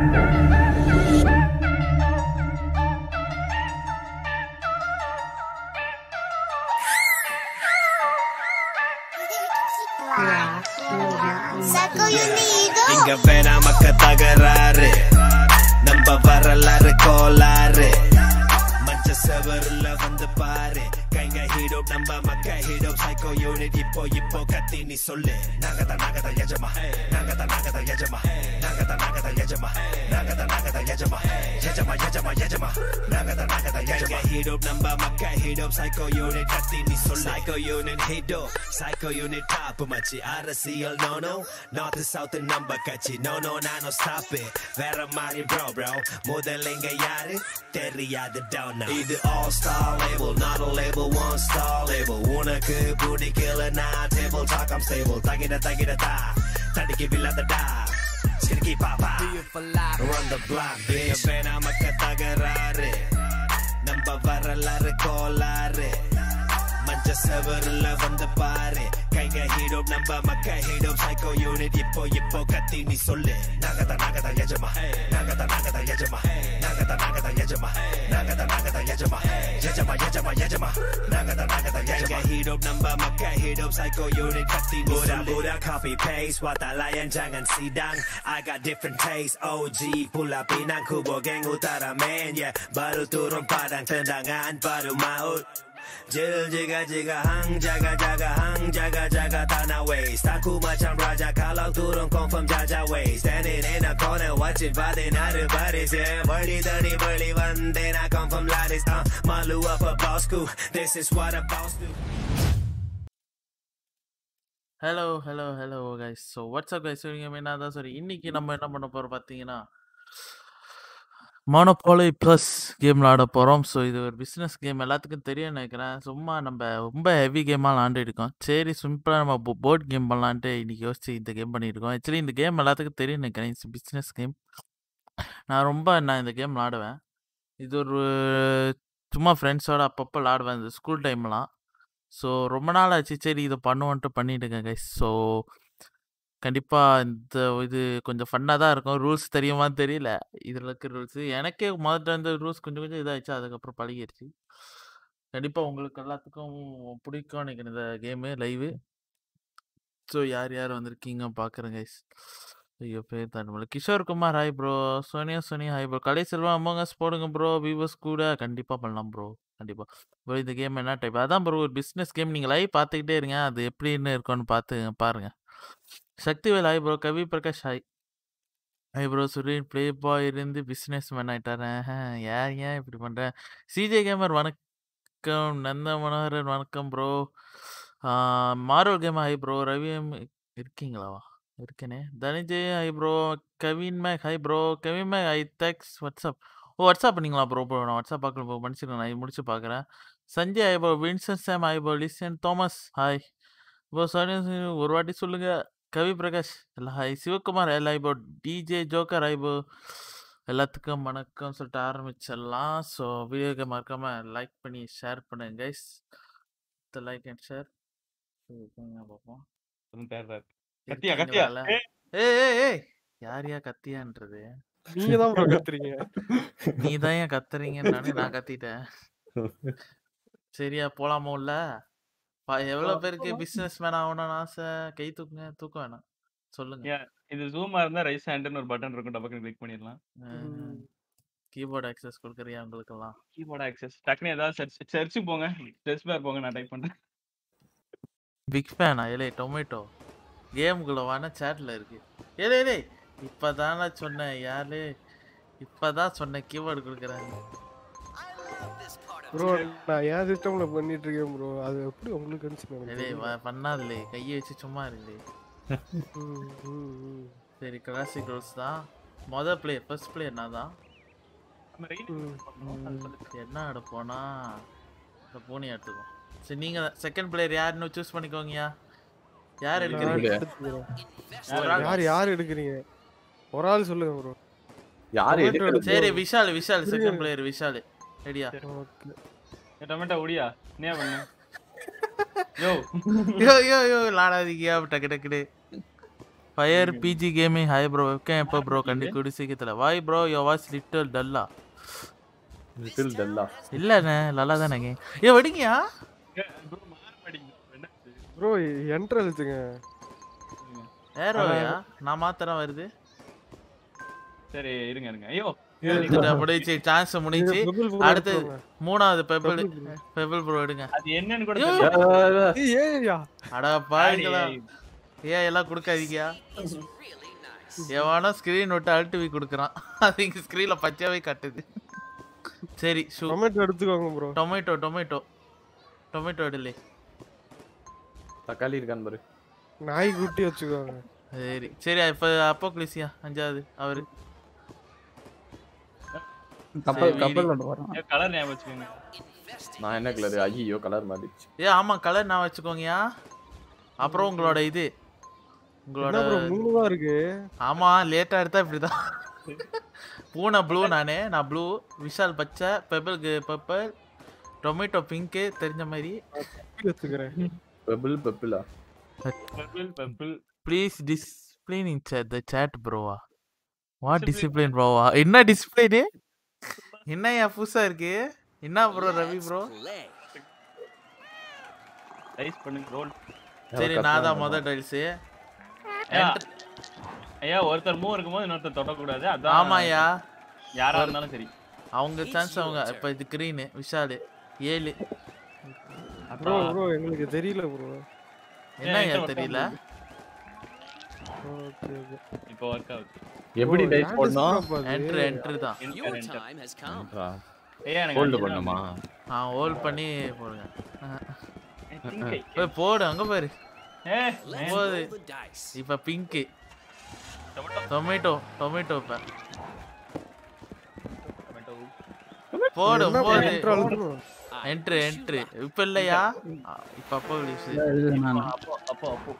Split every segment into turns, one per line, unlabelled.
Psycho Unido.
இங்க வேணாமக்க தகராறு நம்ம வரலாறு கோளாறு மஞ்ச செவருல வந்து பாரு கைங்க ஹீரோ நம்ம மக்க ஹீரோ சைக்கோ யூனிட் இப்போ இப்போ கத்தி நீ சொல்லு நாங்கத நாங்கத எஜமா நாங்கத நாங்கத எஜமா நாங்கத நாங்கத எஜமா நாங்கத நாங்கத எஜமா எஜமா எஜமா எஜமா நாங்கத நாங்கத எஜமா ஹீரோ நம்ம மக்க ஹீரோ சைக்கோ யூனிட் கத்தி நீ சொல்லு psycho unit hero psycho unit top மச்சி அரசியல் நோ நோ நார்த் சவுத் நம்ம கட்சி நோ நோ நானோ ஸ்டாப் வேற மாதிரி ப்ரோ ப்ரோ முதல்ல இங்க யாரு தெரியாது டவுன் இது all star label not a label one star label உனக்கு பிடிக்கல நான் டேபிள் டாக் I'm stable தகிட தகிட தா தடிக்கு வில்லாதடா சிரிக்கி பாப்பா run the block bitch வேணாமக்க தகராறு நம்ம வரலாறு கோளாறு மஞ்ச செவருல வந்து பாரு கைங்க ஹீரோ நம்ம மக்க ஹீரோ சைக்கோ யூனிட் இப்போ இப்போ கத்தி நீ சொல்லு நாகத நாகத எஜமா நாகத நாகத எஜமா நாகத நாகத எஜமா நாகத நாகத எஜமா எஜமா எஜமா எஜமா நாகத நாகத எஜமா ஹீரோ நம்ம மக்க ஹீரோ சைக்கோ யூனிட் கத்தி நீ சொல்லு புரா copy paste watalayan jangan sidang I got different taste OG pula pinang kubo geng utara man yeah baru turun padang tendangan baru maut Jil jiga jiga hang jaga jaga hang jaga jaga tanah waste Aku macam raja kalau turun confirm jaja waste Standing in a corner watching Fadin everybody say Beli tadi beli vande I come from Ladis uh, Malu apa bosku This is what a boss do
hello hello hello guys so what's up guys நீங்கள் என்ன தான் சரி இன்னைக்கு நம்ம என்ன பண்ண போகிறோம் பார்த்தீங்கன்னா மோனோபாலி ப்ளஸ் கேம் விளாட போகிறோம் ஸோ இது ஒரு பிஸ்னஸ் கேம் எல்லாத்துக்கும் தெரியும் நினைக்கிறேன் சும்மா நம்ம ரொம்ப ஹெவி கேமாக விளாண்டுருக்கோம் சரி சிம்பிளாக நம்ம போர்ட் கேம் பண்ணலான்ட்டு இன்னைக்கு யோசிச்சு இந்த கேம் பண்ணியிருக்கோம் ஆக்சுவலி இந்த கேம் எல்லாத்துக்கும் தெரியும் நினைக்கிறேன் இட்ஸ் பிஸ்னஸ் கேம் நான் ரொம்ப நான் இந்த கேம் விளாடுவேன் இது ஒரு சும்மா ஃப்ரெண்ட்ஸோட அப்பப்போ விளாடுவேன் இந்த ஸ்கூல் டைம்லாம் ஸோ ரொம்ப நாள் ஆச்சு சரி இதை பண்ணுவோன்ட்டு பண்ணிட்டுங்க கைஸ் ஸோ கண்டிப்பாக இந்த இது கொஞ்சம் ஃபன்னாக தான் இருக்கும் ரூல்ஸ் தெரியுமான்னு தெரியல இதில் இருக்க ரூல்ஸு எனக்கே முதல்ல இந்த ரூல்ஸ் கொஞ்சம் கொஞ்சம் இதாகிடுச்சு அதுக்கப்புறம் பழகிடுச்சு கண்டிப்பாக உங்களுக்கு எல்லாத்துக்கும் பிடிக்கும் நினைக்கிறேன் இந்த கேமு லைவு ஸோ யார் யார் வந்திருக்கீங்க பார்க்குறேன் கைஸ் ஐயோ பேர் தாண்டி Kishore Kumar hi bro Sonia Sonia hi bro Kalai Selvam Among Us போடுங்க ப்ரோ விவஸ் கூட கண்டிப்பாக பண்ணலாம் ப்ரோ கண்டிப்பாக ப்ரோ இந்த கேம் என்ன டைப் அதான் ப்ரோ ஒரு பிஸ்னஸ் கேம் நீங்கள் லைவ் பார்த்துக்கிட்டே இருங்க அது எப்படின்னு இருக்கும்னு பார்த்து பாருங்கள் Sakthivel hi bro Kavi Prakash hi hi bro Suren playboy இருந்து பிஸ்னஸ் மேன் ஆகிட்டாரேன் ஏன் ஏன் இப்படி பண்ணுறேன் சிஜே கேமர் வணக்கம் நந்த மனோகரன் வணக்கம் ப்ரோ மாரோல் கேம் ஹாய் ப்ரோ ரவி இருக்கீங்களாவா இருக்கேனே தனிஜய் ஹாய் ப்ரோ கவின் மேக் ஹாய் ப்ரோ கவின் மேக் ஐ தேக்ஸ் வாட்ஸ்அப் ஓ வாட்ஸ்அப் பண்ணீங்களா ப்ரோ ப்ரோ நான் வாட்ஸ்அப் பார்க்கல ப்ரோ மன்னிச்சிருக்கேன் நான் இது முடிச்சு பார்க்குறேன் Sanjay hi bro Vinson Sam hi bro லிசன் தாமஸ் ஹாய் ப்ரோ சாரி ஒரு வாட்டி சொல்லுங்க கவி பிரகாஷ் எல்லாம் ஹாய் சிவகுமார் எல்லாம் hi bro DJ Joker hi bro எல்லாத்துக்கும் வணக்கம் சொல்லிட்டு ஆரம்பிச்சிடலாம் ஸோ வீடியோக்கு மறக்காம லைக் பண்ணி ஷேர் பண்ணுங்க கைஸ் லைக் அண்ட் ஷேர் பார்ப்போம்
கத்தியா கத்தியா
ஏய் ஏய் ஏய் யார் யா கத்தியான்றது
நீங்க தான் ப்ரோ கத்துறீங்க
நீ தான் ஏன் கத்துறீங்கன்னு நான் கத்திட்டேன் சரியா போலாமோ இல்ல எவ்வளவு பேருக்கு பிசினஸ் மேன் ஆகணும்னு ஆசை கை தூக்குங்க தூக்க வேணாம் சொல்லுங்க
இது ஜூமா இருந்தா ரைஸ் ஹேண்ட்னு ஒரு பட்டன் இருக்கும் டபக்குன்னு கிளிக் பண்ணிடலாம்
கீபோர்ட் ஆக்சஸ் கொடுக்குறியா உங்களுக்கெல்லாம்
கீபோர்ட் ஆக்சஸ் டக்குனு ஏதாவது சர்ச் சர்ச் போங்க சர்ச் பார் போங்க நான் டைப் பண்றேன்
பிக் ஃபேனா ஏலே டொமேட்டோ கேமுக்குள்ள வான சேட்ல இருக்கு ஏலே ஏலே இப்பதானே சொன்னேன் யாரு இப்பதான் சொன்னேன் கீபோர்டு கொடுக்குறாங்க
ப்ரோ நான் என் சிஸ்டம்ல பண்ணிட்டு இருக்கேன் ப்ரோ அது எப்படி உங்களுக்கு
ஏலே பண்ணாதுலே கையை வச்சு சும்மா இருக்கு சரி கிளாசிக் ரூல்ஸ் தான் மொதல் பிளேயர் ஃபர்ஸ்ட் பிளேயர் நான் தான் என்ன எடுப்போனா இந்த பூனி எடுத்துக்கோம் சரி நீங்க செகண்ட் பிளேயர் யாருன்னு சூஸ் பண்ணிக்கோங்கயா யார் எடுக்கிறீங்க
யார் யார் எடுக்கிறீங்க ஒரு ஆள் சொல்லுங்க ப்ரோ
யார்
சரி விஷால் விஷால் செகண்ட் பிளேயர் விஷால் ரெடியா
டொமேட்டோ ஒடியா என்ன பண்ணு யோ
யோ யோ யோ லாடாதீங்க டக்கு டக்குடு Fire PG gaming hi bro webcam எப்போ ப்ரோ கண்டி கூடி சீக்கிரத்தில் வாய் ப்ரோ யோ வாய்ஸ் லிட்டில் டல்லா
லிட்டில் டல்லா
இல்லைண்ணே நல்லா தானேங்க ஏ வடிங்கயா
ப்ரோ மாற மாட்டேங்குது என்னாச்சு?
ப்ரோ என்ட்ரு அழுத்துங்க
ஏரோயா நான் மாத்திரம் வருது
சரி இருங்க இருங்க ஐயோ
எடுத்துட்டா, முடிச்சு சான்ஸ் முடிச்சு
நீங்க bubble bro
அடுத்து
எடுத்துக்கோங்க.
மூணாவது பெபிள்
Bubble
பெபிள் ப்ரோ எடுங்க
அது என்னன்னு கூட
ஐயோ.
தெரியல.
ஏய், ஏய்யா
அட பாருங்களா ஏன் எல்லாம் கொடுக்காதீங்க எவனோ ஸ்கிரீன் விட்டு அல்டிவி கொடுக்குறான் அது இங்க ஸ்கிரீன்ல பச்சையாவே காட்டுது சரி ஷூ
டொமேட்டோ எடுத்துக்கோங்க ப்ரோ
டொமேட்டோ டொமேட்டோ டொமேட்டோ எடுலே
தக்காளி இருக்கான் பாரு
நாய் குட்டி வச்சுக்கோங்க
சரி சரி இப்ப அப்போ கிளிசியா அஞ்சாவது அவரு
கப்பல்
சரி,
கப்பல் கொண்டு வரோம்
கலர் ஞாபகம் வச்சுக்கோங்க
நான் என்ன கலர் ஐயோ கலர் மாறிடுச்சு
ஏ ஆமா கலர் நான் வச்சுக்கோங்கயா அப்புறம் உங்களோட இது உங்களோட
என்ன ப்ரோ மூணு தான் இருக்கு
ஆமா லேட்டா எடுத்தா இப்படிதான் பூனை ப்ளூ நானு நான் ப்ளூ விஷால் பச்சை பெபிள் பர்பிள் டொமேட்டோ பிங்க்கு தெரிஞ்ச மாதிரி
குட்டி வச்சுக்கிறேன்
பெபிள் பெப்பிளா
purple purple
please discipline in chat the chat ப்ரோவா வாட் டிசிப்ளின் ப்ரோவா என்ன டிசிப்ளினு என்னய்யா புதுசா இருக்கு என்ன ப்ரோ ரவி ப்ரோ
ரைஸ் பண்ணுங்க ரோல்
சரி நான் தான் மொதல் டைல்ஸு
ஐயா ஒருத்தர் மூவ் இருக்கும்போது இன்னொருத்தர் தொடக்கூடாது அதான்
ஆமாய்யா
யாரா இருந்தாலும் சரி
அவங்க சான்ஸ் அவங்க இப்ப இது கிரீனு விஷாலு ஏழு
ப்ரோ ப்ரோ எங்களுக்கு தெரியல ப்ரோ
என்னய்யா தெரியல
ஓகே ஓகே
இப்போ ஒர்க் ஆகுது
எப்படி டைஸ் போடணும்
என்ட்ரு என்ட்ரு தான்
Your time has come.
ஐயா எனக்கு
ஹோல்டு
அஞ்சு
பண்ணுமா
ஆ ஹோல்ட் பண்ணி போடுங்க
I think I can.
போய் போடு அங்க பாரு
ஏய்,
Let's
போகுது
roll the dice.
இப்ப பிங்க்கு
tomato,
டொமேட்டோ டொமேட்டோ இப்ப
tomato.
போடு
என்ன
போடு
என்ட்ரு அழுத்தணும்
I
enter
wish you
enter
luck.
இப்ப இல்லையா ஆ, இப்ப அப்போ ரிலீஸ்
இது நான்
அப்போ அப்போ அப்போ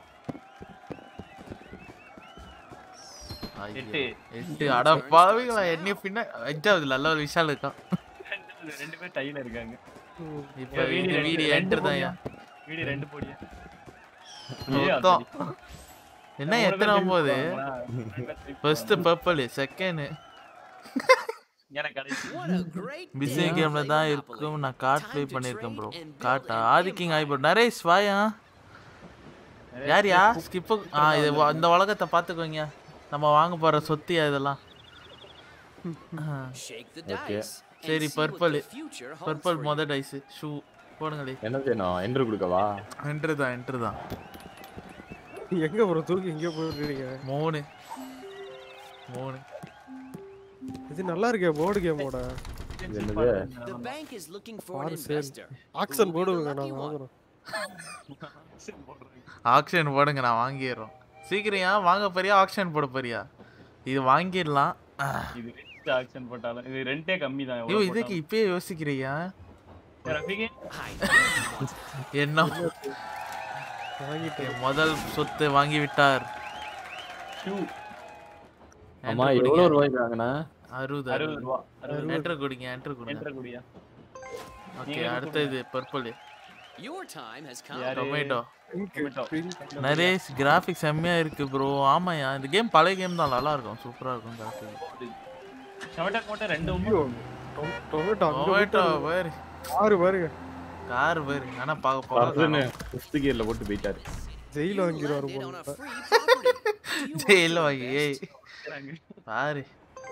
எட்டு.
எட்டு அட பாவிங்களா என்ன பின்ன அஞ்சாவது நல்ல ஒரு விஷால் இருக்கான்
ரெண்டு- ரெண்டு பேர் டைல இருக்காங்க
ம்.
இப்ப
ஏன் வீடு
இது
ரெண்டு-
வீடு
ரெண்டு
என்ட்ரு தான்
வீடு ரெண்டு போடியா
மொத்தம் என்ன
மூணு
எத்தனை
பேர்
போகுது
திருப்பி போவாங்களா?
ஃபர்ஸ்ட் பர்பிள் செகண்ட்
எனக்கு கடைசி
What a great
busy
day
கேம்ல
to
தான்
play
இருக்கும்
Monopoly.
நான் கார்ட்
Time
ப்ளே
to
பண்ணிருக்கேன் ப்ரோ
trade and build
கார்ட்டா
an
ஆதிக்கிங் ஆகி ப்ரோ நரேஷ் வாயா யார்யா ஸ்கிப்பு ஆ இது வ- இந்த உலகத்தை பார்த்துக்கோங்க நம்ம வாங்க போற சொத்தியா இதெல்லாம் ஆ,
Shake the
Okay.
dice. and
சரி
see what
purple
the future holds
purple
for you.
மொத டைஸ் ஷூ போடுங்களே
என்ன செய்யணும் என்ட்ரு கொடுக்கவா
என்ட்ரு தான் என்ட்ரு தான்
எங்க ப்ரோ தூக்கி இங்கே போயிருக்கீங்க
மூணு மூணு
இது நல்லா இருக்கே போர்டு கேமோட
இது என்னது
The bank is looking for an
Or sale.
investor.
Auction
Who will be
போடுங்க
the
நான்
lucky one?
வாங்குறேன்
ஆக்ஷன் போடுங்க நான் வாங்கிடுறோம் சீக்கிரம் வாங்க போறியா ஆக்ஷன் போட போறியா இது வாங்கிடலாம் ஆ,
இது ரெண்டு ஆக்ஷன் போட்டாலும் இது ரெண்டே கம்மி தான்
ஐயோ இதுக்கு இப்பயே யோசிக்கிறியா
ரஃபிகே
I
என்ன
வாங்கிட்டேன்
என் முதல் சொத்து வாங்கி விட்டார்
ஷூ
ஆமா
Enter
எவ்வளவு
கொடுங்க.
ரூபாய்க்கு வாங்கினா
அறுபது
அறுபது
அறுபது
ரூபா அறுபது
என்டர் கொடுங்க என்டர் கொடுங்க
என்ட்ரு குடியா
ஓகே
நீங்க
அடுத்தது purple
Your time has come.
யாரு?
Tomato
Tomato.
நரேஷ் கிராஃபிக்ஸ் செம்மையா இருக்கு ப்ரோ ஆமாயா இந்த கேம் பழைய கேம் தான் நல்லா இருக்கும் சூப்பரா இருக்கும் கிராஃபிக்
டொமேட்டோ போட்டு ரெண்டு
ஐயோ, டொ- டொமேட்டோ அங்க
டொமேட்டோ
போயிட்டு
பாரு
ஆறு பாருங்க
கார் பாரு ஆனா பார்க்க
பர்சனு
போக
ஃபிஃப்த் கியர்ல போட்டு போயிட்டாரு
ஜெயில வாங்கிடுவாரு
Landed on a
போல
free property. Do you want
ஜெயில
to
வாங்கி ஏய்
invest?
பாரு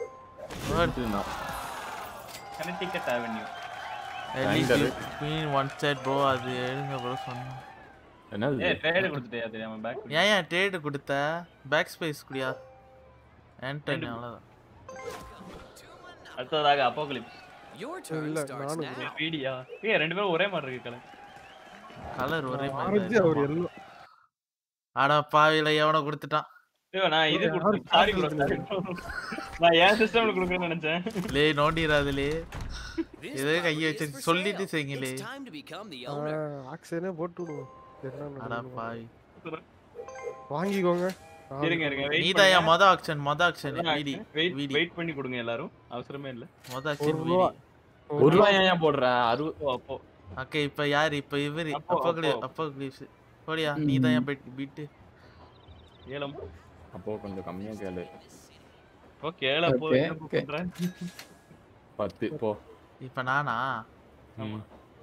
கனெக்டிகட் அவென்யூ
Grinder.
மீன் ஒன் சைட் ப்ரோ அது எழுங்க ப்ரோ சொன்னேன்
என்னது
ஏ ட்ரேட் கொடுத்துட்டியா தெரியாம பேக்
ஏன் ஏன் ட்ரேடு கொடுத்த பேக் ஸ்பேஸ் குடியா ஆண்டனி அவ்வளோதான்
அடுத்ததாக அப்போகலிப்ஸ்
Your turn
இல்ல,
starts
நானும்
now.
வீடியா ஏ ரெண்டு பேரும் ஒரே மாதிரி இருக்கு கலர்
கலர் ஒரே
ஆரஞ்சு அவர்
மாதிரி
எல்லாம்
ஆடா பாவில எவனை கொடுத்துட்டான்
ஐயோ நான் இது
யாரு
கொடுத்தேன் சாரி ப்ரோ நான் ஏன் சிஸ்டம்ல கொடுக்குறேன்னு நினைச்சேன்
லே நோண்டிராதுலே
This
இதே கையை
property is
வச்சு
for
சொல்லிட்டு
sale.
செய்யுங்களே.
It's time to become the owner.
ஆக்ஷனே போட்டு விடுவோம் என்ன
அடா
நடக்குது
பாவி
வாங்கிக்கோங்க
இருங்க இருங்க வெயிட்
நீதான் என் மொத ஆக்ஷன் மொத ஆக்ஷன் வீடி
வெயிட்
வீடி
வெயிட் பண்ணி கொடுங்க எல்லாரும் அவசரமே இல்ல
மொத ஆக்ஷன்
ஒரு
வீடி
ரூபா.
ஒரு ரூபாய் ஏன் போடுற அறுபது
அப்போ அப்போ
ஓகே இப்போ யார் இப்போ இவரு
அப்போ,
அப்போ கிளி
அப்போ.
அப்போ கிளீப்ஸ் போடியா நீ தான் என் பெட் பீட்டு
ஏலம்
அப்போ கொஞ்சம் கம்மியா கேளு
ஓ கேள போ
Okay,
என்ன
okay.
பண்ற
பத்து போ
இப்ப நானா
ம்.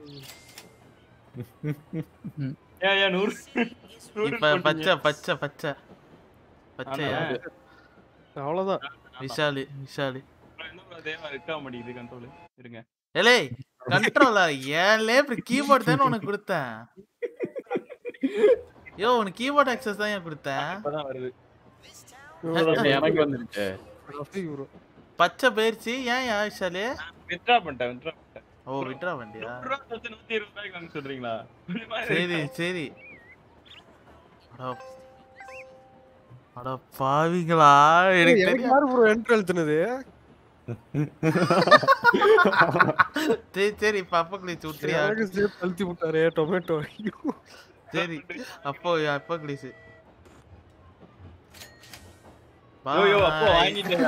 ஏன் ஏன் நூறு நூறு
இப்ப
போட்டீங்க.
பச்சை பச்சை பச்சை பச்சையா
ஆனா,
அவ்வளவுதான்
விஷாலி விஷாலி
அப்புறம் என்ன bro, அதே மாதிரி இருக்க மாட்டேங்குது கண்ட்ரோல் இருங்க
ஏலே கண்ட்ரோலர் ஏன்லே இப்படி கீபோர்ட் தானே உனக்கு கொடுத்தேன் யோ உனக்கு கீபோர்ட் ஆக்சஸ் தான் ஏன் கொடுத்தேன்
இப்பதான் வருது
எனக்கு வந்துருச்சு
ரஃபி ப்ரோ
பச்சை போயிருச்சு ஏன் யா விஷாலி
வித்ரா பண்ணிட்டேன் வித்ரா பண்ணிட்டேன்
ஓ விட்ரா வண்டியா
நூறு ரூபா கொடுத்து நூத்தி இருபது ரூபாய்க்கு வாங்க சொல்றீங்களா கொஞ்சமா
சரி சரி அட அட பாவிங்களா எனக்கு
எனக்கு
தெரியும்
யாரு ப்ரோ என்ட்ரு எழுத்துனது
சரி சரி இப்ப அப்ப கிளிச்சு விட்டுறியா
எனக்கு சேர்த்து அழுத்தி விட்டாரு டொமேட்டோ
சரி அப்போ அப்போ கிளிச்சு
ஐயோ, ஐயோ, அப்போ வாங்கிட்டேன்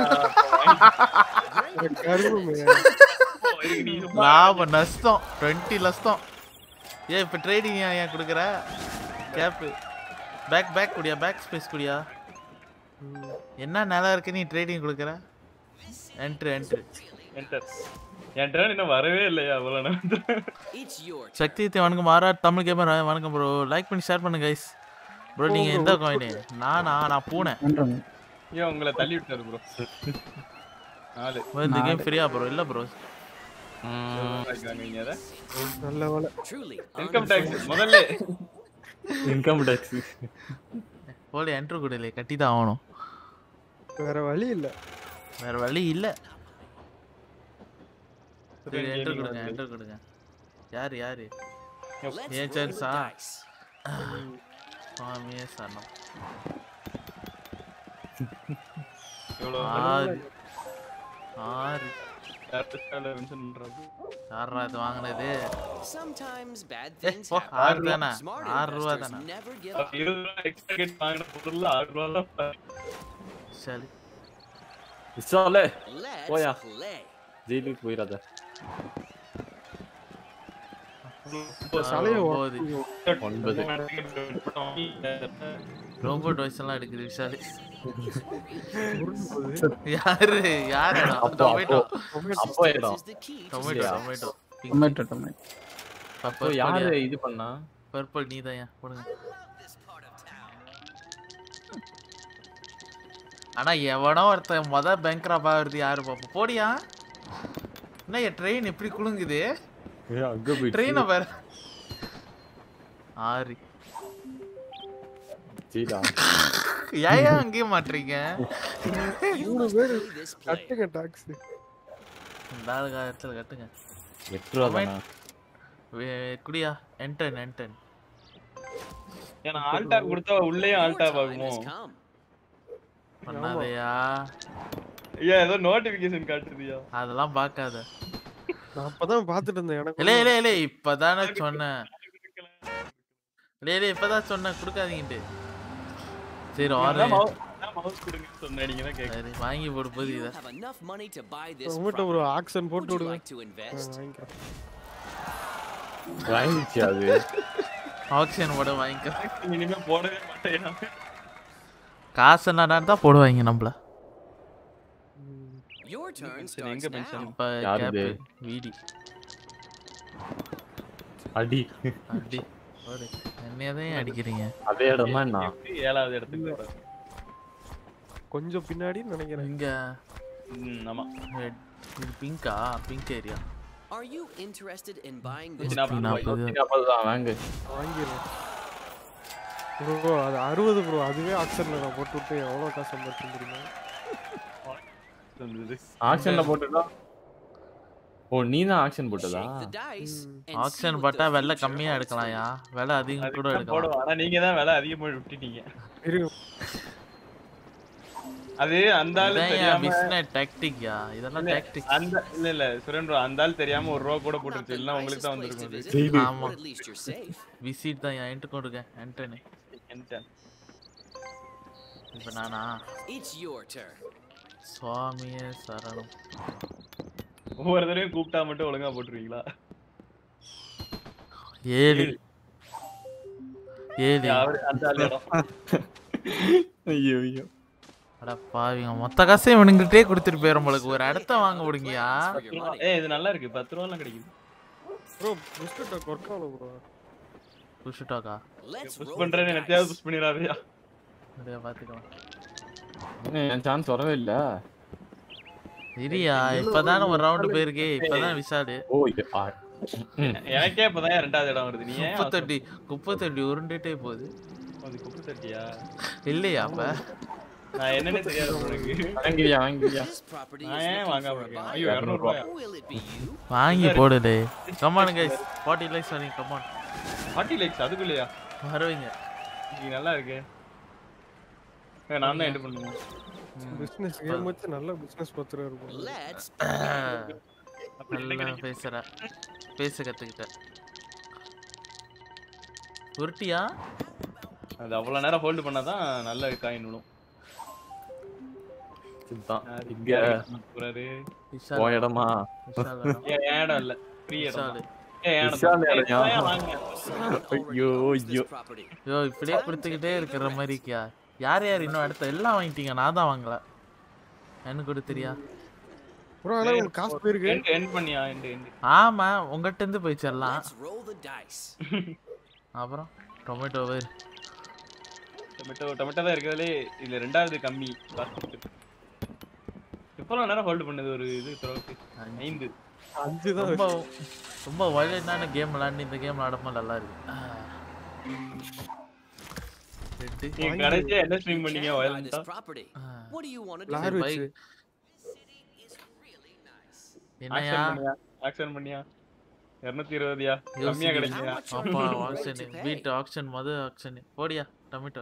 கருமை
நீ சும்மா
லாபம் நஷ்டம் டுவெண்ட்டி நஷ்டம் ஏன் இப்போ ட்ரேடிங் ஏன் ஏன் கொடுக்குற கேப்பு பேக் பேக் குடியா பேக் ஸ்பேஸ் குடியா என்ன நிலம் இருக்கு நீ ட்ரேடிங் கொடுக்குற என்ட்ரு என்ட்ரு
enter. என் turn இன்னும் வரவே இல்லையா அவ்வளவு நேரம்
It's your turn.
சக்தி வணக்கம் மாறா தமிழ் கேமர் வணக்கம் ப்ரோ லைக் பண்ணி ஷேர் பண்ணுங்க கைஸ் ப்ரோ நீங்க எந்த காயின் நானா நான் பூனை
பண்றேங்க
ஏன் உங்களை தள்ளி விட்டாரு ப்ரோ நாலு
bro, இந்த கேம் ஃப்ரீயா ப்ரோ இல்ல ப்ரோ
வாங்கிங்க அதை
நல்ல வேலை
Truly.
இன்கம் டாக்ஸ் முதல்ல
இன்கம் டேக்ஸ்
போல என்ட்ரு கொடுல கட்டி தான் ஆகணும்
வேற வழி இல்ல
வேற வழி இல்ல சரி
Gaming
என்ட்ரு கொடுங்க
வந்து.
என்ட்ரு கொடுங்க யார் யாரு
Let's
Yeah,
roll the
chance, ah.
dice.
சுவாமியே சரணம்
எவ்வளவு
ஆறு ஆறு
மென்ஷன் பண்றாரு
யாரா இது வாங்கினது
Sometimes bad
ஏ
things
போ
happen.
ஆறு தானே
Smart
ஆறு ரூபா
investors
தானே
never give up.
இருபது ரூபா எக்ஸ்ட்ரா கேட் வாங்கின பொருள் ஆறு ரூபா தான்
சரி
இஷ்டாலே
Let's
போயா.
play.
ஜெயிலுக்கு போயிடாத
தலையை
ஒன்பது
ஒன்பது
ரோபோட் வாய்ஸ் எல்லாம் எடுக்குது விஷாலி யாரு யாரு
அப்போ,
டொமேட்டோ
அப்போ இடம்
This is the key to
tomato
Yeah.
Tomato
tomato tomato
அப்போ யாரு இது பண்ணா
பர்பிள் நீ தான் போடுங்க ஆனா எவனோ ஒருத்தன் மொத பேங்க்ராப் ஆகுறது யாரு பாப்போம் போடியா என்ன என் ட்ரெயின் எப்படி குலுங்குது
ஏய், அங்க போயிட்டு
ட்ரெயினை பாரு ஆறு
ஜெயிலா
ஏன் ஏன் அங்கேயே மாட்டுறீங்க
You must play this play.
கட்டுங்க டாக்ஸ்
இந்த ஆளு காலத்துல கட்டுங்க
எட்டு ரூபா தானா
வே- குடியா என்டன் என்டன்
ஏன்னா ஆல்டா கொடுத்தா உள்ளேயும்
Your
ஆல்டா
time
ஆகுமோ
has come.
பண்ணாதயா
ஐயா ஏதோ நோட்டிபிகேஷன் காட்டுதியா
அதெல்லாம் பார்க்காத
நான் அப்பதான் பாத்துட்டு இருந்தேன் எனக்கு
இல்ல இல்ல இல்ல இப்பதானே சொன்னேன் இல்ல இல்ல இப்பதான் சொன்னேன் கொடுக்காதீங்கட்டு சரி ஆறு
மவுஸ் கொடுங்கன்னு சொன்னேன் நீங்க தான் கேட்க
சரி வாங்கி போடு போது
You
இத
have enough money to buy this
உங்ககிட்ட ஒரு
property.
ஆக்சன் போட்டு
Would you
விடுங்க
like to
ஆ,
invest?
வாங்கிக்கிறேன்
வாங்கிச்சு அது
ஆக்ஷன் போட வாங்கிக்க
இனிமே போடவே மாட்டேன்
காசு என்னடா தான் போடுவாங்க நம்மள
Your turn
சரி, எங்க
starts
pension?
now.
இப்ப
யாருது?
கேப் வீடி
அடி
அடி போடு என்னையதான் அடிக்கிறீங்க
அதே இடமா நான்
ஏழாவது இடத்துக்கு போறாரு.
கொஞ்சம் பின்னாடி நினைக்கிறேன்
இங்க
ம், ஆமா
red. இது பிங்கா pink area
Are you interested in buying this
நூத்தி நாற்பது
property?
நாற்பது
நாற்பது தான் வாங்கு
வாங்கிடுறேன் ப்ரோ அது அறுபது ப்ரோ அதுவே ஆக்சன்ல நான் போட்டு விட்டு எவ்வளவு காசு சம்பாதிச்சு தெரியுமா
இருந்தது.
ஆக்ஷன்ல போட்டுட்டா ஓ நீ தான் ஆக்ஷன் போட்டதா
Shake the dice and see
auction
what
போட்டா
the
வெள்ளை
future
கம்மியா
holds.
எடுக்கலாம்யா விலை அதிகம் கூட
அதுக்கு தான்
எடுக்கலாம்
போடுவோம் ஆனா நீங்க தான் விலை அதிகமா விட்டுட்டீங்க
இருங்க
அது அந்த ஆளு
இதான்
தெரியாம
பிசினஸ் டாக்டிக்யா இதெல்லாம்
இல்ல,
டாக்டிக்
அந்த இல்ல இல்ல சுரேன் bro, அந்த ஆள் தெரியாம ஒரு ரூபா கூட
Not
போட்டுருச்சு
the
இல்லைன்னா உங்களுக்கு
nicest
தான்
place to
வந்திருக்கும்
visit,
ஆமா
but at least you're safe.
Visit தான் என் என்ட்டு கொடுங்க என்டனே
அது.
இப்ப நானா
It's your turn.
சுவாமியே சரணம்
ஒவ்வொரு தடவையும் கூப்பிட்டா மட்டும் ஒழுங்கா போட்டுருவீங்களா
ஏழு ஏழு
அவரு அந்த ஆள் இடம்
ஐயோ ஐயோ
அட பாவிங்க மொத்த காசையும் இவனுங்கிட்டே கொடுத்துட்டு போயிடும் உங்களுக்கு ஒரு இடத்த வாங்க விடுங்கயா
For your money.
ஏய் இது நல்லா இருக்கு பத்து ரூபாலாம் கிடைக்குது
ப்ரோ பிஸ்கட் ஒர்க் ஆகல ப்ரோ
புஷுட்டாக்கா
Let's
புஷ்
roll
பண்றேன்னு
the
எனத்தையாவது
dice.
புஷ் பண்ணிடாதயா
அப்படியே பார்த்துக்கலாம்
என்ன, என் சான்ஸ் வரவே இல்ல
இரியா இப்பதானே ஒரு ரவுண்டு போயிருக்கே இப்பதான் விஷாலு
ஓ இது ஆ, ம்.
எனக்கே இப்பதான் ரெண்டாவது இடம் வருது நீ ஏன்
குப்பை தொட்டி குப்பை தொட்டி உருண்டுட்டே போகுது
அது குப்பை தட்டியா
இல்லையா அப்ப
நான் என்னன்னு தெரியாது உனக்கு
வாங்கிறியா வாங்கிறியா
This property
நான்
is
ஏன்
looking
வாங்காம
for a
இருக்கேன்
buyer.
ஐயோ இரநூறு ரூபாயா
Will it be you?
வாங்கி போடுடே கமான் கைஸ் ஃபார்ட்டி லைக்ஸ் வரீங்க கமான்
ஃபார்ட்டி லைக்ஸ் அதுக்குள்ளயா
வருவீங்க
நீ நல்லா இருக்கு ஏய், நான் தான் எண்ட் பண்ணுவேன்
பிசினஸ் கேம் வச்சு நல்ல பிசினஸ் பத்திரம் இருக்கும்
Let's
நல்லா பேசுற பேச கத்துக்கிட்ட உருட்டியா
அது அவ்வளவு நேரம் ஹோல்ட் பண்ணாதான் நல்ல காயின் விடும்
இதுதான்
யாரு-
இங்க
யாரு போறாரு
விஷால்
உன் இடமா
விஷால் வேணும்.
ஏன் என் இடம் இல்ல ஃப்ரீ இடம்
விஷால்
தான். ஏய், என் இடம்
விஷால்
தான். ஏய்,
இடம் யா?
போயா, வாங்க.
ஐயோ ஐயோ
this property.
ஐயோ இப்படியே கொடுத்துக்கிட்டே இருக்கிற மாதிரிக்கியா யார் யார் இன்னும் அடுத்த எல்லாம் வாங்கிட்டீங்க நான் தான் வாங்கல எனக்கு கொடுத்துறியா
ப்ரோ ஆனா உங்களுக்கு காசு போயிருக்கு
end- end பண்ணியா end, end.
ஆமா உங்ககிட்ட இருந்து போயிச்சிடலாம்
Let's roll the dice.
அப்புறம் டொமேட்டோ வேறு
டொமேட்டோ டொமேட்டோ தான் இருக்கிறதுலே இதுல ரெண்டாவது கம்மி எவ்வளவு நேரம் ஹோல்ட் பண்ணுது ஒரு இது த்ரோக்கு ஐந்து
அஞ்சு தான்
ரொம்ப ரொம்ப வயலண்டான கேம் விளாண்டு இந்த கேம் விளாடும்போது நல்லா இருக்கு ரெட்டு
நீங்க கடைசியா என்ன ஸ்ட்ரீம் பண்ணீங்க
Can't buy
வயலண்டா
this property. What do you want to do?
Lorry
bike
வச்சு
It's really nice.
என்னையா
ஆக்ஷன் பண்ணியா ஆக்ஷன் பண்ணியா இருநூத்தி இருபதுயா கம்மியா
யோசிக்கிறேன்.
கிடைக்குங்க
How much are
அப்பா
you ready
auction
to pay?
வீட்டு ஆக்ஷன் மொத ஆக்ஷன் போடியா டொமேட்டோ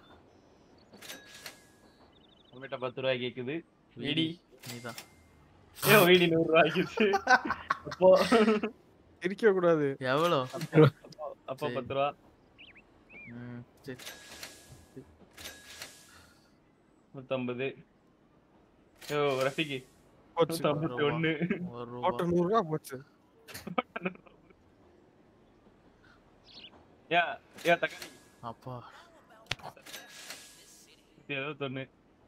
டொமேட்டோ பத்து ரூபாய் கேக்குது வீடி
நீதான்
ஏ வீடி நூறு ரூபாய் ஆகிடுச்சு அப்போ
சிரிக்க கூடாது
எவ்வளோ
அப்போ
சரி.
பத்து ரூபா
ம் சரி
நூத்தம்பது ஓ ரஃபிக்கு
போச்சு
நூத்தம்பத்தி ஒண்ணு
ஒரு ரூபா
போட்ட நூறு ரூபா போச்சு
ஏ ஏ தக்காளி
அப்பா
நூத்தி எழுபத்தொன்னு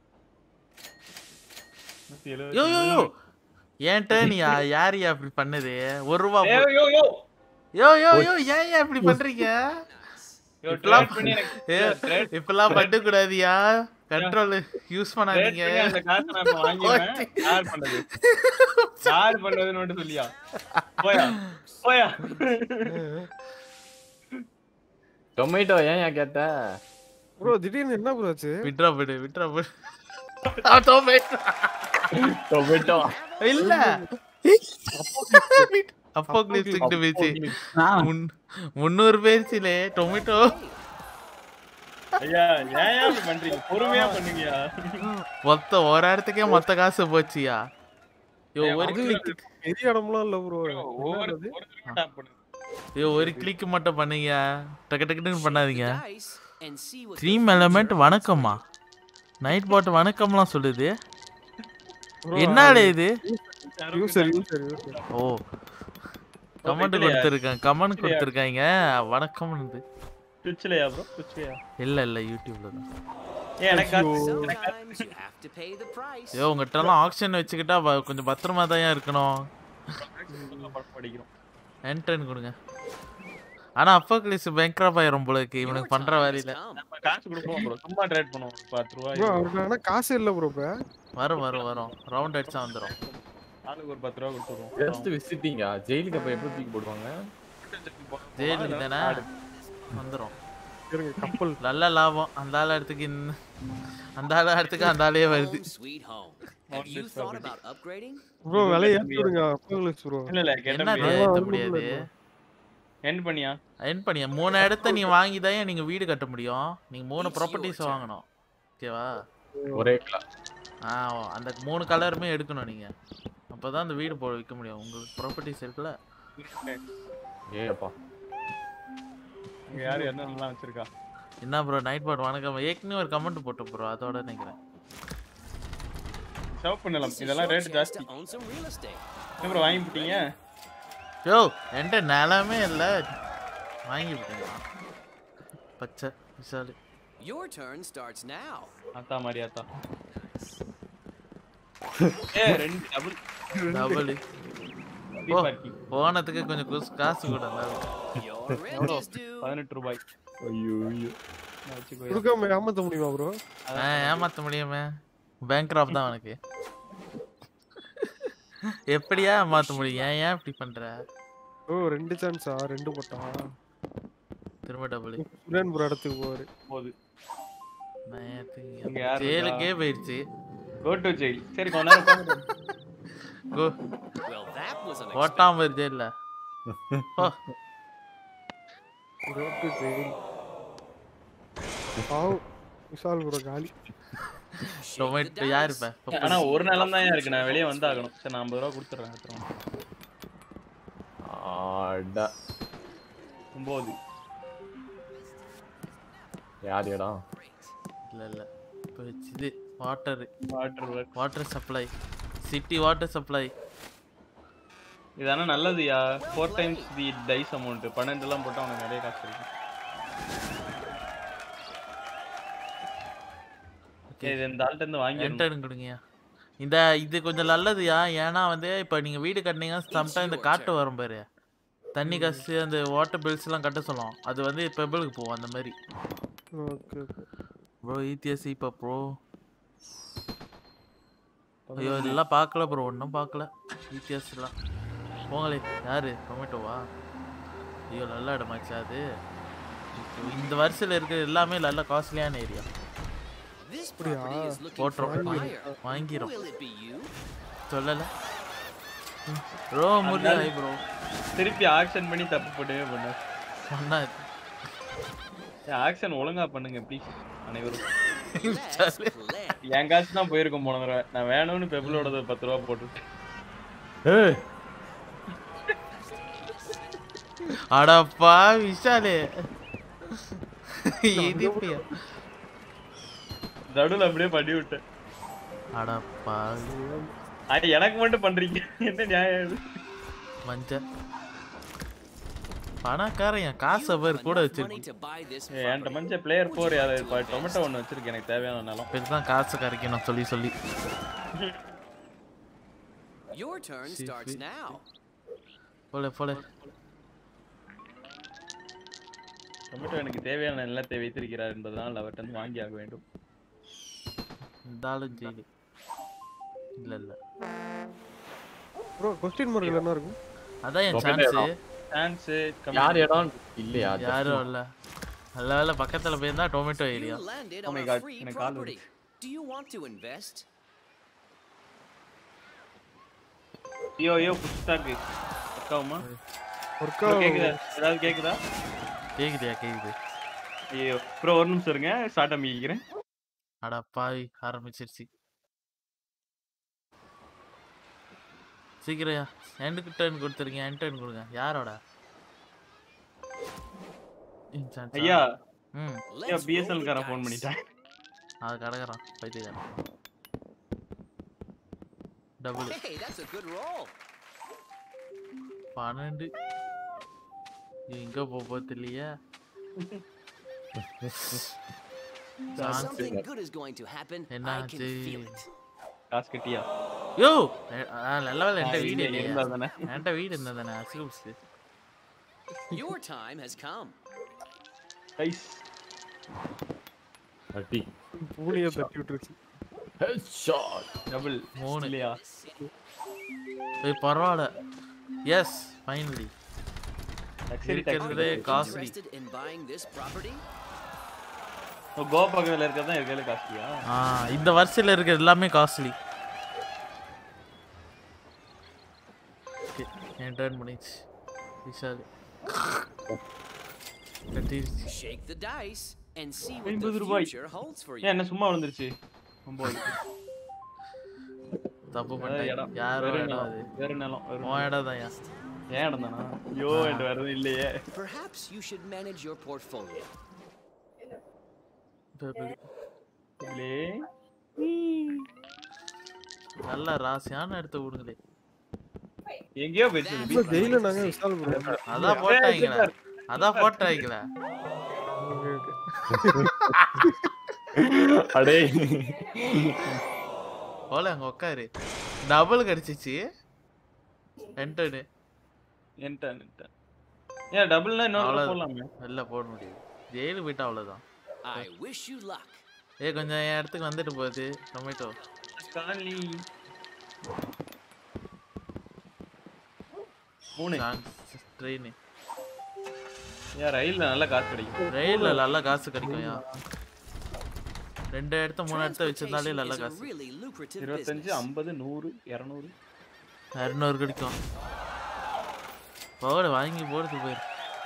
நூத்தி
யோ யோ யோ
எழுபத்தி
ஏன்ட்ட நீ யா- யாருயா அப்படி பண்ணது ஒரு ரூபா
ஏ
போ-
யோ யோ
யோ யோ யோ ஏன் ஏன் இப்படி பண்றீங்க
யோ
இப்பெல்லாம்
ட்ரேட் பண்ணி எனக்கு
ஏ,
ட்ரேட்
இப்பெல்லாம் பண்ண கூடாதியா கண்ட்ரோல் யூஸ்
ட்ரேட்
பண்ணாதீங்க
பண்ணி அந்த காசை நான் இப்ப வாங்கிடுவேன் யார் பண்ணது யார் பண்ணதுன்னு மட்டும் சொல்லியா போயா போயா
டொமேட்டோ ஏன் ஏன் கேட்ட
ப்ரோ திடீர்னு என்ன ப்ரோ ஆச்சு
விட்ரா போடு விட்ரா போடு டொமேட்டோ
டொமேட்டோ
இல்ல அப்போ கிளிப்ஸ்கிட்ட பேச்சு முன்- முந்நூறு பேர்ச்சிலே டொமேட்டோ
ஐயா ஏன் அப்படி பண்றீங்க பொறுமையா பண்ணுங்கயா
மொத்த ஒரு இடத்துக்கே மொத்த காசு போச்சியா யோ ஒரு
அது
கிளிக்
பெரிய இடம்லாம் இல்ல ப்ரோ
ஒவ்வொரு ஒரு தடவை tap பண்ணுங்க
யோ ஒரு கிளிக் மட்டும் பண்ணீங்க டக்கு டக்குன்னு பண்ணாதீங்க
Dice and see what
dream element வணக்கம்மா நைட் பாட் வணக்கம்லாம் சொல்லுது என்னடா இது
user user user
oh comment கொடுத்துருக்கேன் கமெண்ட் கொடுத்துருக்காங்க வணக்கம்னு
ட்விட்ச்லயா ப்ரோ ட்விட்ச்லயா
இல்ல இல்ல யூடியூப்ல தான்
ஏ எனக்கு காசு-
Sometimes you have to pay the price.
ஐயோ உங்ககிட்டலாம் ஆக்ஷன் வச்சுக்கிட்டா வ- கொஞ்சம் பத்திரமா தான் இருக்கணும்
படம் படிக்கிறோம்
என்ட்ரன் கொடுங்க ஆனா அப்பா கிளிஸ் பேங்க்ராப் ஆயிரும் போல இருக்கு இவனுக்கு பண்ற வேலையில
Come.
நம்ம காசு கொடுப்போம் ப்ரோ சும்மா ட்ரேட் பண்ணுவோம் பத்து ரூபாய்
ப்ரோ அவருக்கு ஆனா காசு இல்ல ப்ரோ இப்ப
வரும் வரும் வரும் ரவுண்ட் அடிச்சா வந்துரும்
ஆளுக்கு ஒரு பத்து ரூபா கொடுத்துருவோம்
ஜஸ்ட் விசிட்டிங்கா ஜெயிலுக்கு அப்ப எப்படி தூக்கி போடுவாங்க
ஜெயிலுக்கு தானே வந்துரும்
இருங்க கப்பல்
நல்ல லாபம் அந்த ஆள் இடத்துக்கு இந்த- அந்த ஆள் இடத்துக்கு அந்த ஆளே வருது
Home sweet home. Have you thought about upgrading?
Bro விலை ஏத்தி விடுங்க அப்போலிக்ஸ் ப்ரோ
இல்ல இல்ல
என்னது
கேட்ட
ஏத்த முடியாது
எண்ட் பண்ணியா
என் பண்ணியா மூணு இடத்த நீ வாங்கி தான் நீங்க வீடு கட்ட முடியும் நீங்க மூணு ப்ராப்பர்ட்டிஸ் வாங்கணும் ஓகேவா
ஒரே கிளாஸ்
ஆ அந்த மூணு கலருமே எடுக்கணும் நீங்க அப்பதான் அந்த வீடு போட விற்க முடியும் உங்களுக்கு ப்ராப்பர்ட்டிஸ் இருக்குல்ல
ஏப்பா
இங்க யாரு என்ன நல்லா வச்சிருக்கா
என்ன ப்ரோ நைட் பாட் வணக்கம் ஏற்கனவே ஒரு கமெண்ட் போட்டோம் ப்ரோ அதோட நினைக்கிறேன்
ஷாப் பண்ணலாம்
This is
இதெல்லாம்
your
ரேட்
chance
ஜாஸ்தி
to own some real estate.
என்ன ப்ரோ வாங்கி போட்டீங்க
யோ என்கிட்ட நிலமே இல்லை வாங்கி விட்டீங்களா பச்சை விசாலு
Your turn starts now.
ஆத்தா மாதிரி ஆத்தா ஏ ரெண்டு டபுள்
டபுள் ஓ போனதுக்கு கொஞ்சம் குஸ்- காசு கூட
Your rent is due.
பதினெட்டு ரூபாய்
ஐயோ ஐயோ
நான் வச்சுக்கோ
கொடுக்காம ஏமாத்த முடியுமா ப்ரோ
ஆ, ஏமாத்த முடியுமே பேங்க்ராப் தான் உனக்கு எப்படியா ஏமாத்த முடியும் ஏன் ஏன் இப்படி பண்ற
ஓ ரெண்டு சான்ஸா ரெண்டு போட்டா
திரும்ப டபுள்
சுரேன் ப்ரோ இடத்துக்கு போவாரு
போகுது இங்க யாரு இருக்கா?
ஜெயிலுக்கே போயிடுச்சு
கோ டு ஜெயில் சரி கொஞ்ச நேரம் உட்காந்து
கோ
Well, that was unexpected.
ஓட்டாம இரு ஜெயில்ல ஓ
ரோட்டு ஜெயில் பாவம் விஷால் ப்ரோ காலி
டொமேட்டோ யார் இப்ப
ஆனா ஒரு நிலம் தான் இருக்கு நான் வெளியே வந்தாகணும் சரி நான் ஐம்பது ரூபா கொடுத்துட்றேன் அப்புறம்
ஆடா
ஒன்பது
யார் இடம்
இல்ல இல்ல இப்போ இது water
water work
water supply city water supply
இது ஆனா நல்லதுயா four times the dice amount பன்னெண்டு எல்லாம் போட்டா உனக்கு நிறைய காசு கிடைக்கும்
ஓகே
இது இந்த ஆள்கிட்ட இருந்து வாங்கிடணும்
என்டர்ன் கொடுங்கயா இந்த இது கொஞ்சம் நல்லதுயா ஏன்னா வந்து இப்போ நீங்க வீடு கட்டினீங்க சம்டைம் இந்த காட்டு வரும் பாரு தண்ணி காசு அந்த வாட்டர் பில்ஸ் எல்லாம் கட்ட சொல்லும் அது வந்து பெபிளுக்கு போகும் அந்த மாதிரி
ஓகே ஓகே
ப்ரோ இடிஎஸ் இப்போ ப்ரோ ஐயோ இதெல்லாம் பார்க்கல ப்ரோ ஒன்றும் பார்க்கல இடிஎஸ்லாம் போங்களே யாரு டொமேட்டோவா ஐயோ நல்ல இடமாச்சா அது இப்போ இந்த வருஷத்தில் இருக்கிற எல்லாமே நல்ல காஸ்ட்லியான area
This property is looking for a
போட்டுரும்
buyer.
வாங்கிரும்
Will it be you?
சொல்லலை ப்ரோ முடியாது ப்ரோ
திருப்பி ஆக்ஷன் பண்ணி தப்பு போட்டவே பண்ண
ஒன்றா
ஆக்ஷன் ஒழுங்கா பண்ணுங்க ப்ளீஸ் அனைவரும்
Let's play.
என் காசு தான் போயிருக்கும் போன தடவை நான் வேணும்னு பெபிளோட பத்து ரூபா போட்டுட்டேன்
ஏய்
அடப்பா விஷாலே இது
நடுவில் அப்படியே பண்ணி விட்டேன்
அடப்பா
ஆனா எனக்கு மட்டும் பண்றீங்க என்ன நியாயம் இது
மஞ்ச பணக்காரன் என் காசை பேர் கூட
Enough money
வச்சிருக்கு
to buy this
ஏய், என்கிட்ட
property.
மஞ்சள் பிளேயர் ஃபோர் யாரு இப்போ டொமேட்டோ ஒன்று வச்சிருக்கு எனக்கு தேவையான நிலம்
பெருதான் காசு கரைக்கணும் சொல்லி சொல்லி
Your turn
See,
starts
see.
now.
போல போல
டொமேட்டோ எனக்கு தேவையான நிலத்தை வைத்திருக்கிறார் என்பதனால் அவர்கிட்ட இருந்து வாங்கி ஆக வேண்டும்
இருந்தாலும் ஜெயிலு இல்ல இல்ல
ப்ரோ கொஸ்டின் மார்க்ல என்ன இருக்கும்
அதான் என்
Tomato
சான்ஸ்
சான்ஸ்
யார் இடம் இல்லையா
யாரும் இல்ல நல்ல வேலை பக்கத்துல போயிருந்தா tomato area
You landed
Oh
on
my
a
God,
free
எனக்கு கால்
property. Do you want to invest?
ஐயோ ஐயோ புஷ்டாக்கு அக்காவுமா
ஒர்க்கா
கேக்குதா ஏதாவது கேக்குதா
கேக்குதியா கேக்குது
ஐயோ ப்ரோ ஒரு நிமிஷம் இருங்க ஸ்டார்ட் அமைக்கிறேன்
அட பாவி ஆரம்பிச்சிருச்சு சீக்கிரம் எனக்கு டர்ன் கொடுத்துருங்க என் டர்ன் கொடுங்க யாரோட என் chance ஆ?
ஐயா
ம்
ஐயா
Let's roll
பிஎஸ்எல்
the
காரன் ஃபோன்
dice.
பண்ணிட்டேன்
அது கடகறான் பைத்தியக்காரன் double
Hey, that's a good roll.
பன்னெண்டு இது எங்க போக தெரியலையே Chance
Something good is going to happen. I can
என்னாச்சு?
feel it.
காசு கட்டியா
யோ எ- ஆ, நல்ல வேலை என்கிட்ட
ஆ,
வீடு
இல்ல,
இல்லையா
இருந்தா தானே.
என்கிட்ட வீடு இருந்தா தானே அசிகம்ஸ்
Your time has come.
Guys
அடி
பூனியை தட்டி விட்டுருச்சு
ஹெட்ஷாட்
டபுள்
மூணு.
இல்லையா
ஏய் பரவாயில்ல எஸ் ஃபைனலி
லக்ஸரி
இருக்கிறதே
taxi
costly
Interested in buying this property?
Goa பக்கத்துல இருக்கிறது தான் இருக்கிறது காஸ்ட்லியா
ஆ இந்த வருஷத்துல இருக்கிறது எல்லாமே காஸ்ட்லி ஓகே என் டர்ன் பண்ணிச்சு Vishal கட்டிருச்சு
Shake the dice and see what
ஐம்பது
the
ரூபாய்.
future holds for
ஏன்
you.
என்ன சும்மா விழுந்துருச்சு ஒன்பது
தப்பு
வேற
பண்ணிட்டேன்
இடம்
யாரோ
வேற
இடம்
நிலம்
அது
வேற நிலம் வேற
உன் இடம் தான்
ஏன் இடம் தானா ஐயோ என்கிட்ட வேற எதுவும் இல்லையே
Perhaps you should manage your portfolio.
இல்லையே
நல்ல ராசியான இடத்த விடுங்களே
எங்கேயோ போயிடுச்சு
ப்ரோ ஜெயில நாங்க விஷால் ப்ரோ
அதான் போட்டாங்களே அதான் போட்டாங்களே
ஓகே ஓகே
அடே
ஓல அங்க உட்காரு டபுள் கிடைச்சிச்சு என்டர்னு
என்டன் என்டன் ஏன் டபுள்னா இன்னொரு
அவ்வளவு-
போடலாமே
வெளில போட முடியாது ஜெயிலு போயிட்டா அவ்வளவுதான்
I wish you luck.
ஏ கொஞ்சம் என் இடத்துக்கு வந்துட்டு போகுது டொமேட்டோ
காலி மூணு
ட்ரெயின்
ஏன் ரயில்ல நல்ல காசு கிடைக்கும்
ரயில்ல நல்ல காசு கிடைக்கும்யா ரெண்டு இடத்த மூணு இடத்த வச்சிருந்தாலே
Transportation
நல்ல
is a
காசு
really lucrative
இருபத்தஞ்சு
business.
ஐம்பது நூறு இரநூறு
இரநூறு கிடைக்கும் போடு வாங்கி போடுறது போயிரு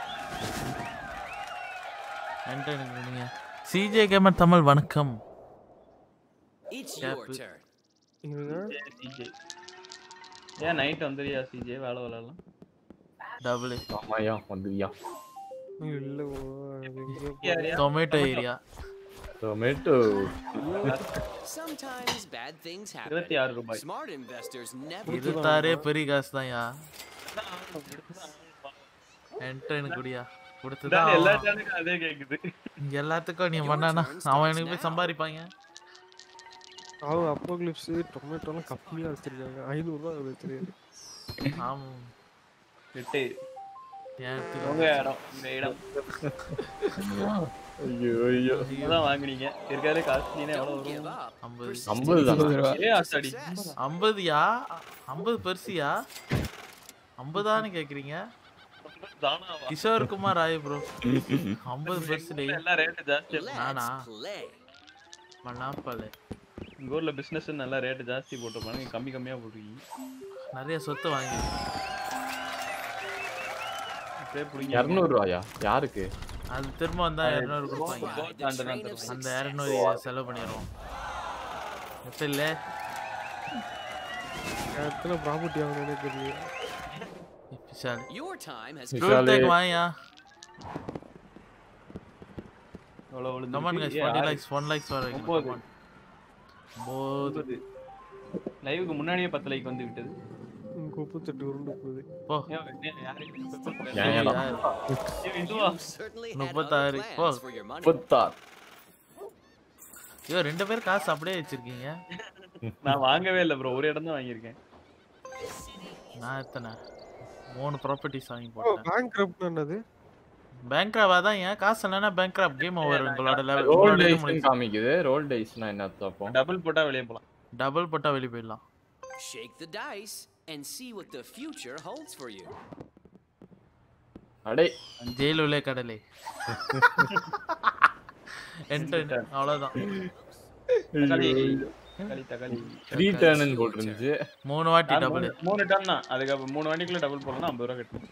நன்றி எனக்கு நீங்க சிஜே கேமர் தமிழ் வணக்கம்
It's your
Cap.
turn.
இவங்க
சிஜே ஏன் நைட் வந்துறியா சிஜே வேலை விளையாடலாம்
டபுள்
ஆமாயா வந்துவியா
இல்ல ஓ, அது எங்கேயோ
யாரையா?
Tomato area
tomato
Sometimes bad things happen.
இருபத்தி ஆறு ரூபாய்
Smart investors never give up.
இருபத்தாறே பெரிய காசு தான்யா என்ட்ரன் குடியா கொடுத்துதான்
இதான் எல்லா
ஆகணும்.
சேனலுக்கும் அதே கேக்குது
இங்க எல்லாத்துக்கும் நீ பண்ணானா அவன் எனக்கு போய் சம்பாதிப்பாங்க
அவங்க அப்போ கிளிப்ஸ் டொமேட்டோலாம் கம்மியா வச்சிருக்காங்க ஐநூறுரூவா வச்சிருக்காரு
ஆமா
எட்டு
என்
உங்க
இடத்துக்கு
இடம் உங்க இடம்
ஐயோ ஐயோ
தான் வாங்குனீங்க இருக்காது காஸ்ட்லினா எவ்வளவு
Don't give
வரும்
up.
ஐம்பது
ஐம்பது தானா
ஏ அசாடி
ஐம்பதுயா ஐம்பது பெருசியா ஐம்பதான்னு கேக்குறீங்க
தானாவா
கிஷோர் குமார் ஆய் ப்ரோ ஐம்பது பெருசு டேய்
எல்லாம் ரேட் ஜாஸ்தி
நானா?
Let's play.
மண்ணாப்பால்
உங்க ஊர்ல பிசினஸ் நல்லா ரேட் ஜாஸ்தி போட்டுருப்பாங்க நீங்க கம்மி கம்மியா போட்டுருக்கீங்க
நிறைய சொத்து வாங்கி
அப்படியே புடிங்க
இரநூறுவாயா யாருக்கு
அது திரும்ப வந்தா இரநூறு கொடுப்பாங்க
Ride the
அந்த
train of
அந்த
அந்த
success.
இரநூறு செலவு பண்ணிடுவோம் எப்ப இல்ல
எத்தனை ப்ராப்பர்ட்டி ஆகணும்னே தெரியல
Vishal
Your time has
Vishal.
come.
ப்ரூட் டேக் வாயா
எவ்வளவு விழுந்திருக்கு?
கமான் கைஸ்
ஏ,
40
ஆறு.
லைக்ஸ் 1 லைக்ஸ் வர வைக்கணும்
ஒன்பது.
கமான் போது
ஒன்பது. லைவுக்கு முன்னாடியே பத்து லைக் வந்து விட்டது
முப்பத்தெட்டு உருண்டு போகுது
போ
ஏன் என்ன, யாரு?
ஏன் ஏன்
யார்?
ஏன் இதுவா?
You certainly had
முப்பத்தாறு.
other
போ.
plans for your money.
முப்பத்தாறு
ஐயோ ரெண்டு பேர் காசு அப்படியே வச்சிருக்கீங்க
நான் வாங்கவே இல்ல ப்ரோ ஒரு இடம் தான் வாங்கியிருக்கேன்
நான் எத்தனை மூணு ப்ராப்பர்ட்டிஸ் வாங்கி
ஓ
போட்டேன்
பேங்க் கிரப்ட் என்னது
பேங்க்ராவா தான் ஏன் காசு இல்லைன்னா பேங்க்ராப் கேம் ஓவர் உங்களோட லெவல்
ரோல்
உங்களோட
டைஸ் காமிக்குது ரோல் டைஸ்னா என்ன அப்போ
டபுள் போட்டா வெளியே போலாம்
டபுள் போட்டா வெளியே போயிடலாம்
Shake the dice and see what the future holds for you.
அடே
ஜெயில் உள்ளே கடலை என்டர் அவ்வளவுதான்
தக்காளி தக்காளி தக்காளி
த்ரீ டர்ன் போட்டுருந்துச்சு
மூணு வாட்டி
அது
டபுள்
மூணு- மூணு டன் தான் அதுக்கு மூணு வண்டிக்குள்ள டபுள் போடலாம் ஐம்பது ரூபா கட்டணும்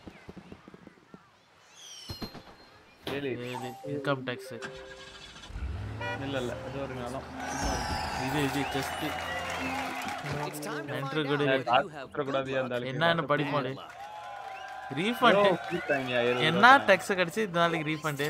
ஏழு
இன்கம் டேக்ஸ்
இல்ல இல்ல அது ஒரு நிலம்
இது இது just
It's time to
Enter
find
good
out
in.
whether you have
கூடாது அந்த ஆளுக்கு.
என்னன்னு படிப்போம்
luck.
ரீஃபண்ட்
ஐயோ, கூப்பிட்டாங்க, இருபது
என்ன
ரூபா
டேக்ஸ் கிடைச்சு இந்த நாளைக்கு ரீஃபண்டு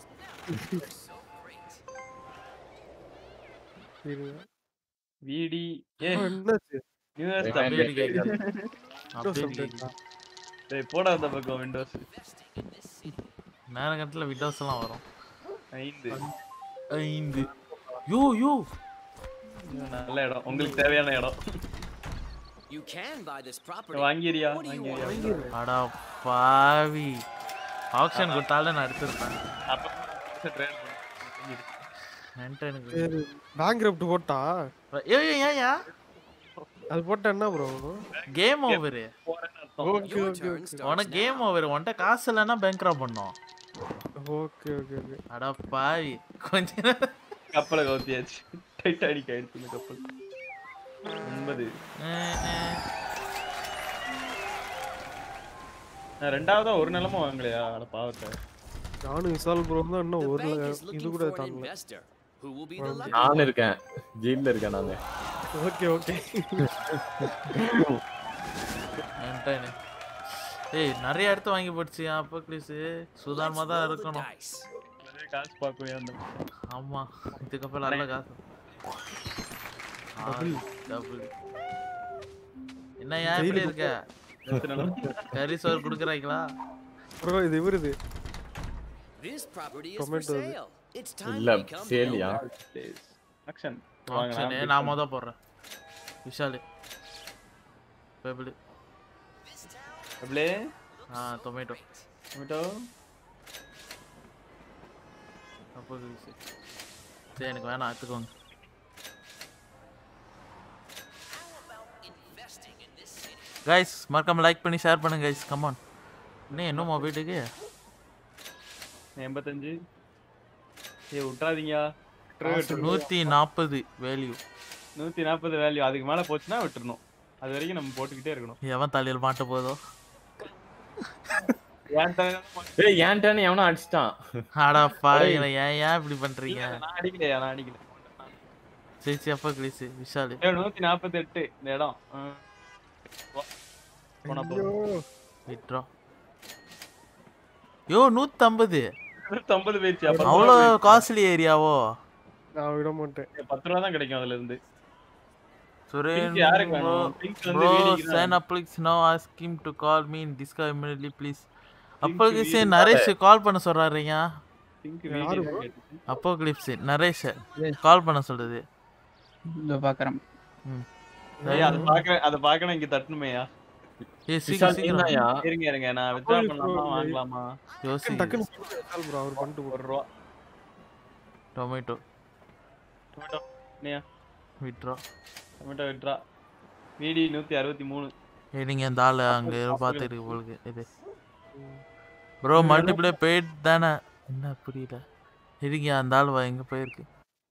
இருங்க
விடி ஏ
ஓ, என்னாச்சு
யூஎஸ்
அப்படியே கேக்குது
Windows
அப்படியே
update
கேக்குது
ஆ?
டேய் போட அந்த பக்கம் விண்டோஸ்
நேரம் கட்டத்தில் விண்டோஸ் எல்லாம் வரும்
ஐந்து
ஐந்து யூ யூ
நல்ல இடம் உங்களுக்கு தேவையான இடம்
You can buy this property.
வாங்கிறியா
What do you
வாங்கிறியா
want?
அடா பாவி ஆக்ஷன் கொடுத்தாலும் நான் எடுத்திருப்பேன்
அப்ப ட்ரேட் பண்ணு
என்கிட்ட எனக்கு
சரி பேங்க் கிரப்ட் போட்டா
ஏய் ஏய், ஏன்யா
அது போட்டா என்ன ப்ரோ
கேம் ஓவர்
போறேன்னு அர்த்தம்
okay
Your
okay
turn starts
உனக்கு
now.
கேம் ஓவர் உன்கிட்ட காசு இல்லைன்னா பேங்க்ரா பண்ணோம்
ஓகே ஓகே ஓகே
அடா பாவி கொஞ்ச நேரம்
கப்பலை கவுத்தியாச்சு டைட்டானிக் ஆயிடுச்சு இந்த கப்பல் ஒன்பது
அஹ், அஹ்.
நான் ரெண்டாவதா ஒரு நிலமும் வாங்கலையா அட பாவத்தை
நானும் விசால் ப்ரோ தான் இன்னும்
The
ஒரு
bank
ல-
is
இது
looking
கூட
for an
தாண்டல
investor. Who will be the lucky
நான் இருக்கேன் ஜெயில இருக்கேன் நானு
ஓகே ஓகே
என்கிட்ட என்ன? ஏய் நிறைய இடத்த வாங்கி போடுச்சியா அப்போ ப்ளீஸ் சுதாரணமா தான்
Roll the
இருக்கணும்
dice.
நிறைய காசு பார்க்கவே அந்த
ஆமா இதுக்கப்புறம் நல்ல காசு டபுள் என்ன ஏன் இப்படி இருக்க
பத்து நிலம்
கறி சோறு குடுக்குறாங்களா
ப்ரோ இது இவருது
This property is for
Tomato.
sale. It's time
இல்ல
to become the
சேலியா
owner.
ஆக்ஷன்
ஆப்ஷனு நான் மொத போடுறேன் விஷாலு பெபிள்
அப்படியே
ஆ டொமேட்டோ
டொமேட்டோ
அப்போ கிரீஸு சரி எனக்கு வேணாம் எடுத்துக்கோங்க கைஸ் மறக்காம லைக் பண்ணி ஷேர் பண்ணுங்க கைஸ் கமான் இன்னும் என்னமோ வீட்டுக்கு
எண்பத்தஞ்சு ஏய் விட்றாதீங்க
நூற்றி நாற்பது வேல்யூ
நூத்தி நாற்பது வேல்யூ அதுக்கு மேல போச்சுன்னா விட்டுறணும் அது வரைக்கும் நம்ம போட்டுக்கிட்டே இருக்கணும்
எவன் தலையில் மாட்ட போதோ
ஏன்டா
ஏய் ஏன்டான்னு எவனோ அடிச்சிட்டான்
ஆடா பாருங்க ஏன் ஏன் இப்படி பண்றீங்க
நான் அடிக்கலையா நான் அடிக்கல
சரி சரி அப்போ கிளீஸு விஷாலு
ஏய், நூத்தி நாற்பத்தி எட்டு இந்த இடம் ஆ. போ. போனா போ.
விட்றோம் யோ நூற்றம்பது
நூத்தம்பது போயிடுச்சு அப்ப
அவ்வளோ காஸ்ட்லி ஏரியாவோ
நான் விட மாட்டேன்
பத்து ரூபா தான் கிடைக்கும் அதுல இருந்து
சுரேன்
Pink யாருக்கு வேணும்? Pink வந்து
ப்ரோ
வீடிக்கு தான்
sign up please no ask him to call me in discover immediately please அப்போ கிளிப்ஸே நரேஷ் கால் பண்ண சொல்றாருங்க
பிங்க்
யாரு
வீடியோ
bro?
அப்போ கிளிப்ஸ் நரேஷ் கால் பண்ண சொல்லுது
இதோ பாக்குறேன்
ம்
ஏய் அத பாக்க அத பாக்கணும் இங்க தட்டணுமேயா
ஏய் சீக்கிரம்
விஷால்
சீக்கிரம்
நீதாயா?
இருங்க இருங்க நான் வித்ரா பண்ணலாமா வாங்கலாமா
யோசி
டக்குன்னு சொல்லுங்க ப்ரோ அவர் பண்ணிட்டு
ஒரு
போறோம்
ரூபா
டொமேட்டோ
டொமேட்டோ நீயா
விட்றோ
டொமேட்டோ விட்ரா வீடி நூத்தி அறுபத்தி மூணு
ஏய் நீங்க இந்த ஆளு அங்க பார்த்துருக்கு உங்களுக்கு இது ப்ரோ மல்டிப்ளே பெய்ட் தானே என்ன புரியல இருங்க அந்த ஆள் வா எங்க போயிருக்கு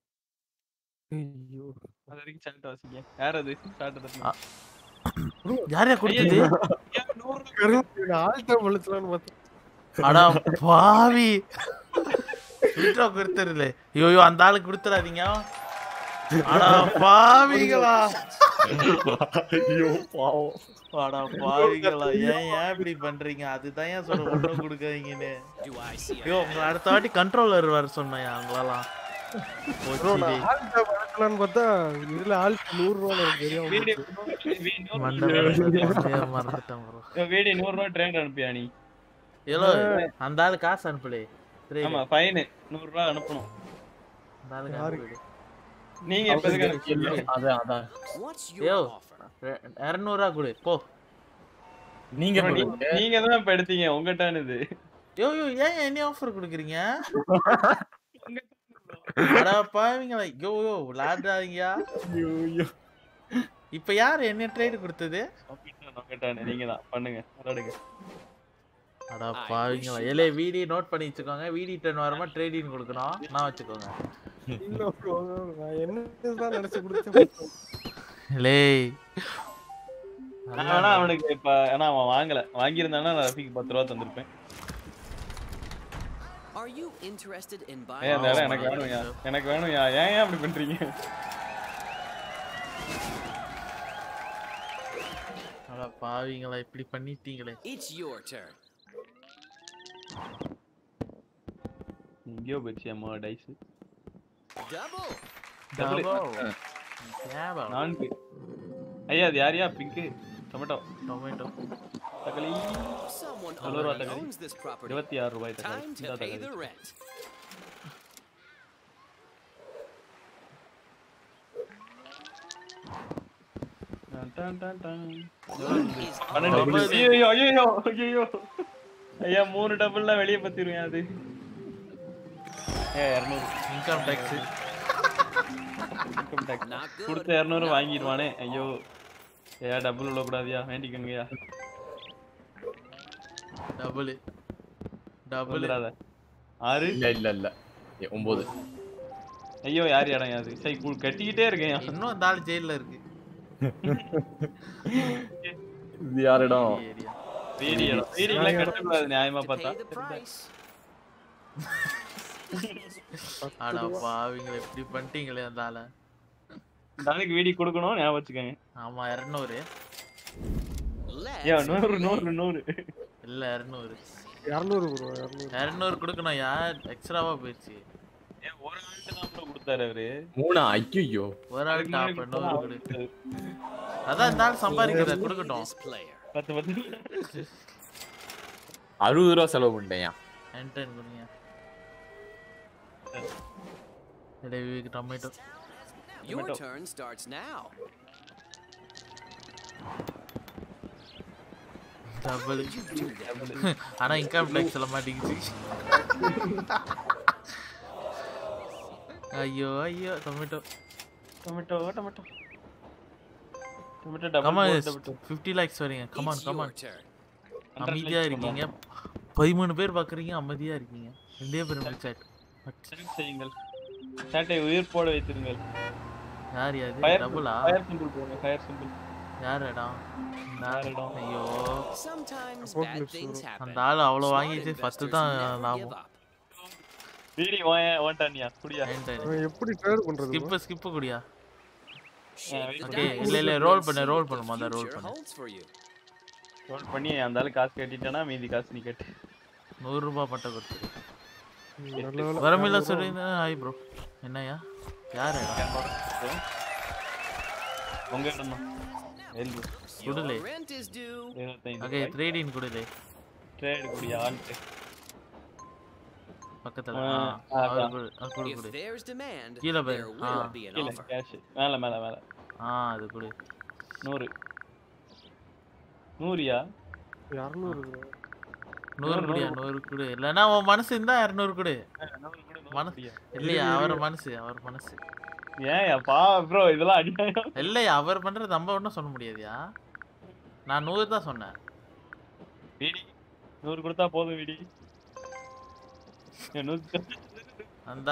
ஐயோ
அது வரைக்கும் சாட் வாசிங்க யார் அது சாட் தட்டி
ஆ. யார் யார் கொடுத்தது
ஆல்டா பழுச்சலான்னு பார்த்தேன்
அடா பாவி விட்ரா கொடுத்துருல ஐயோ அந்த ஆளுக்கு கொடுத்துறாதீங்க அடா பாவிங்களா
ஐயோ பாவம்
அடா பாவிங்களா ஏன் ஏன் இப்படி பண்றீங்க அதுதான் ஏன் சொல்ற ஒன்றும் கொடுக்காதீங்கன்னு
Do I see a
ஐயோ உங்களை அடுத்த வாட்டி கண்ட்ரோலர் வர சொன்னேன் அவங்களாலாம்
ப்ரோ நான் ஆல்டா பழுச்சலான்னு பார்த்தா இதுல ஆல்ட் நூறு ரூபா எனக்கு தெரியும்
வீடி
மண்டை மண்டையை மறந்துட்டேன் bro.
வீடி நூறு ரூபா ட்ரெயின் அனுப்பியா நீ
ஏலோ அந்த ஆளு காசு அனுப்பலே
ஆமா ஃபைன் நூறு ரூபா அனுப்பணும்
அந்த ஆளுக்கு அனுப்பிடு
நீங்க எப்ப எதுக்கு அனுப்புவீங்க?
அதான் அதான்
What's
Yo.
your offer?
ரெ- இரநூறுவா கொடு போ
நீங்க
bro,
போடுங்க.
நீ- நீங்க தான் இப்ப எடுத்தீங்க உங்க டர்ன் இது
யோ யோ ஏன் என்ன ஆஃபர் கொடுக்குறீங்க அடா பாவீங்களா யோ யோ விளாடாதீங்கயா
ஐயோ, ஐயோ.
இப்ப யார் என்ன ட்ரேட் கொடுத்தது
உங்க turn, உங்க turn. நீங்க தான் பண்ணுங்க விளையாடுங்க
அடா பாவீங்களா ஏலே வீடி நோட் பண்ணி வச்சுக்கோங்க வீடி டென் வரமா ட்ரேடிங் கொடுக்கணும் நான் வச்சுக்கோங்க
இல்ல ப்ரோ நான் என்னதான் நினைச்சு கொடுத்தேன்
லேய்
நான் வேணா அவனுக்கு இப்ப ஆனா அவன் வாங்கல வாங்கியிருந்தானா நான் ரஃபிக்கு பத்து ரூபா தந்திருப்பேன்
Are you interested in
ஏய்
buying
அந்த இடம்
this
எனக்கு
mine?
வேணும்யா எனக்கு வேணும்யா ஏன் ஏன் அப்படி பண்றீங்க
அடா பாவீங்களா இப்படி பண்ணிட்டீங்களே
It's your turn.
எங்கேயோ போச்சு அம்மா டைஸ்
Double.
Double.
கேவலம்.
நான்கு ஐயா அது யாரையா பிங்க் டொமேட்டோ
டொமேட்டோ
தக்காளி
Someone
Hello,
already
Rathagali.
owns this property.
இருபத்தி ஆறு ரூபாய் தக்காளி
Time
இந்தா
to pay
தக்காளி
the rent.
டன், டன், டன், டன்.
Is
பன்னெண்டு
Double.
ஐயோ ஐயோ ஐயோ ஐயா மூணு டபுள்லாம் வெளியே பத்திருவேன் அது ஏ இரநூறு
income tax
income tax
Not good.
கொடுத்த இரநூறு வாங்கிடுவானே ஐயோ ஏயா டபுள் விடக்கூடாதியா வேண்டிக்கணுங்கய்யா
டபுள் டபுள்
வந்துடாத ஆறு
இல்ல இல்ல இல்ல ஏ, ஒன்பது
ஐயோ யார் இடம் அது சரி கு- கட்டிக்கிட்டே இருக்கேன்
இன்னும் அந்த ஆள் ஜெயில இருக்கு
இது யாரிடம்
ஏரியா
வீடி இடம் வீடிங்கெல்லாம் கட்டக்கூடாது நியாயமா
to
பார்த்தா
pay the price.
அடா பாவிங்களா இப்படி பண்ணிட்டீங்களே அந்த ஆளை
நாளைக்கு வீடி கொடுக்கணும் ஞாபகம் வச்சுக்கோங்க
ஆமா இரநூறு
Let's
ஏன் நூறு நூறு நூறு
இல்ல இரநூறு
இரநூறு ப்ரோ இரநூறு
இரநூறு கொடுக்கணும் யார் எக்ஸ்ட்ராவா போயிடுச்சு
ஏன் ஒரு ஆண்டு தான் bro கொடுத்தாரு அவரு
மூணா ஐயோ
ஒரு ஆள்
அதுக்கு
டாப்
முன்னாடி
நூறு கொடு
கொடுத்தாரு.
அதான் இந்த ஆள் சம்பாதிக்கிற
pay
கொடுக்கட்டும்
this player.
பத்து பத்து
அறுபது ரூபா செலவு பண்ணிட்டேன்
என்டன் கொடுங்க இல்லை Vivek tomato
Your
Tomato.
turn starts now.
Double ஆனா இன்கம் டேக்ஸ் சொல்ல மாட்டேங்குது ஐயோ ஐயோ tomato
tomato tomato tomato
come on
double tomato
fifty lakhs வரீங்க come on
It's your
come on
turn.
அமைதியா இருக்கீங்க பதிமூணு பேர் பாக்குறீங்க அமைதியா இருக்கீங்க ரெண்டே பேர் சாட்
சரி செய்யுங்கள் சாட்டை உயிர் போட வைத்திருங்கள்
யார் யாரு
ஃபயர்
டபுளா
ஃபயர் சிம்பிள் போங்க ஃபயர் சிம்பிள்
யார் இடம்
யார் இடம்?
ஐயோ
Sometimes
Apocalypse
bad things
வரும்.
happen.
அந்த ஆள் அவ்வளவு
Smart
வாங்கிச்சு பத்து
investors
தான்
never give
லாபம்
up.
வீடி ஓன் ஓன்டானியா குடியா
அவன் எப்படி ட்ரேட் பண்றது bro?
ஸ்கிப் ஸ்கிப் குடியா
Shake the
Okay,
dice
இல்ல, இல்ல,
and
roll
see
பண்ணு,
what
roll
the
பண்ணு, மொத roll
future
பண்ணு.
holds for you.
ரோல் பண்ணி அந்த ஆளு காசு கட்டிட்டேன்னா மீதி காசு நீ கட்டு
நூறு ரூபாய் பட்ட கொடுத்து
ம், நல்ல வேலை.
வரமில்ல சொல்லி ஹாய் ப்ரோ என்னய்யா யார் இடம்
உங்க இடம் தான் எல்பு
Your
குடுலே
rent is due.
இருபத்தைந்து
ஓகே ட்ரேடிங் குடுலே
ட்ரேட் குடியா ஆல்ட்டு
பக்கத்துல
ஆ,
ஆ,
அதான்.
அவர் குடு அது குடு
If
குடு
there's demand,
கீழே போய்,
there
ஆ.
will be an
கீழே
offer.
கேஷ் மேல மேல மேல
ஆ அது குடு
நூறு நூறியா
இரநூறு bro.
நூறு குடியா நூறு குடு இல்லைன்னா உன் மனசு இருந்தா இரநூறு குடு
நூறு கூட நூறு
மனசு
குடியா?
இல்லையா அவர் மனசு அவர் மனசு
ஏன் பா ப்ரோ இதெல்லாம் அநியாயம்
இல்லையா அவர் பண்றது நம்ம ஒன்றும் சொல்ல முடியாதுயா நான் நூறு தான் சொன்னேன்
வீடி நூறு கொடுத்தா போதும் வீடி ஏன் நூத்தி
அந்த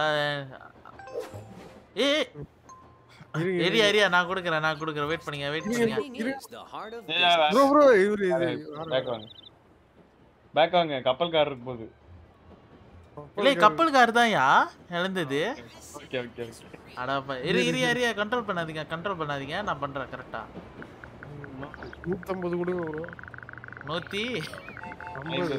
ஏ
இருங்க,
ஏரியா ஏரியா நான் கொடுக்குறேன் நான் கொடுக்குறேன் வெயிட் பண்ணுங்க வெயிட் பண்ணுங்க
Trading is the heart of
ஏய்,
business.
bro bro இவரு இது
பேக் வாங்க பேக் வாங்க கப்பல் கார் இருக்கு போகுது
இல்லை கப்பல்கார் தான் யா இழந்தது
ஓகே ஓகே ஓகே
அடாப்பா இரு இரு ஏரியா கண்ட்ரோல் பண்ணாதீங்க கண்ட்ரோல் பண்ணாதீங்க நான் பண்றேன் கரெக்டா
நூத்தம்பது கொடுங்க ப்ரோ
நூத்தி
ஐம்பது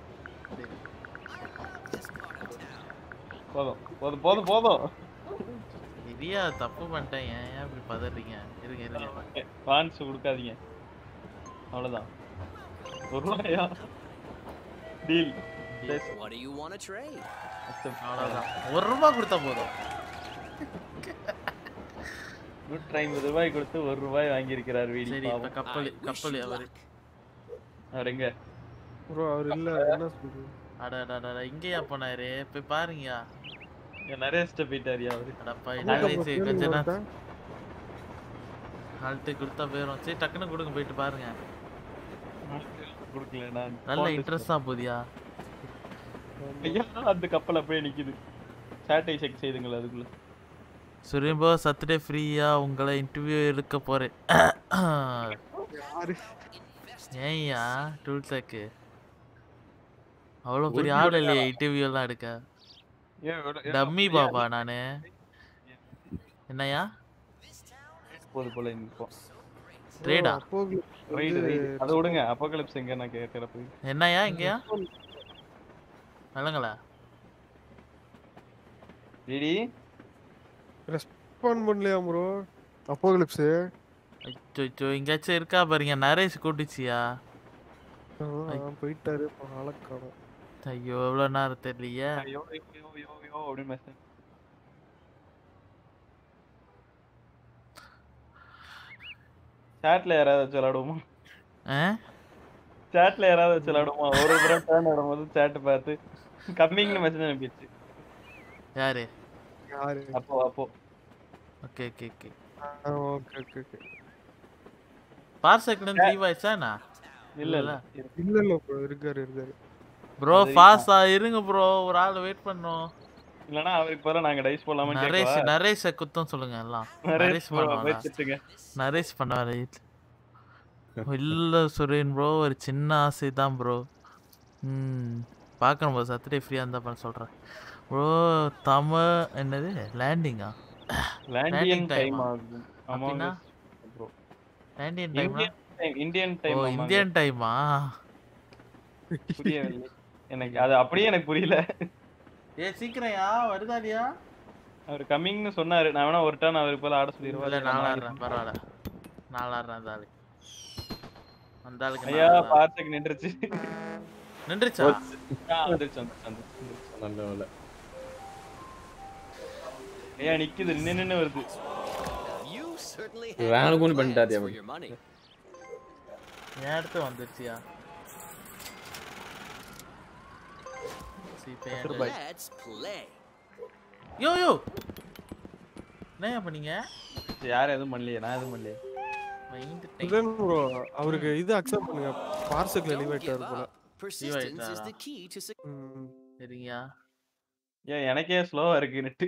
போதும் போதும் போதும் போதும்
இரியா தப்பு பண்ணிட்டேன் ஏன் ஏன் இப்படி பதறீங்க இருங்க இருங்க
வான்ஸ் கொடுக்காதீங்க அவ்வளவுதான் ஒரு ரூபாயா deal
What do you want to trade?
அவ்வளோதான் ஒரு ரூபாய் கொடுத்தா போதும்
நூற்றி ஐம்பது ரூபாய் கொடுத்து ஒரு ரூபாய் வாங்கியிருக்கிறார் வீடி
சரி இப்ப
பாவம்.
கப்பல்
I wish
கப்பல்
you
அவரு
luck.
அவர் எங்க
ப்ரோ அவர் இல்ல என்ன சொல்றது
அடடா இங்கேயா போனாரு போய் பாருங்கயா
இங்க நிறைய ஸ்டெப் போயிட்டாரியா அவரு
அடப்பா
நூத்தம்பது
என்ன
கேளுங்க
கொஞ்ச நேரம்
ஒருத்தன்.
நாள்ட்டு கொடுத்தா போயிடும் சரி டக்குன்னு கொடுங்க போயிட்டு பாருங்க
கொடுக்கல நான்
நல்ல இன்ட்ரெஸ்டா போதியா
ஐயா அந்த கப்பல் அப்படியே நிக்குது சேட்டை செக் செய்துங்கள் அதுக்குள்ள
சுரேம்போ சத்துடே ஃப்ரீயா உங்களை இன்டர்வியூ எடுக்க போறேன்
யாரு
ஏன்யா டூல் டேக்கு அவ்வளோ பெரிய ஆள் இல்லையா இன்டர்வியூ எல்லாம் எடுக்க
ஏன் இவ்வளவு- ஏன்
டம்மி
அப்படியா?
பாபா நானு என்னய்யா
போது போல இப்போ
ட்ரேடா
அப்போக்லிப்ஸ்
ரைடு
வந்து
ரைடு அதை விடுங்க அப்போகலிப்ஸ் எங்க நான் கேட்கற போய்
என்னய்யா இங்கயா நல்லங்களா
வீடி
ரெஸ்பாண்ட் பண்ணலையா ப்ரோ அப்போக்லிப்ஸ்
அச்சோ எங்கேயாச்சும் இருக்கா பாருங்க நரேஷ் கூட்டுச்சியா
போயிட்டாரு இப்போ ஆளக் காணோம்
ஐயோ எவ்வளோ நேரம் தெரியலையே
யோ யோ யோ யோ யோ அப்படின்னு மெசேஜ் சாட்ல யாராவது வச்சு விளாடுவோமா
ஆ
சாட்ல யாராவது வச்சு விளாடுவோமா ஒரு தடவை டேர்ன் ஆடும்போது சாட் பார்த்து கம்மிங்னு மெசேஜ் அனுப்பிடுச்சு
யாரு
யாரு
அப்போ அப்போ
okay okay okay
okay okay okay
பார்செக்டன் லீவ் ஆயிடுச்சாண்ணா
இல்ல இல்ல
இல்ல இல்ல ப்ரோ இருக்காரு இருக்காரு
ப்ரோ ஃபாஸ்டா இருங்க ப்ரோ ஒரு ஆள் வெயிட் பண்ணோம்
இல்லனா அவருக்கு பதிலா நாங்க டைஸ் போடலாமான்னு
நரேஷ்
கேட்கவா
நரேஷ குத்தம் சொல்லுங்க எல்லாம்
நரேஷ்
நரேஷ்
bro,
பண்ணுவாங்க
போய் திட்டுங்க.
நரேஷ் பண்ணுவாரு இல்ல சுரேன் ப்ரோ ஒரு சின்ன ஆசை தான் ப்ரோ ம் பார்க்கணும் ப்ரோ சாட்டர்டே ஃப்ரீயாக இருந்தால் பண்ண சொல்கிறேன் ப்ரோ தமிழ் என்னது லேண்டிங்கா
லேண்டியன் டைம் ஆகும்
அப்படின்னா
ப்ரோ
லேண்டியன் டைமா
இந்தியன் டைம் இந்தியன்
ஓ
டைம்
இந்தியன் டைமா
புரியவில்லை எனக்கு அது அப்படியே எனக்கு புரியல
ஏ சீக்கிரம்யா வருதாடியா
அவர் கம்மிங்னு சொன்னாரு நான் வேணா ஒரு டர்ன் அவருக்கு போல ஆட
இல்லை
சொல்லிடுவாரு
நாலாடுறேன் பரவாயில்ல நாலாடுறேன் அந்த ஆளு அந்த ஆளுக்கு
ஐயா
நாலாடுறேன்.
பார்த்துக்கு நின்றுச்சு
நின்றுச்சா
ஆ, வந்துருச்சு வந்துருச்சு வந்துருச்சு வந்துருச்சு.
நல்ல வேலை
ஐயா நிக்குது நின்னு நின்னு வருது
You certainly
வேணுக்குன்னு
had good
பண்ணிட்டாரு
plans for
அவன்.
your money.
என் இடத்து வந்துருச்சியா சரி, இப்ப என் இடத்து-
Let's play.
யோ யோ என்ன பண்ணீங்க
யாரும் எதுவும் பண்ணலையே நான் எதுவும் பண்ணலையே
மைண்ட்
இல்லைன்னு ப்ரோ அவருக்கு இது அக்செப்ட் பண்ணுங்க பார்சல்
Don't
எலிவேட்
give
ஆகுது போல
up. Persistence is
ஆயிட்டாரா?
the key to success.
ம்.
சரிங்கயா
ஏன் எனக்கே ஸ்லோவா இருக்கு நெட்டு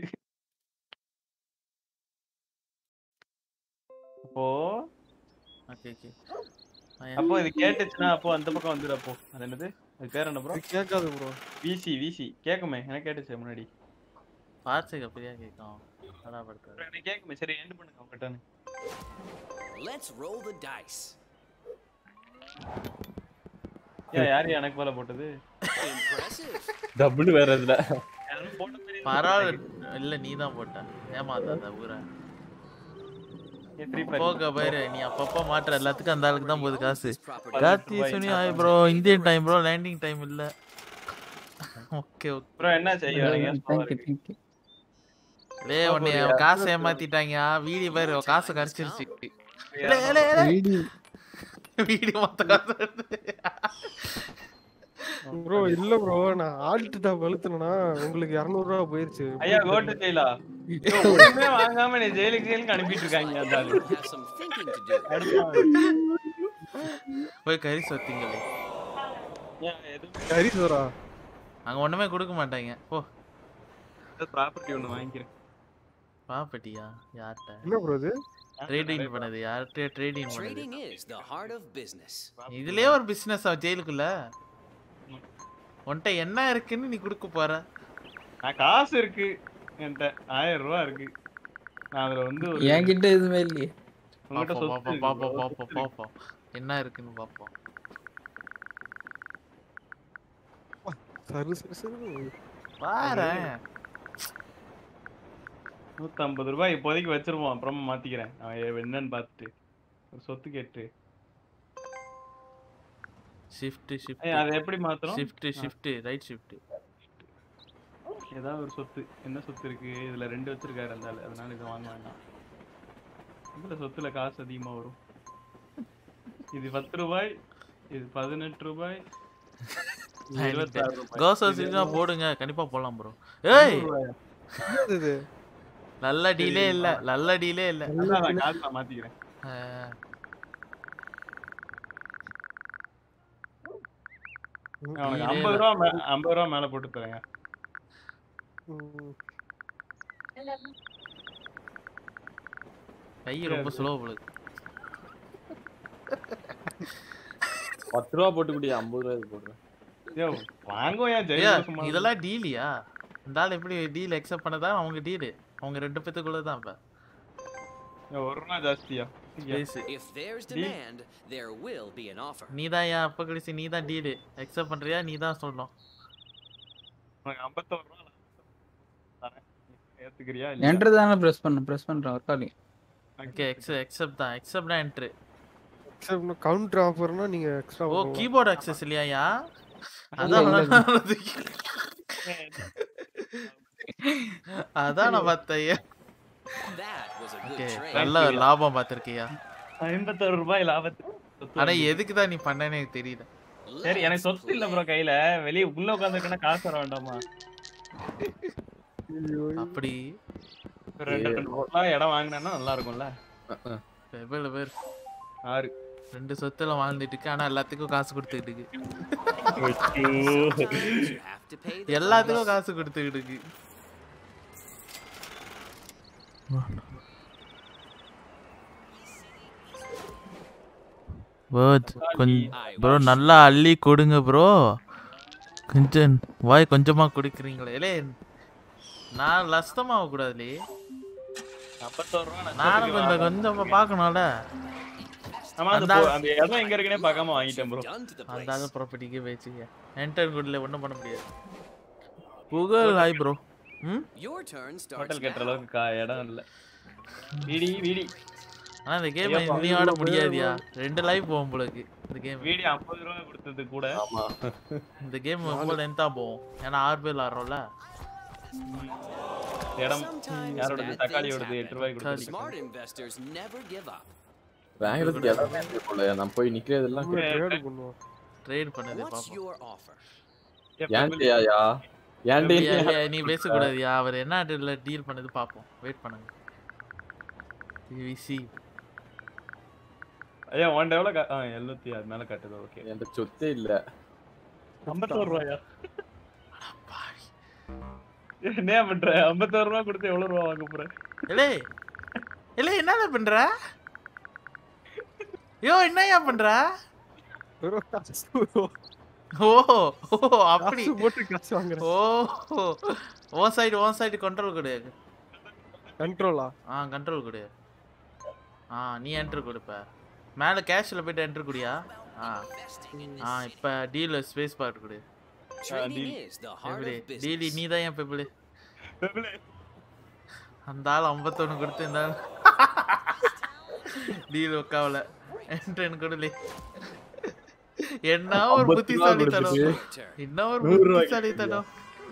அப்போ
ஓகே ஓகே
அப்போ இது கேட்டுச்சுன்னா அப்போ அந்த பக்கம் வந்துடு அப்போ அது என்னது அது பேர் என்ன ப்ரோ
இது கேட்காது ப்ரோ
விசி விசி கேக்குமே எனக்கு கேட்டுச்சு முன்னாடி
பார்த்துக்கு அப்படியா கேட்கும் அதான் படுத்தாது
bro, எனக்கு கேக்குமே சரி எண்ட் பண்ணுங்க உங்ககிட்ட
Let's roll the dice.
ஏன் யாரு எனக்கு போல போட்டது
Impressive.
டபுள் வேற இதுல
யாரும் போட்ட மாதிரி
பரவாயில்ல இல்ல நீ தான் போட்ட ஏமாத்தாத ஊரை
ஏன் free fire
போக பாரு நீ அப்பப்ப மாட்டுற எல்லாத்துக்கும் அந்த ஆளுக்கு தான் போகுது காசு
This property.
கார்த்தி சுனி hi bro Indian time bro landing time இல்ல ஓகே ஓகே
ப்ரோ என்ன செய்ய வரீங்க slow-ஆ
தேங்க்யூ
இருக்கு.
தேங்க்யூ
லே உன்னை காசு ஏமாத்திட்டாங்க வீடியோ பாரு உன் காசு கடிச்சிருச்சு இல்ல இல்ல இல்ல வீடியோ மொத்த காசு எடுத்து.
ப்ரோ இல்ல ப்ரோ நான் ஆல்ட் டாப் அழுத்தினா உங்களுக்கு 200 ரூபா போயிருச்சு
ஐயா கோட்டு ஜெயிலா ஒண்ணுமே வாங்காம நீ ஜெயிலுக்கு ஜெயிலுக்கு அனுப்பிட்டு இருக்காங்க அந்த ஆளு
You have some thinking to do.
போய் கறி சொத்தீங்களே
ஏன் எதுவும்
சரி சோரா
அங்க ஒண்ணுமே கொடுக்க மாட்டாங்க போ
ப்ராப்பர்ட்டி ஒண்ணு வாங்கிக்கிறேன்
பாப்பட்டியா யார்கிட்ட
என்ன ப்ரோ இது
ட்ரேடிங் பண்ணது யார்கிட்ட ட்ரேடிங் பண்ணது
Trading is the heart of business.
இதுலயே ஒரு பிசினஸ் ஜெயிலுக்குள்ள உன்கிட்ட என்ன இருக்குன்னு நீ கொடுக்க போற
நான் காசு இருக்கு என்கிட்ட ஆயிரம் ரூபா இருக்கு நான் அதுல வந்து ஒரு
என்கிட்ட எதுவுமே இல்லையே
உங்ககிட்ட
பாப்போம்
சொத்து
பாப்போம்
இருக்கு,
பாப்போம்
சொத்து
பாப்போம் பாப்போம் என்ன இருக்குன்னு பாப்போம்
சரி சரி சரி
பாரேன்
நூத்தம்பது ரூபாய் இப்போதைக்கு வச்சிருவோம் அப்புறமா மாத்திக்கிறேன் அவன் எ- என்னன்னு பார்த்துட்டு ஒரு சொத்து கேட்டு
ஷிஃப்ட் ஷிஃப்ட்
ஏய், அதை எப்படி மாத்தணும்
ஷிஃப்ட் ஷிஃப்ட் ரைட் ஷிஃப்ட்
ஏதாவது ஒரு சொத்து என்ன சொத்து இருக்கு இதுல ரெண்டு வச்சிருக்காரு அந்த ஆளு அதனால இதை வாங்க வேண்டாம் இதுல சொத்துல காசு அதிகமா வரும் இது பத்து ரூபாய் இது பதினெட்டு ரூபாய் இது இருபத்தாறு ரூபாய்.
கோசோ
இது
சீனா போடுங்க கண்டிப்பா போலாம் ப்ரோ ஏய்
நூறு ரூபாயா?
என்னது இது
நல்ல டீலே இல்ல நல்ல டீலே இல்ல
அதான் நான் காசு நான் மாத்திக்கிறேன்
ஆ,
அவனுக்கு
டீலே
ஐம்பது
இல்ல.
ரூபா மே- ஐம்பது ரூபா மேல போட்டு தரேங்க
ம்.
கை ரொம்ப ஸ்லோ போலுது
பத்து ரூபா போட்டு குடி ஐம்பது ரூபாய்க்கு போடுறேன்
யோ வாங்குவோம் ஏன்
ஐயா,
ஜெயிலுக்கு சும்மா
இதெல்லாம் டீலியா இந்த ஆள் எப்படி டீல் அக்செப்ட் பண்ணதா அவங்க டீலு அவங்க ரெண்டு பேத்துக்குள்ள தான் இப்ப
யோ, ஒரு ரூபா ஜாஸ்தியா
பேசு
If there's demand, there will be an offer.
நீ தான் ஏன் அப்ப கடைசி நீ தான் டீலு அக்செப்ட் பண்றியா நீ தான் சொல்லணும்
உனக்கு ஐம்பத்தோரு ரூபா தரேன் ஏத்துக்கிறியா இல்லையா
என்ட்ரு தானே ப்ரெஸ் பண்ண ப்ரெஸ் பண்றேன் ஒர்க் ஆகி
ஓகே அக்செப்ட் தான் அக்செப்ட் தான் என்ட்ரு
சரி, இன்னும் கவுண்டர் ஆஃபர்னா நீங்க எக்ஸ்ட்ரா
ஓ கீபோர்ட் அக்சஸ் இல்லையா அதான்
இல்ல,
நான் அதான் நான் பார்த்தேன்
That was a good
okay
trade.
நல்ல ஒரு லாபம் பார்த்திருக்கியா
ஐம்பத்தோரு ரூபாய் லாபத்து சொத்து
ஆனா
வாங்கி.
எதுக்கு தான் நீ பண்ணனே எனக்கு தெரியல
சரி எனக்கு
Let's
சொத்து இல்ல ப்ரோ
play.
கையில வெளிய உள்ள உட்காந்துருக்கேன்னா காசு வர வேண்டாமா
அப்படி
ஒரு ரெண்டு ரெண்டு பொருளா இடம் வாங்கினேன்னா நல்லா இருக்கும்ல
எவ்வளவு பேர்
ஆறு
ரெண்டு சொத்துல வாழ்ந்துட்டு இருக்கு ஆனா எல்லாத்துக்கும் காசு கொடுத்துக்கிட்டு இருக்கு
Sometimes you have to pay the
எல்லாத்துக்கும் காசு கொடுத்துக்கிட்டு இருக்கு கொஞ்சம் ப்ரோ நல்லா அள்ளி கொடுங்க ப்ரோ கொஞ்சம் வாய் கொஞ்சமா குடிக்கிறீங்களே இல்லே நான் லஸ்தமாக கூடாதுலே
ஐம்பத்தோரு ரூபா நான்
நானும்
சொத்துக்கு
கொஞ்சம் கொஞ்சமா பார்க்கணும்ல
ஆமா அந்த
அந்த-
பொ- அந்த இடம் எங்க இருக்குன்னே பார்க்காம வாங்கிட்டேன் ப்ரோ
done to the
அந்த
place.
ப்ராப்பர்ட்டிக்கே பேச்சுங்க என்டர் குட்ல ஒன்றும் பண்ண முடியாது கூகுள் ஹாய் ப்ரோ ம்
Your turn starts
ஹோட்டல் கட்டுற
now.
அளவுக்கு கா- இடம் இல்ல வீடி வீடி
ஆனா இந்த கேம்
ஐயப்பா.
இனி ஆட முடியாதியா ரெண்டு லைவ் போகும் போலக்கு இந்த கேம்
வீடி ஐம்பது ரூபா கொடுத்தது கூட
ஆமா
இந்த கேம் ரொம்ப லென்த்தா போகும் ஏன்னா ஆறு பேர் ஆடுறோம்ல
இடம்
Sometimes
யாரோடது
bad
தக்காளியோடது
things
எட்டு ரூபாய்
happen.
கொடுத்தது
Smart investors never give up.
வாங்குறதுக்கு எல்லாமே இருக்கு போல நான் போய் நிக்கிறதெல்லாம்
ட்ரேடு பண்ணுவோம்
ட்ரேட் பண்ணது
What's
பாப்போம்
your offer?
ஏன்டையா ஏன்டே
ஐயா, ஐயா, நீ பேசக்கூடாதுயா அவர் என்ன டீல்ல டீல் பண்ணது பாப்போம் வெயிட் பண்ணுங்க விசி
ஐயா ஒன் எவ்வளோ கா- ஆ எழுநூத்தி அது மேல காட்டுது ஓகே
என்கிட்ட சொத்தே இல்ல
ஐம்பத்தோரு ரூபாயா என்ன பண்ற ஐம்பத்தோரு ரூபா கொடுத்து எவ்வளவு ரூபா வாங்க போற
இல்லே இல்லே என்னடா பண்ற யோ என்னய்யா பண்ற
வெறும் காசு bro.
ஓ ஓ அப்படி
காசு போட்டு காசு வாங்குறேன்
ஓ ஓ சைடு ஓ சைடு கண்ட்ரோல் கொடு
கண்ட்ரோலா
ஆ கண்ட்ரோல் கொடு ஆ நீ என்ட்ரு கொடுப்ப மேலே கேஷில் போயிட்டு என்ட்ரு குடியா ஆ ஆ இப்போ டீல் ஸ்பேஸ் பார்ட் கொடு
Trading is the heart
பெபிளே
of business.
டீலி நீ தான் என் பெபிளே அந்த ஆள் ஐம்பத்தொன்று கொடுத்து இந்த ஆள் டீல் ஒக்காவல என்ட்ரன் கொடுலே என்ன ஒரு
50 ரூபா
புத்திசாலித்தனம்
கொடுத்துட்டு.
என்ன ஒரு
நூறு ரூபாய்க்கு
புத்திசாலித்தனம்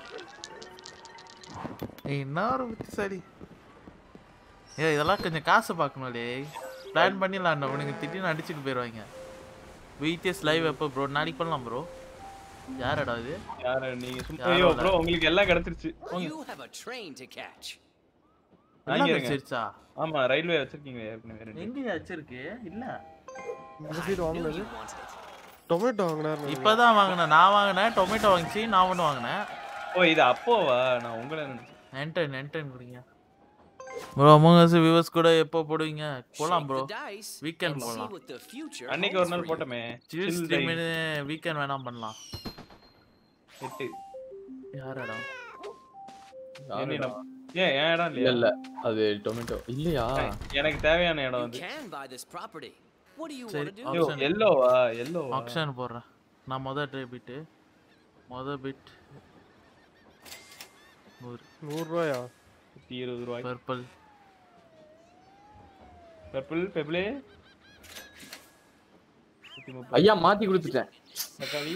என்ன ஒரு புத்திசாலி ஏ இதெல்லாம் கொஞ்சம் காசு பார்க்கணும்லே பிளான் பண்ணிடலாம் அவனுங்க திடீர்னு அடிச்சுட்டு போயிடுவாங்க விடிஎஸ் லைவ் எப்போ ப்ரோ நாளைக்கு பண்ணலாம் ப்ரோ யாரடா இது
யார நீங்க சும்மா
யாரோ
ஐயோ
இல்ல.
ப்ரோ உங்களுக்கு எல்லாம் கிடைச்சிருச்சு போங்க.
You have a train to catch.
எல்லாம்
வாங்கிருங்க.
கிடைச்சிருச்சா
ஆமா ரயில்வே வச்சிருக்கீங்க ஏற்கனவே ரெண்டு
எங்க வச்சிருக்கு இல்ல
இந்த சைடு
Knew
வாங்கினது
you wanted it.
டொமேட்டோ வாங்கினாரு
இப்பதான் வாங்கினேன் நான் வாங்கினேன் டொமேட்டோ வாங்கிச்சு நான் ஒன்று வாங்கினேன்
ஓ இது அப்போவா நான் உங்களை நினைச்சேன்
என்டன் என்டன் குடிங்க ப்ரோ அமோங்கஸ் வியூவர்ஸ் கூட எப்போ போடுவீங்க போலாம்
Shake
bro
the dice
Weekend
and see
போலாம்.
what the future
அன்னைக்கு
holds
ஒரு நாள்
for you.
போட்டோமே
chill
chill
stream
day.
Weekend வேணாம் பண்ணலாம்
எட்டு
யாரடா
என்ன
யாருடா?
இடம்? ஏன் என் இடம்
இல்ல
இல்லையா
இல்ல அது டொமேட்டோ இல்லையா
எனக்கு தேவையான இடம்
You
வந்து
can buy this property. What do you
சரி,
want to do?
Option.
ஐயோ எல்லோவா எல்லோவா
ஆக்ஷன் போடுறேன் நான் மொதல் ட்ரை பிட்டு மொதல் பிட் நூறு
நூறுரூவாயா
நூத்தி இருபது ரூபாய்
பர்பிள்
பர்பிள் பெபிளே நூத்தி முப்பது
ஐயா மாத்தி கொடுத்துட்டேன்
தக்காளி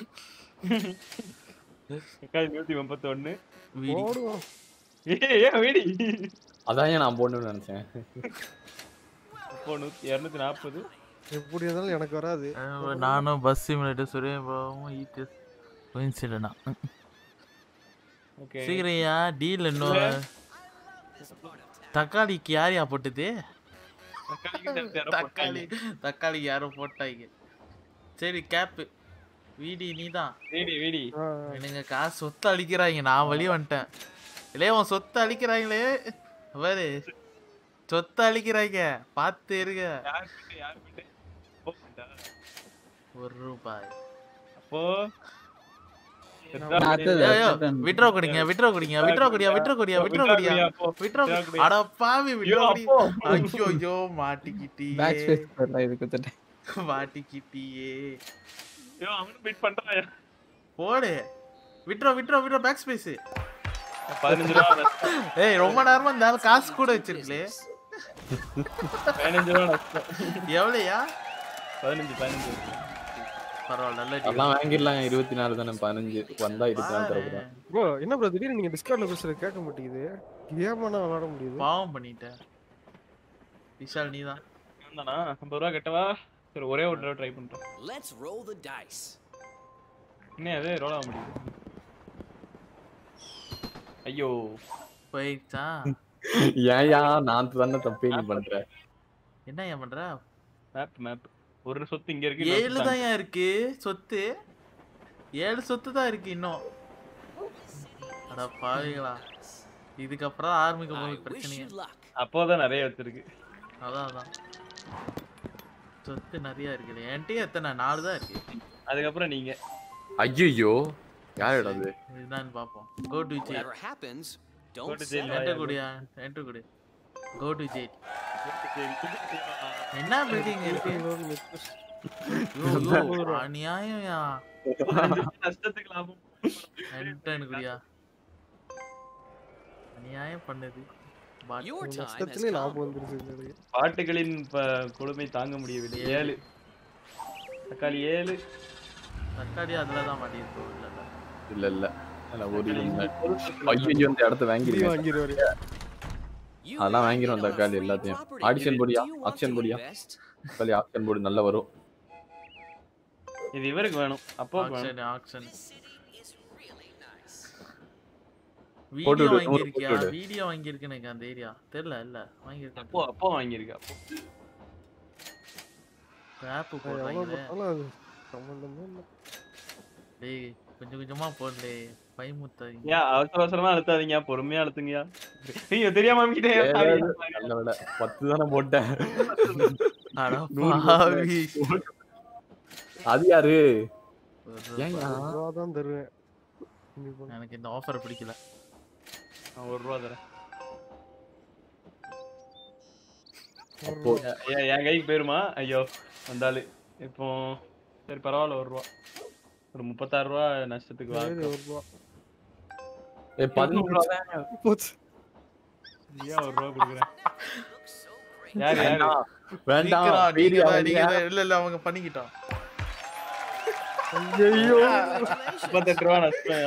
தக்காளி நூத்தி முப்பத்தி ஒண்ணு
வீடி
போடுவோம்
ஏ ஏன் வீடி
அதான் ஏன் நான் போடணும்னு நினைச்சேன்
இப்போ நூத்தி இருநூத்தி நாற்பது
எப்படி இருந்தாலும் எனக்கு வராது
அஹ் நானும் பஸ் சிமுலேட்டர் சுரேன் ப்ரோவும் ஈட்டு கோயின்சிடனா
ஓகே
சீக்கிரம்யா டீல் இன்னும் தக்காளிக்கு யாரையா போட்டது தக்காளி தக்காளி யாரோ போட்டாங்க சரி கேப்பு வீடி நீதான்
வீடி வீடி
ஆ,
எனக்கு காசு சொத்து அழிக்கிறாங்க நான் வெளியே வந்துட்டேன் இல்லையே உன் சொத்து அழிக்கிறாங்களே பாரு சொத்து அழிக்கிறாங்க பார்த்து இருங்க
யார் வீட்டு யார் வீட்டு ஓ, இதா.
ஒரு ரூபாய்
அப்போ
நான் அடுத்தது,
ஐயோ
அடுத்தது.
விட்ரோ குடிங்க விட்ரோ குடிங்க விட்ரோ குடியா விட்ரோ குடியா விட்ரோ குடியா விட்ரோ அட பாவி விட்ரோ குடி ஐயோ ஐயோ
பேக்
மாட்டிக்கிட்டியே
ஸ்பேஸ் வரல இது குத்துட்டேன்
மாட்டிக்கிட்டியே
ஐயோ அவனும் பிட் பண்றான்
போடு withdraw withdraw withdraw back space
பதினஞ்சு ரூபா நஷ்டம்.
ஏய் ரொம்ப நேரமா இந்த ஆள் காசு கூட வச்சிருக்கலே
பதினஞ்சு ரூபா நஷ்டம்
எவ்வளோயா
பதினஞ்சு பதினஞ்சு
பரவாயில்ல நல்ல deal.
அதெல்லாம் வாங்கிடலாம் இருபத்தி நாலு தானே பதினஞ்சு வந்தா இருபத்தி நாலு தரப்போறேன்
ப்ரோ என்ன ப்ரோ திடீர்னு நீங்க டிஸ்கார்ட்ல பேசுறது கேட்க மாட்டேங்குது கேமானா விளாட முடியுது
பாவம் பண்ணிட்டேன் விஷால் நீதான்
தானா ஐம்பது ரூபா கட்டவா சரி ஒரே ஒரு தடவை ட்ரை பண்றோம்
Let's roll the dice.
என்ன அது ரோல் ஆக முடியுது ஐயோ
போயிடுச்சா
ஏன்யா நான் தானே தப்பே நீ பண்ற
என்ன ஏன் பண்ற
மேப் மேப் ஒரு சொத்து இங்க இருக்கு
ஏழு
இன்னொரு
தான் ஏன் இருக்கு சொத்து ஏழு சொத்து தான் இருக்கு இன்னும் அட பாவிகளா இதுக்கப்புறம் தான் ஆரம்பிக்க
I
போகுது
wish
பிரச்சனையே
you luck.
அப்போதான் நிறைய வச்சிருக்கு
அதான் அதான் சொத்து நிறைய இருக்குது என்கிட்டயே எத்தனை நாலு தான் இருக்கு
அதுக்கப்புறம் நீங்க
ஐயோ யார் அது
இதுதான் பார்ப்போம் go to jail
Whatever happens,
Go
don't
to jail.
settle.
என்கிட்ட கூடியா என்கிட்ட கூடிய கோ டு ஜெயில் என்ன பில்டிங் இருக்கு ஐயோ, ஐயோ, அநியாயம்யா
நஷ்டத்துக்கு லாபம்
என்கிட்ட கூடியா அநியாயம் பண்ணுது பாட்.
Your time has
நஷ்டத்துலயே
come.
லாபம் வந்துருச்சு இந்த இதுக்கு.
பாட்டுகளின் ப- கொடுமை தாங்க முடியவில்லை ஏழு தக்காளி ஏழு
தக்காளி அதுல தான் மாட்டிருக்கு இல்ல இல்ல
இல்ல இல்ல இல்ல ஒரு இது முன்னாடி. ஐயோ இந்த இடத்த
இப்படி
வாங்கிருக்கேன்
வாங்கிடுவாரு
You
அதெல்லாம்
have
வாங்கிரும்
enough
தக்காளி
free
எல்லாத்தையும்.
property.
Audition
Do
போடியா?
you want
Auction
to
போடியா?
invest?
தக்காளி ஆப்ஷன் போர்டு நல்லா வரும்
இது இவருக்கு வேணும் அப்போ
ஆக்ஷன் ஆக்ஷன்
போட்டு
வீடியோ
விடு, நூறு
வாங்கியிருக்கியா
போட்டு விடு.
வீடியோ வாங்கியிருக்கு எனக்கு அந்த ஏரியா தெரியல இல்ல வாங்கியிருக்கேன்
அப்போ அப்போ வாங்கியிருக்கு அப்போ
ஆப்
எவ்வளவு
போடுறாங்க
போட்டாலும் அது சம்மந்தமே இல்லை
டேய் கொஞ்சம் கொஞ்சமா போடலே பயமுத்தாதீங்க
ஏன் அவசர அவசரமா அழுத்தாதீங்க பொறுமையா அழுத்துங்கயா நீங்க தெரியாம அமுக்கிட்டே
நல்ல வேலை பத்து தானே போட்டேன்
அட
நூறு
பாவி
அது யாரு
ஒரு
ஏன்யா?
ரூபா தான் தருவேன் நீ பண்ணு.
எனக்கு இந்த ஆஃபர் பிடிக்கல
நான் ஒரு ரூபா தரேன்
அப்போ
ஏன் என் கைக்கு போயிருமா ஐயோ வந்தாலு இப்போ சரி பரவாயில்ல ஒரு ரூபா ஒரு முப்பத்தாறு ரூபா நஷ்டத்துக்கு
சரி,
வாங்க
ஒரு ரூபா
ஏய், பதினஞ்சு ரூபா தான்.
போச்சு
ஏன் ஒரு ரூபா கொடுக்குறேன் யாரு யாரு
வேண்டாம், வேண்டாம்
சீக்கிரம்,
வீடியோ
நீங்க தான்,
வாங்கியா?
நீங்க தான். இல்ல இல்ல அவங்க பண்ணிக்கிட்டோம்
ஐயோ
முப்பத்தெட்டு ரூபா நஷ்டம்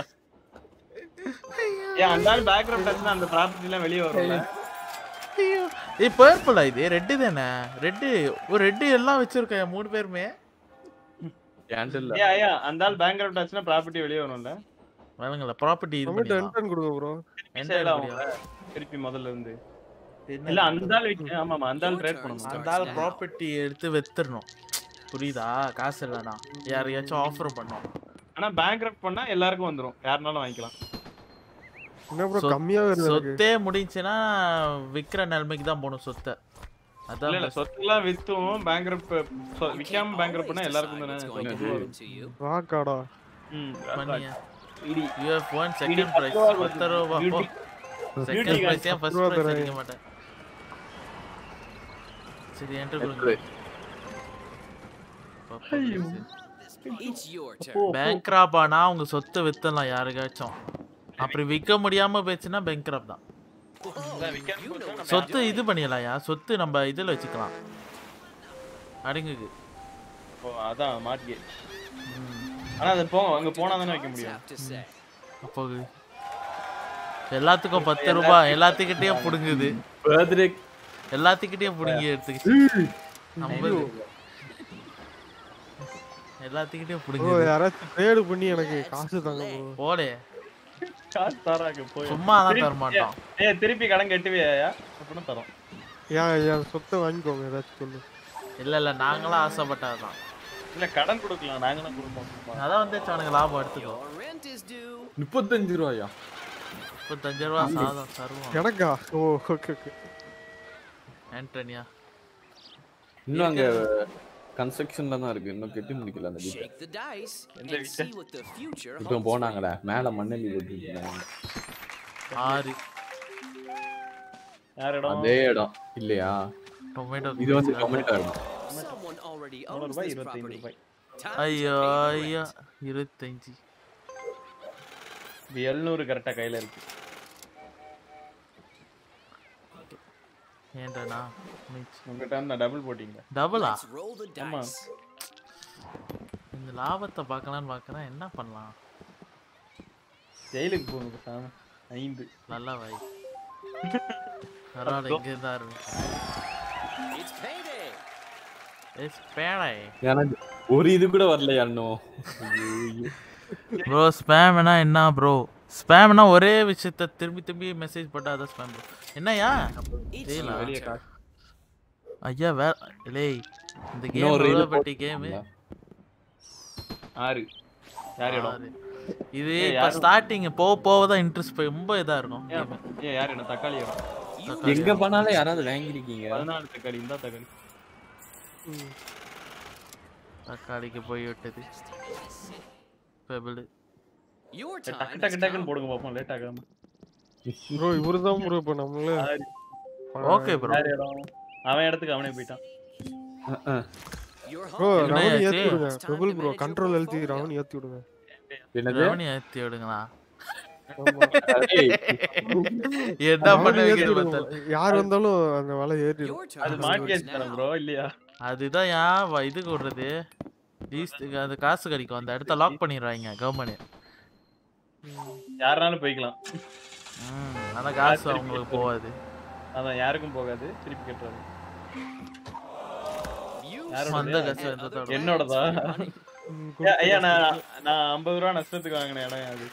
ஏன் அந்த பேக்ரவுண்ட் டச்னா அந்த ப்ராப்பர்ட்டி எல்லாம் வெளியே வரும்ல
ஏய் பர்பிளா இது ரெட்டு தானே ரெட்டு ஒரு ரெட்டு எல்லாம் வச்சிருக்கேன் மூணு பேருமே
என்கிட்ட இல்ல.
ஏன் ஐயா அந்த ஆள் பேக்ரவுண்ட் டச்னா ப்ராப்பர்ட்டி வெளியே வரும்ல
வேணுங்களா ப்ராப்பர்ட்டி இது
நம்மகிட்ட
பண்ணிடலாம்.
என்டன் கொடுங்க ப்ரோ
Enter
சைடு
பண்ணியா?
ஆகும்ல திருப்பி முதல்ல இருந்து
என்ன
இல்ல அந்த ஆள் விக்க ஆமா ஆமா அந்த ஆள் ட்ரேட் பண்ணணும்
அந்த ஆள் ப்ராப்பர்ட்டி எடுத்து வித்துறணும் புரியுதா காசு இல்லைனா யாரையாச்சும் ஆஃபர் பண்ணோம்
ஆனா பேங்க்ரப்ட் பண்ணா எல்லாருக்கும் வந்துரும் யாருனாலும் வாங்கிக்கலாம்
என்ன ப்ரோ
சொத்-
கம்மியா வருது எனக்கு
சொத்தே முடிஞ்சுன்னா விக்கிற நிலைமைக்கு தான் போகணும் சொத்தை
இல்ல
அதான்
இல்ல சொத்துலாம் வித்தும் பேங்க்ரப்ட் விக்காம பேங்க்ரப்ட் பண்ணா எல்லாருக்கும் தானே சொத்து வரும்.
ராக்காடா
ம்,
பண்ணியா
இடி.
யூஎஃப் ஒன்
இடி
செகண்ட்
பத்து
ப்ரைஸ்
ரூபா
பத்து ரூபா
Beauty.
செகண்ட்
Beauty
ப்ரைஸ் ஏன்
பத்து
ஃபர்ஸ்ட்
ரூபா
ப்ரைஸ்
தரேன்.
அடிக்க மாட்டேன் சரி என்ட்ரு
Enter.
கொடுங்க
It's your turn.
பேங்க்ராப் ஆனா உங்க சொத்தை வித்தலாம் யாருக்காச்சும் அப்படி விற்க முடியாம போச்சுன்னா பேங்க்ராப் தான்
அதான் விக்காம போச்சுன்னா நம்ம
சொத்து இது பண்ணிடலாம்யா சொத்து நம்ம இதுல வச்சுக்கலாம் அடங்குக்கு
ஓ, அதான் மாட்டியே ஆனா அது போ அங்க போனா தானே வைக்க முடியும்
Have to say.
அப்போ எல்லாத்துக்கும் பத்து ரூபாய் எல்லாத்துக்கிட்டயும் புடுங்குது
Birthday
எல்லாத்துக்கிட்டயும் புடுங்கி எடுத்துக்கிச்சு ஐம்பது எல்லாத்துக்கிட்டயும்
ப்ரோ
புடுங்குது
யாராச்சும் ட்ரேடு பண்ணி எனக்கு காசு தாங்க ப்ரோ
போடே
காசு தராங்க போய்
சும்மா தான் தர மாட்டோம்
ஏய் திருப்பி கடன் கட்டுவியா அப்படின்னா தரோம்
ஏன் என் சொத்தை வாங்கிக்கோங்க ஏதாச்சும் சொல்லு
இல்ல இல்ல நாங்களும் ஆசைப்பட்டதுதான்
இல்ல கடன் கொடுக்கலாம் நாங்களும் கொடுப்போம்
அதான் வந்து அவனுக்கு லாபம் எடுத்துக்கோ
Your rent is due.
முப்பத்தஞ்சு ரூபாயா
முப்பத்தஞ்சு ரூபா சாதம் சருவம்
எனக்கா ஓ ஓகே ஓகே
ஆண்டனியா
இன்னும் அங்க கன்ஸ்ட்ரக்ஷன்ல தான் இருக்கு இன்னும் கட்டி முடிக்கல அந்த வீட்டை
Shake the dice
எந்த
and
வீட்டை?
see what the future
இப்போ
holds.
போனாங்கடா மேல மண்ணெல்லி போட்டுருக்காங்க
ஆறு
யார் இடம்
அதே இடம் இல்லையா
டொமேட்டோ
இது வந்து கம்யூனிட்டா இருக்கும்
Someone already
எவ்வளவு
owns
ரூபாய்
this
இருபத்தைந்து
property.
ரூபாய்
Time to
ஐயோ
pay the
ஐயோ
rent.
இருபத்தஞ்சு
இது எழுநூறு கரெக்டா கையில இருக்கு
ஏன்டா
உங்ககிட்ட வந்து டபுள் போட்டீங்க
டபுளா
Let's roll the
Come on.
dice.
இந்த லாபத்தை பார்க்கலான்னு பார்க்கறேன் என்ன பண்ணலாம்
ஜெயிலுக்கு போங்க பேசாம ஐந்து
நல்லா வை பரவாயில்ல இங்கே தான் இருக்கு
It's payday.
எஸ் பேடை
எனக்கு ஒரு இது கூட வரலையா இன்னும் ஐயோ, ஐயோ.
ப்ரோ ஸ்பேம்னா என்ன ப்ரோ ஸ்பேம்னா ஒரே விஷயத்த திரும்பி திரும்பி மெசேஜ் போட்டா அதான் ஸ்பேம் ப்ரோ என்னய்யா
It's
Deal
your
வெளியே
turn.
காசு
ஐயா வே லேய் இந்த கேம்
இன்னொரு இது
பட்டி கேமு
ஆறு யார் இடம்
இது
ஏய்,
இப்போ
யாரும்
ஸ்டார்டிங் போக போக தான் இன்ட்ரெஸ்ட் போய் ரொம்ப இதா இருக்கும்
ஏன் ஏன் யார் இடம் தக்காளி இடம்
எங்க போனாலும் யாராவது வாங்கிருக்கீங்க
பதினாலு தக்காளி இந்த தக்காளி
தக்காளிக்கு போய் விட்டது பெபிள்
Your
ஏய்,
time
டக்கு
has
டக்கு டக்குன்னு
come.
போடுங்க பாப்போம் லேட் ஆகாம
ப்ரோ இவரு தான் ப்ரோ இப்போ நம்மள
ஓகே ப்ரோ
யார் இடம் அவன் இடத்துக்கு அவனே போயிட்டான்
Your
ப்ரோ
home.
என்ன
ரவன்
ஆச்சு?
ஏத்தி விடுங்க
It's time
triple
to
bro
manage your
control எழுத்தி
portfolio.
ரவன் ஏத்தி விடுங்க
என்னது
ரெவனி ஏத்தி விடுங்களா
ஆமா.
ஏய்,
என்ன
ரவன்
பண்ணுவீங்க
ஏத்தி விடுங்க.
பார்த்தாலும்.
யார் வந்தாலும் அந்த விலை ஏறிடும்
Your turn
அது
starts
மாட்டியாச்சு தரேன்
now.
ப்ரோ இல்லையா
அதுதான் ஏன் வ- இதுக்கு விடுறது லீஸ்ட்டுக்கு அது காசு கிடைக்கும் அந்த இடத்த லாக் பண்ணிடுவாங்க கவர்மெண்ட்
யாருனாலும் போய்க்கலாம்
ம் ஆனா காசு அவங்களுக்கு போகாது
அதான் யாருக்கும் போகாது திருப்பி கட்டுறது
வந்த காசு வந்ததோட.
என்னோடதா
ம்,
ஐயா, ஐயா நான் நான் ஐம்பது ரூபா நஷ்டத்துக்கு வாங்கின இடம் அது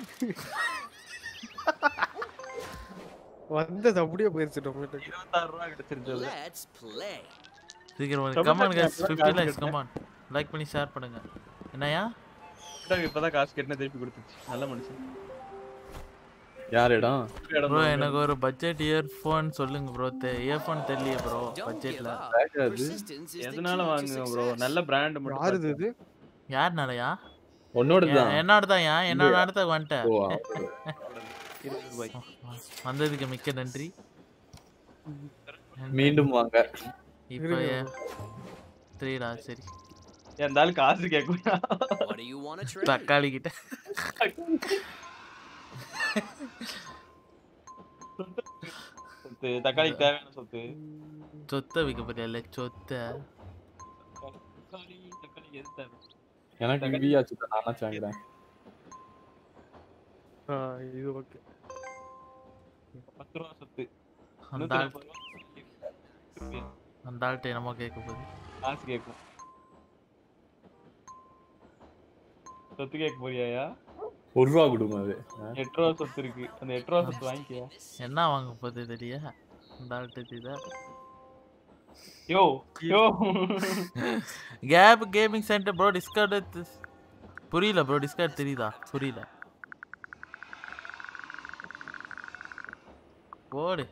வந்தது அப்படியே போயிருச்சு டொமேட்டோ
இருபத்தாறு ரூபா கிடைச்சிருச்சு அது.
Let's play.
சீக்கிரம்
ரொம்ப
கமான் கைஸ்
காசு
50 லைக்ஸ்
கட்டணும்.
கமான் லைக் பண்ணி ஷேர் பண்ணுங்க என்னையா
இந்தாங்க, இப்பதான் காசு கட்டின திருப்பி கொடுத்துச்சு நல்ல மனுஷன்
யார் இடம்
ப்ரோ எனக்கு ஒரு பட்ஜெட் இயர்ஃபோன் சொல்லுங்க ப்ரோ இயர்ஃபோன் தெரியலையே ப்ரோ
Don't give
பட்ஜெட்ல
up.
அது
Persistence is the
எதனால
key to
வாங்குங்க ப்ரோ
success.
நல்ல பிராண்ட் மட்டும்
யாருது இது
யாருனாலயா
உன்னோடதுதான்
என்னோட தான் ஏன் என்னோட இடத்துக்கு வந்துட்டேன்
ஓ அவரோட.
பார்த்து. இருபது ரூபாய்
வந்ததுக்கு மிக்க நன்றி
மீண்டும் வாங்க
இப்போ த்ரீடா சரி
ஏன் இந்த ஆளு காசு கேட்கும்
What do you want to trade?
தக்காளி கிட்ட
சொத்து தக்காளிக்கு தேவையான சொத்து
சொத்தை விற்க போறியா சொத்தை
தக்காளி தக்காளி எது தேவை
எனக்கு வியாச்சு நானா சாங்கிறேன்
ஆ, இது ஓகே
பத்து ரூபா சொத்து
அந்த
நூத்தி
ஆள்
நாற்பது ரூபா
அந்த ஆள்கிட்ட என்னமோ கேட்க போகுது
காசு கேட்கும் சொத்து கேட்க போறியாயா
ஒரு ரூபா கொடுங்க அது ஆ?
எட்டு ரூபா சொத்து இருக்கு அந்த எட்டு ரூபா சொத்து வாங்கிக்கியா
என்ன வாங்க போகுது தெரிய அந்த ஆள்கிட்ட இதா
yo yo
cap gaming center bro discount புரியல ப்ரோ டிஸ்கவுண்ட் தெரியுதா புரியல போடு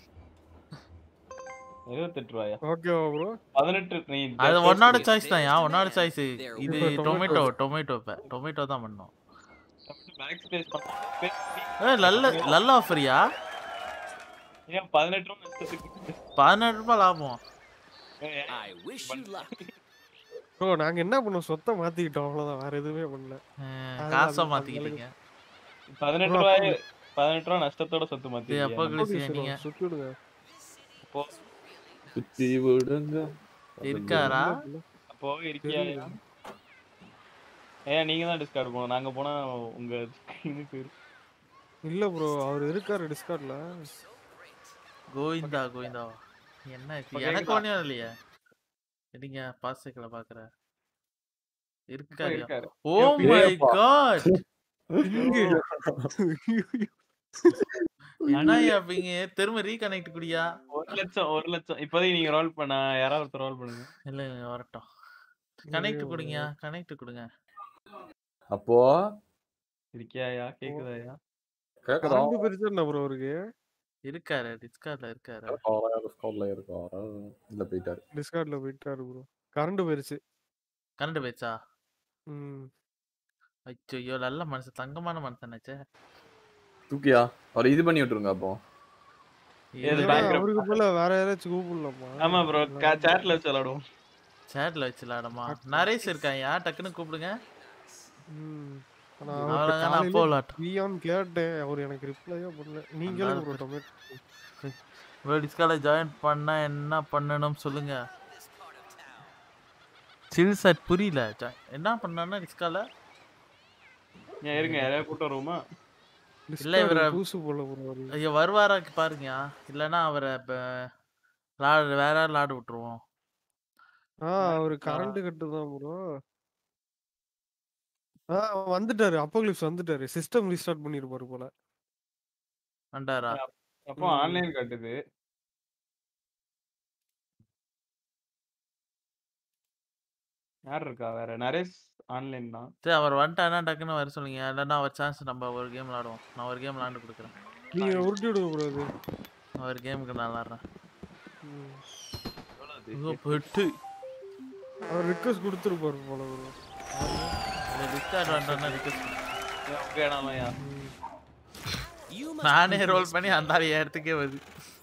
இருபத்தெட்டு ரூபாயா
ஓகேவா ப்ரோ
பதினெட்டு நீ
அது
just
உன்னோட
They-
சாய்ஸ் தான் யா
they
உன்னோட
demand
சாய்ஸ்
their
இது
way.
டொமேட்டோ டொமேட்டோ இப்ப டொமேட்டோ தான் பண்ணோம்
backspace பண்ணா space
ஏ நல்ல நல்ல ஆஃபரியா
ஏன் பதினெட்டு ரூபா நஷ்டத்துக்கு
பதினெட்டு ரூபாய் லாபம்
ஏய்,
I wish you luck.
Bro நாங்க என்ன பண்ணோம் சொத்தை மாத்திக்கிட்டோம் அவ்வளவுதான் வேற எதுவுமே பண்ணல
அஹ்,
அது-
காசை
அது-
மாத்திக்கிட்டீங்க
பதினெட்டு
bro,
ரூபாய் பதினெட்டு ரூபா நஷ்டத்தோட சொத்து
இது
மாத்தி
எப்போ குளிச்சியா நீங்க
சுத்தி விடுங்க
அப்போ
சுத்தி விடுங்க
இருக்காரா
அப்போ இருக்கியா ஏன் நீங்க தான் டிஸ்கார்ட் போகணும் நாங்க போனா உங்க இது போயிரும்.
இல்ல ப்ரோ அவர் இருக்காரு டிஸ்கார்ட்ல
கோவிந்தா கோவிந்தா என்ன இது?
இப்ப
எனக்கு
கேக்குதா?
ஒன்றும் இல்லையே நீங்க பாஸ்டிக்கல பாக்குற
இப்ப
இருக்காரு
இருக்காரு
ஓ மை
ஏப்பா.
காட் என்னய்யா அப்பீங்க திரும்ப ரீகனெக்ட் குடியா
ஒரு லட்சம் ஒரு லட்சம் இப்போதைக்கு நீங்க ரோல் பண்ண யாராவது ஒருத்தர் ரோல் பண்ணுங்க
இல்ல இல்ல, வரட்டும் கனெக்ட் கொடுங்க கனெக்ட் கொடுங்க
அப்போ
இருக்கியாயா கேக்குதாயா
கேக்குதா
ரெண்டு பெருசா என்ன ப்ரோ இருக்கு
இருக்காரு டிஸ்கார்ட்ல இருக்காரு
இருக்காரா ஸ்கோர்ல இருக்காரா இல்ல போயிட்டாரு
டிஸ்கார்ட்ல போயிட்டாரு ப்ரோ கரண்ட் போயிருச்சு
கரண்ட் போயிடுச்சா
ம்
ஐயோ நல்ல மனுஷன் தங்கமான மனுஷனாச்சே
தூக்கியா அவர் இது பண்ணி விட்டுருங்க அப்போ
ஏது
இது
இல்லைன்னா
background
அவருக்கு போல வேற யாராச்சும் கூப்பிடலாமா
ஆமா ப்ரோ சேட்ல வச்சு விளாடுவோம்
சேட்ல வச்சு விளாடமா நரேஷ் இருக்காயா டக்குன்னு கூப்பிடுங்க
ம் ஆனா
அவ்வளவுதான் அப்போ
அவர்கிட்ட
விளாட்டும்
பியான்னு கேட்டேன் அவர் எனக்கு ரிப்ளையே பண்ணல நீங்களும் ப்ரோ டொமேட்டோ
ப்ரோ டிஸ்கார்ட்ல ஜாயின் பண்ணா என்ன பண்ணணும் சொல்லுங்க சில் செட் புரியல ஜா- என்ன பண்ணா டிஸ்கால
ஏன் இருங்க யாரையா கூட்டம் வருவோமா
இல்ல இவர-
பூசு போல ப்ரோ அவரு
ஐயோ வருவாரா பாருங்க இல்லைன்னா அவரை இப்ப லாடு வேற யாரும் லாடு விட்டுருவோம்
ஆ அவரு கரண்ட் கட்டு தான் ப்ரோ ஆ வந்துட்டாரு அப்போக்லிப்ஸ் வந்துட்டாரு சிஸ்டம் ரீஸ்டார்ட் பண்ணிருப்பாரு போல
வண்டாரா
அப்போ ஆன்லைன் காட்டுது யார் இருக்கா வேற நரேஷ் ஆன்லைன் தான்
சரி அவர் வந்துட்டானா டக்குன்னு வர சொல்லுங்க இல்லைன்னா அவர் சான்ஸ் நம்ம ஒரு கேம் விளாடுவோம் நான் ஒரு கேம் விளாண்டு கொடுக்குறேன்
நீங்க உருட்டி விடுங்க ப்ரோ அது
நான் ஒரு கேமுக்கு நான் விளாட்றேன்
ம்.
ஐயோ பெட்டு
அவர் ரிக்வஸ்ட் கொடுத்துருப்பாரு போல ப்ரோ
டிஸ்கார்ட் வந்துட்டானா ரிக்வஸ்ட்
ஓகே நாமையா
You must
நானே
prove
ரோல்
this
பண்ணி அந்த ஆள் என் இடத்துக்கே வருது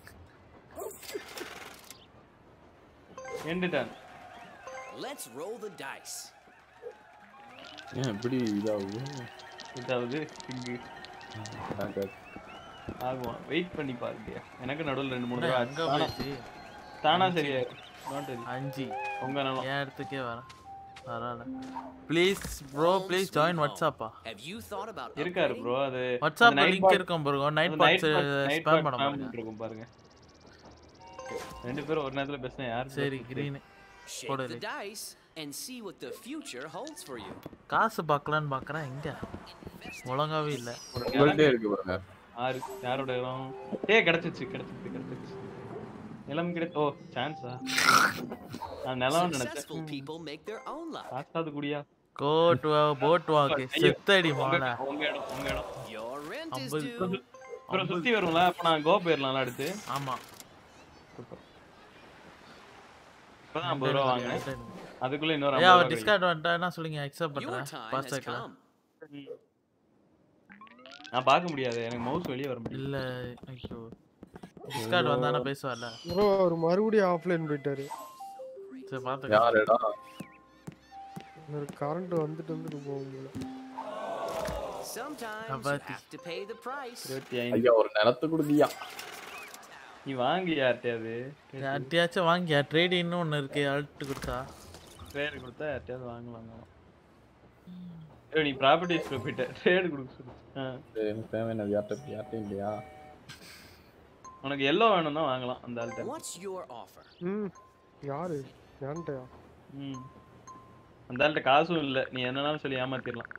எண்டு டன்
Let's roll the dice.
ஏன் இப்படி இதாகுது
இதாவது இங்கு
நாங்க
ஆகும் வெயிட் பண்ணி பாருங்க எனக்கு நடுவுல ரெண்டு மூணு
என்ன,
தடவை
அங்க
ஆச்சு. தானா-
போயிடுச்சு
தானா சரியா நாட் வெரி
அஞ்சு
உங்க நலம்
என் இடத்துக்கே வரேன் பரவாயில்ல please bro
Home
please
sweet
join
home.
வாட்ஸ்அப்பா
Have you thought about
இருக்காரு
upgrading?
ப்ரோ அது
வாட்ஸ்அப்ல
night
லிங்க்
bot-
இருக்கும் ப்ரோ நைட்
அந்த night
bots
bot- night
spam
bot
பண்ண
spam
பாருங்க
இருக்கும் பாருங்க ரெண்டு பேரும் ஒரு நேரத்துல பேசினா யாரு
சரி கிரீன்
Shake
போடு
the
லே.
dice and see what the future holds for you.
காசு பார்க்கலான்னு பார்க்குறேன் எங்க ஒழுங்காவே இல்லை
உங்கள்கிட்டே இருக்கு பாருங்க
ஆறு யாரோட இடம் ஏ கிடைச்சிச்சு கிடைச்சிச்சு கிடைச்சிச்சு நிலம் கிடை ஓ சான்ஸா நான் நிலம்
Successful
நினைச்சேன்
people make their own luck.
காசாது குடியா
கோட் போட் வாக்கு
ஐயோ,
செத்தடி
உங்க
மாலை
உங்க இடம் உங்க இடம்
Your rent is
ஐம்பது
due.
அப்புறம் சுத்தி வரும்ல அப்ப நான் கோ போயிடலாம்ல அடுத்து
ஆமா
இப்பதான் ஐம்பது ரூபா வாங்கினேன் அதுக்குள்ள இன்னொரு
ஐயா
ஐம்பது
அவர்
ரூபா
டிஸ்கார்ட் வந்துட்டா என்ன சொல்லுங்க அக்செப்ட்
Your
பண்றேன்
time
பாஸ்
has
ஆக்கலாம்
come.
கிடைக்கும். நான் பார்க்க முடியாது எனக்கு மவுஸ் வெளியே வர முடியல
இல்ல ஐயோ டிஸ்கார்ட் வந்தானே பேசுவார்ல
ப்ரோ அவர் மறுபடியும் ஆஃப்லைன் போயிட்டாரு
சரி பாத்துக்கலாம்
யாருடா
ஒரு கரண்ட் வந்துட்டு வந்துட்டு போகும்
Sometimes you
Abati.
have to pay the price.
இருபத்தி ஐந்து
ஐயா ஒரு நிலத்தை கொடுத்தியா
நீ வாங்கி யார்ட்டையாவது
யார்ட்டையாச்சும் வாங்கியா ட்ரேட் இன்னும் ஒன்று இருக்கு அல்ட்டு கொடுத்தா
ட்ரேடு கொடுத்தா யார்ட்டையாவது வாங்கலாம் தான். ஏய், நீ ப்ராப்பர்ட்டிஸ் போயிட்ட ட்ரேடு கொடுக்க சொல்லு ஆ.
சரி, எனக்கு தேவையான யார்கிட்ட யார்கிட்ட இல்லையா
உனக்கு எல்லோ வேணும் தான் வாங்கலாம் அந்த ஆள்கிட்ட
What's your offer?
ம் யாரு ஏன்ட்டயா
ம் அந்த ஆள்கிட்ட காசும் இல்ல நீ என்னன்னாலும் சொல்லி ஏமாத்திடலாம்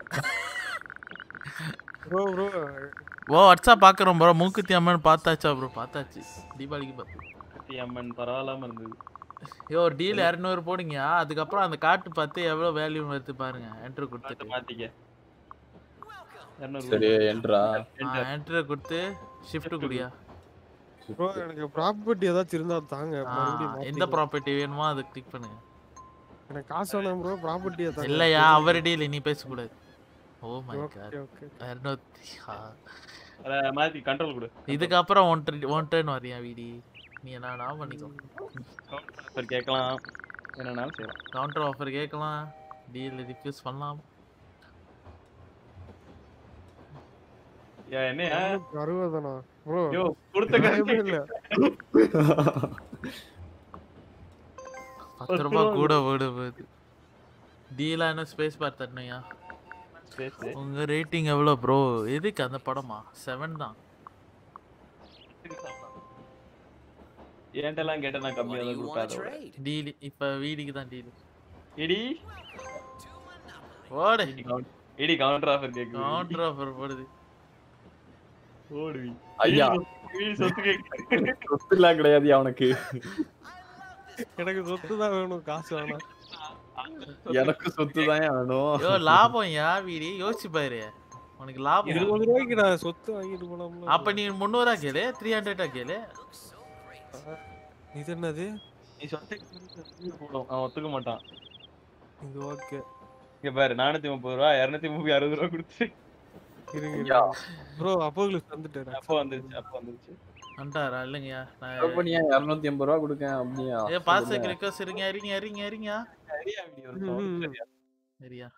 ப்ரோ ப்ரோ
ஓ வாட்ஸ்அப் பார்க்குறோம் ப்ரோ மூக்குத்தி அம்மன் பார்த்தாச்சா ப்ரோ பார்த்தாச்சு தீபாவளிக்கு பார்த்து
கத்தி அம்மன் பரவாயில்லாம இருந்தது
ஐயோ ஒரு டீல் இரநூறு போடுங்க அதுக்கப்புறம் அந்த காட்டு பார்த்து எவ்வளோ வேல்யூ வருது பாருங்க என்ட்ரு
பார்த்து
கொடுத்துட்டு
மாத்திக்க இரநூறு
சரி என்றா
என்ட்ரு கொடுத்து ஷிஃப்ட் குடியா
ப்ரோ எனக்கு ப்ராப்பர்ட்டி ஏதாச்சும் இருந்தா தாங்க
ஆ,
மறுபடியும்
எந்த
மாத்திக்கலாம்.
ப்ராப்பர்ட்டி வேணுமோ அதை கிளிக் பண்ணுங்க
எனக்கு காசு வேணாம் ப்ரோ ப்ராப்பர்ட்டியை தாங்க
இல்லையா அவர் டீல் நீ பேசக்கூடாது oh my
okay
god
okay
இரநூத்தி ஆ.
அதை மாத்தி கண்ட்ரோல் கொடு
இதுக்கப்புறம் ஒன் டர்ன் ஒன் டர்ன் வரியா வீடி நீ என்ன வேணா பண்ணிக்கோ
ஆஃபர் கேட்கலாம் என்னன்னாலும் செய்யலாம்
கவுண்டர் ஆஃபர் கேட்கலாம் டீல் ரிஃப்யூஸ் பண்ணலாம்
ஏன் என்னையா
அறுபதானா ப்ரோ
யோ கொடுத்த
நியாயமே
காசு
இல்ல
பத்து ரூபாய் கூட போடு போகுது டீலா என்ன ஸ்பேஸ் பார் தரணுயா
பேசு
உங்க ரேட்டிங் எவ்வளோ ப்ரோ எதுக்கு அந்த படமா செவன் தான்
என்கிட்டலாம் கேட்டா நான்
What
கம்மியா
do
தான்
you want
கொடுப்பேன்
to
அதோட
trade?
டீல் இப்ப வீடிக்கு தான் டீல்
இடி
ஓடு
இடி கவுண்ட் இடி கவுண்டர் ஆஃபர் கேக்குது
கவுண்டர் ஆஃபர் போடுது
ஓடுவி
ஐயா.
வீடு சொத்து கேக்குது
சொத்துலாம் கிடையாது அவனுக்கு
எனக்கு சொத்து தான் வேணும் காசு வேணாம்
எனக்கு சொத்து தான் வேணும்
யோ லாபம் யா வீடி யோசிச்சு பாரு உனக்கு லாபம்
இருபது ரூபாய்க்கு நான் சொத்து வாங்கிட்டு போலாம்ல
அப்ப நீ முந்நூறா கேளு த்ரீ ஹண்ட்ரடா கேளு
இது என்னது
நீ சொத்து போடும் அவன் ஒத்துக்க மாட்டான்
இது ஓகே
இங்க பாரு நானூத்தி முப்பது ரூபா இருநூத்தி முப்பது அறுபது ரூபா கொடுத்து
இருங்க ப்ரோ அப்போங்களுக்கு வந்துட்டேன்
அப்போ வந்துருச்சு அப்போ வந்துருச்சு
வந்துட்டாரா இல்லைங்கய்யா நான்
அப்ப நீ ஏன் இருநூத்தி எண்பது ரூபா கொடுக்க அப்படியா
ஏ பாஸ்வேர்ட் ரிக்வஸ்ட் இருங்க இருங்க இருங்க இருங்க
சரியா வீடியோ
ம், ம்.
சரியா
சரியா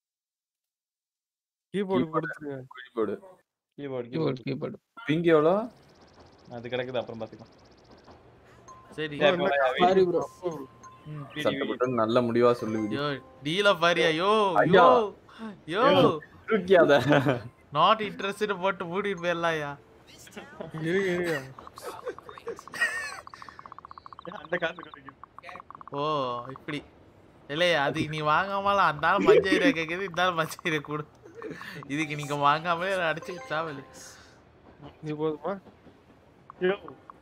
கீபோர்டு கொடுத்துருங்க
போடு
keyboard
keyboard
keyboard
keyboard
pink எவ்வளோ
அது கிடக்குது அப்புறம் பாத்துக்கலாம்
சரி
சரி, அப்போ
சாரி ப்ரோ
ம்.
Video, video.
சட்டப்பட்டு நல்ல முடிவா சொல்லு விடு
யோ டீல பாரியா யோ
ஐயா.
யோ யோ
தூக்கியாத
நாட் இன்ட்ரெஸ்ட் போட்டு மூடிட்டு போயிடலாம்யா
இருங்க இருங்க
அந்த காசு கிடைக்குது
ஓ இப்படி இல்லையே அது நீ வாங்காமலாம் அந்த ஆள் மஞ்சள் கேக்குது இந்த ஆள் மஞ்சள் கொடு இதுக்கு நீங்க வாங்காமலே அடிச்சு சாவலி
இது போதுமா
ஐயோ.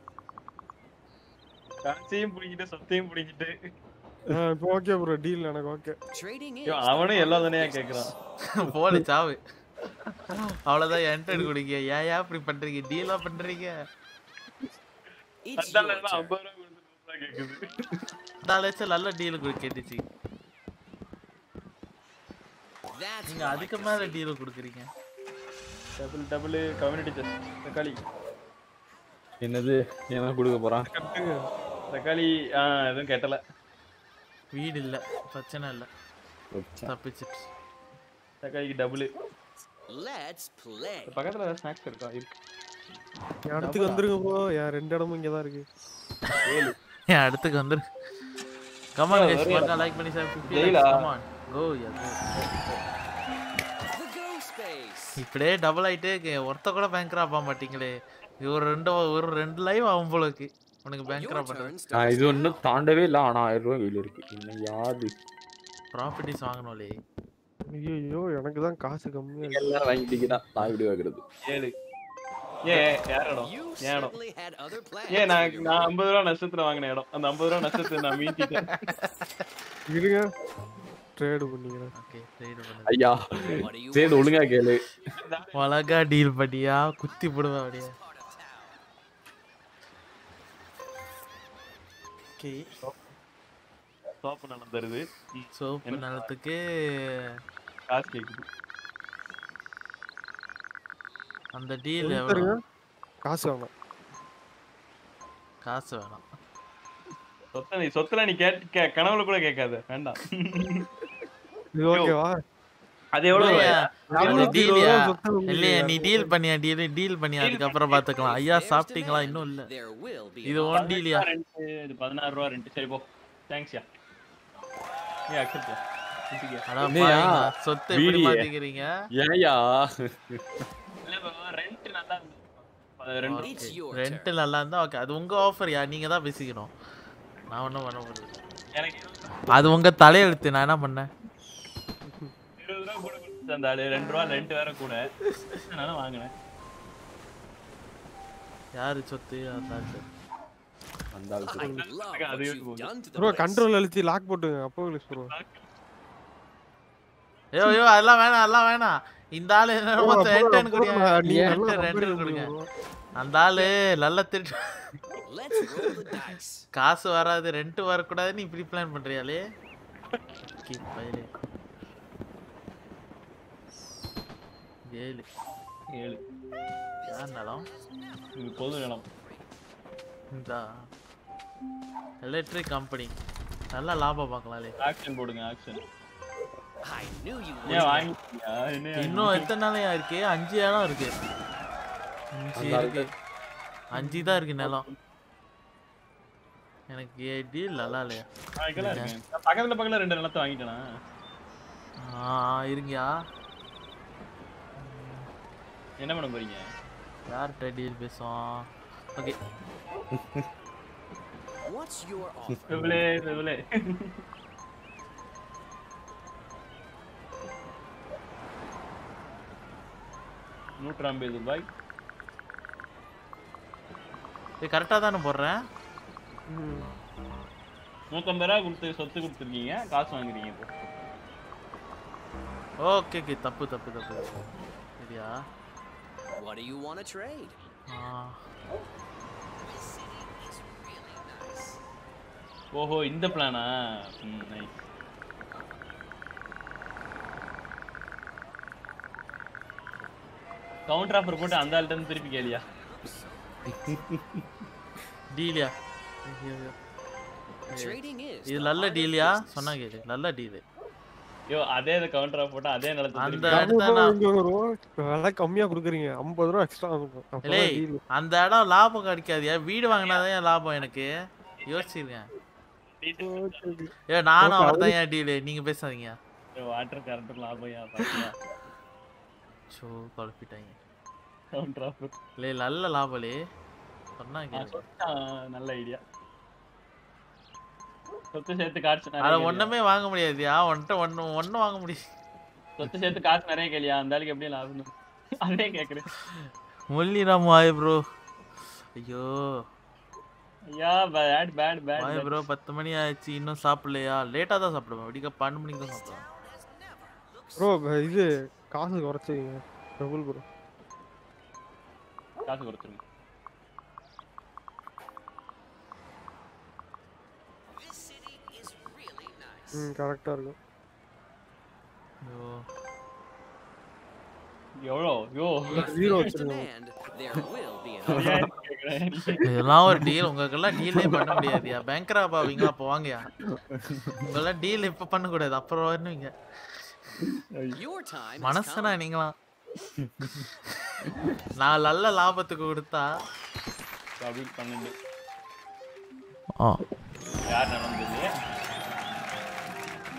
காசையும் புடிங்கிட்டு சொத்தையும் புடிங்கிட்டு
ஆ, இப்போ ஓகே ப்ரோ டீல் எனக்கு ஓகே
Trading is
ஐயோ, அவனும் எல்லா தானே கேக்குறான்
போடு சாவு அவ்வளவுதான் என்டர் குடிக்க ஏன் ஏன் இப்படி பண்றீங்க டீலா பண்றீங்க
It's
அந்த
your
எல்லாம்
turn.
ஐம்பது ரூபா கொடுத்து நூறு ரூபா கேக்குது
இந்த லட்சம் நல்ல டீல் கேட்டுச்சு
That's
நீங்க
what I
அதுக்கு
like to
மேல
see.
டீல் கொடுக்குறீங்க
டபுள் டபுள் கம்யூனிட்டி செஸ் தக்காளி
என்னது என்ன கொடுக்க போறான்
கட்டுங்க
தக்காளி ஆ எதுவும் கெட்டல
வீடு இல்ல பிரச்சனை இல்ல தப்பிச்சிட்டு
தக்காளிக்கு டபுள்
Let's play.
பக்கத்துல ஏதாவது ஸ்நாக்ஸ் இருக்கா இருக்கு
என் இடத்துக்கு வந்துருங்க ப்ரோ என் ரெண்டு இடமும் இங்கே தான் இருக்கு
என் அடுத்துக்கு வந்துரு கமான் கைஸ்
வருவியா?
மறக்காம லைக் பண்ணி சார் 50
ஜெயிலா?
லைக்ஸ் கமான் கோ யா
The Go Space.
இப்படியே டபுள் ஆயிட்டே இருக்கு ஒருத்த கூட பேங்க்ரா ஆக மாட்டீங்களே இது ஒரு ரெண்டு ஒரு ரெண்டு லைவ் ஆகும் போல இருக்கு உனக்கு பேங்க்ரா
Your
பண்றது
turn
நான்
starts
இது
now.
ஒன்றும் தாண்டவே இல்லை ஆனால் ஆயிரம் ரூபாய் கையில் இருக்கு இன்னும் யாது
ப்ராப்பர்ட்டிஸ் வாங்கணும்லே
ஐயோ எனக்கு தான் காசு கம்மியா இருக்கு
எல்லாரும் வாங்கிட்டீங்கன்னா நான் இப்படி வாங்குறது
ஏழு ஏ யார் இடம்
You
ஏன் இடம்
certainly had other plans.
ஏன்
for
நான்
your
நான்
money.
ஐம்பது ரூபா நஷ்டத்துல வாங்கின இடம் அந்த ஐம்பது ரூபா நஷ்டத்தை நான் மீட்டிட்டேன்
இருங்க ட்ரேடு பண்ணிக்கிறேன்
ஓகே ட்ரேட் பண்ணு
ஐயா
What do you
சரி
want?
ஒழுங்கா கேளு
அழகா டீல் பண்ணியா குத்தி போடுவேன் அப்படியே ஓகே
சோப்பு நிலம் தருது ம்,
சோப்பு நிலத்துக்கு
காசு கேக்குது
அந்த டீல்
தருங்க
எவ்வளோ
காசு வேணாம்
காசு வேணாம்
சொத்தை நீ சொத்துல நீ கேட் கே- கனவுல கூட கேட்காத வேண்டாம்
இது ஓகேவா
அது எவ்வளவு
இல்லையா, அந்த
நானூத்தி இருபது
டீலியா
ரூபா சொத்து உங்களுக்கு
இல்லையா நீ டீல் பண்ணியா டீல் டீல் பண்ணியா அதுக்கப்புறம் பாத்துக்கலாம் ஐயா
There's
சாப்பிட்டீங்களா
demand.
இன்னும் இல்ல
There will be
இது
an
ஒன் டீலியா
ரெண்ட் இது பதினாறு ரூபா ரெண்ட் சரி போ தேங்க்ஸ் யா ஏ அக்செப்ட்
அடா
இல்லையா,
பாருங்க சொத்தை எப்படி
வீடியே.
மாத்திக்கிறீங்க
ஏயா
இல்ல ரெண்ட் நல்லா இருந்துச்சு அது ரெண்டு
It's your
ரெண்ட்
turn.
நல்லா இருந்தா ஓகே அது உங்க ஆஃபர் யா நீங்க தான் பேசிக்கணும் நான் ஒன்றும் பண்ண முடியாது
எனக்கு இருபது
அது உங்க தலையெழுத்து நான் என்ன பண்ணேன்
இருபது ரூபா கூட கொடுத்து அந்த ஆளு ரெண்டு ரூபா ரெண்ட் வேற கூட அதனால வாங்கினேன்
யாரு சொத்து அந்த ஆளு.
அந்த ஆள்
I
சொல்லு.
love
Okay,
what
அது
you've
use
done to the
bro
place.
Control அழுத்தி லாக் போட்டுங்க அப்போ ப்ரோ
ஐயோ ஐயோ அதெல்லாம் வேணாம் அதெல்லாம் வேணாம் இந்த ஆளு என்ன மொத்தம் என்டன் குடியா
நீங்க
ரெண்டு
நல்லா
ரெண்டு
compare
கொடுங்க
பண்ணுங்க
அந்த ஆளு நல்ல திருட்டு
Let's roll the dice.
காசு வராது ரெண்ட் வரக்கூடாதுன்னு இப்படி பிளான் பண்றியாலே ஓகே பயலே ஏழு
ஏழு
யார் நிலம்
இது பொது நிலம்
இந்த எலக்ட்ரிக் கம்பெனி நல்லா லாபம் பார்க்கலாம்லே
ஆக்ஷன் போடுங்க ஆக்ஷன்
I knew you
ஏன்
would.
வாங்கிட்டியா என்ன
இன்னும் எத்தனை நாளையா இருக்கு அஞ்சு இடம் இருக்கு அஞ்சு
அந்த
இருக்கு அஞ்சு தான் இருக்கு நிலம் எனக்கு ஏ டீல் நல்லா இல்லையா
வாங்கிக்கலாம் இருக்கேன் நான் பக்கத்துல பக்கத்துல ரெண்டு நிலத்தை வாங்கிட்டேனா
ஆ இருங்கயா
என்ன பண்ண போறீங்க
யார்கிட்ட டீல் பேசுவோம் ஓகே
What's your offer?
இவ்வளே இவ்வளே நூற்றி ஐம்பது ரூபாய்
இது கரெக்டாக தானே போடுறேன்
நூற்றம்பது ரூபா கொடுத்து சொத்து கொடுத்துருக்கீங்க காசு வாங்குறீங்க இப்போ
ஓகே ஓகே தப்பு தப்பு தப்பு தப்பு. சரியா
What do you want to trade?
ஆ
ஓஹோ இந்த பிளானா ம் நைஸ் கவுண்டர் ஆஃபர் போட்டு அந்த ஆள்கிட்ட இருந்து திருப்பி கேளியா
டீலியா
Trading is.
இது
the
நல்ல
art of
டீலியா
business.
சொன்னா கேளு நல்ல டீலு
ஐயோ அதே கவுண்டர் ஆஃப் போட்டு அதே நிலத்தை
அந்த
திருப்பி
இடத்த நான்
இங்க ஒரு விலை கம்மியா குடுக்குறீங்க ஐம்பது ரூபா எக்ஸ்ட்ரா ஆகும்
இல்லை
அப்பதான் deal.
அந்த இடம் லாபம் கிடைக்காதியா வீடு வாங்கினாதான் என் லாபம் எனக்கு யோசிச்சிருக்கேன்
Okay, okay.
ஏ நானும்
Okay,
அவர் தான் ஏன் டீலு நீங்க பேசாதீங்க
வாட்டர் கரண்ட் லாபம் யா பாத்தியா
ஸோ குழப்பிட்டாங்க
கவுண்டர் ஆஃபர்
இல்லை நல்ல லாபலே சொன்னா கேளு
நல்ல ஐடியா சொத்து சேர்த்து காசு
அதை
நிறைய கேளியா?
ஒண்ணுமே வாங்க முடியாதுயா ஒன்ட்ட ஒண்ணு ஒண்ணும் வாங்க முடியாது
சொத்து சேர்த்து காசு நிறைய கேளியா அந்த ஆளுக்கு எப்படி லாபம் அதே கேக்குறேன்
முல்லிராம் வாய் ப்ரோ ஐயோ
ஐயா bad bad
why
bad
bro பத்து மணி ஆயிடுச்சு இன்னும் சாப்பிடலையா லேட்டாக தான் சாப்பிடுவேன் விடிக்க பன்னெண்டு மணிக்கு தான் சாப்பிடுவேன்
ப்ரோ இது காசு குறைச்சிங்க டபுள் ப்ரோ
காசு கொடுத்துருங்க
This city is really nice.
ம் கரெக்டா இருக்கும்
ஐயோ
எவ்வளோ யோ
ஜீரோ
There's
வச்சிருங்க
demand. There will be an offer.
இதெல்லாம் ஒரு டீல் உங்களுக்கெல்லாம் டீலே பண்ண முடியாதுயா பேங்கரா பாவீங்களா அப்போ வாங்கயா உங்களெல்லாம் டீல் இப்போ பண்ணக்கூடாது அப்புறம் வருவீங்க
Your time has
மனசனா
come.
நீங்களாம் நான் நல்ல லாபத்துக்கு கொடுத்தா
அப்படி பன்னெண்டு
ஆ
யார் நடந்தது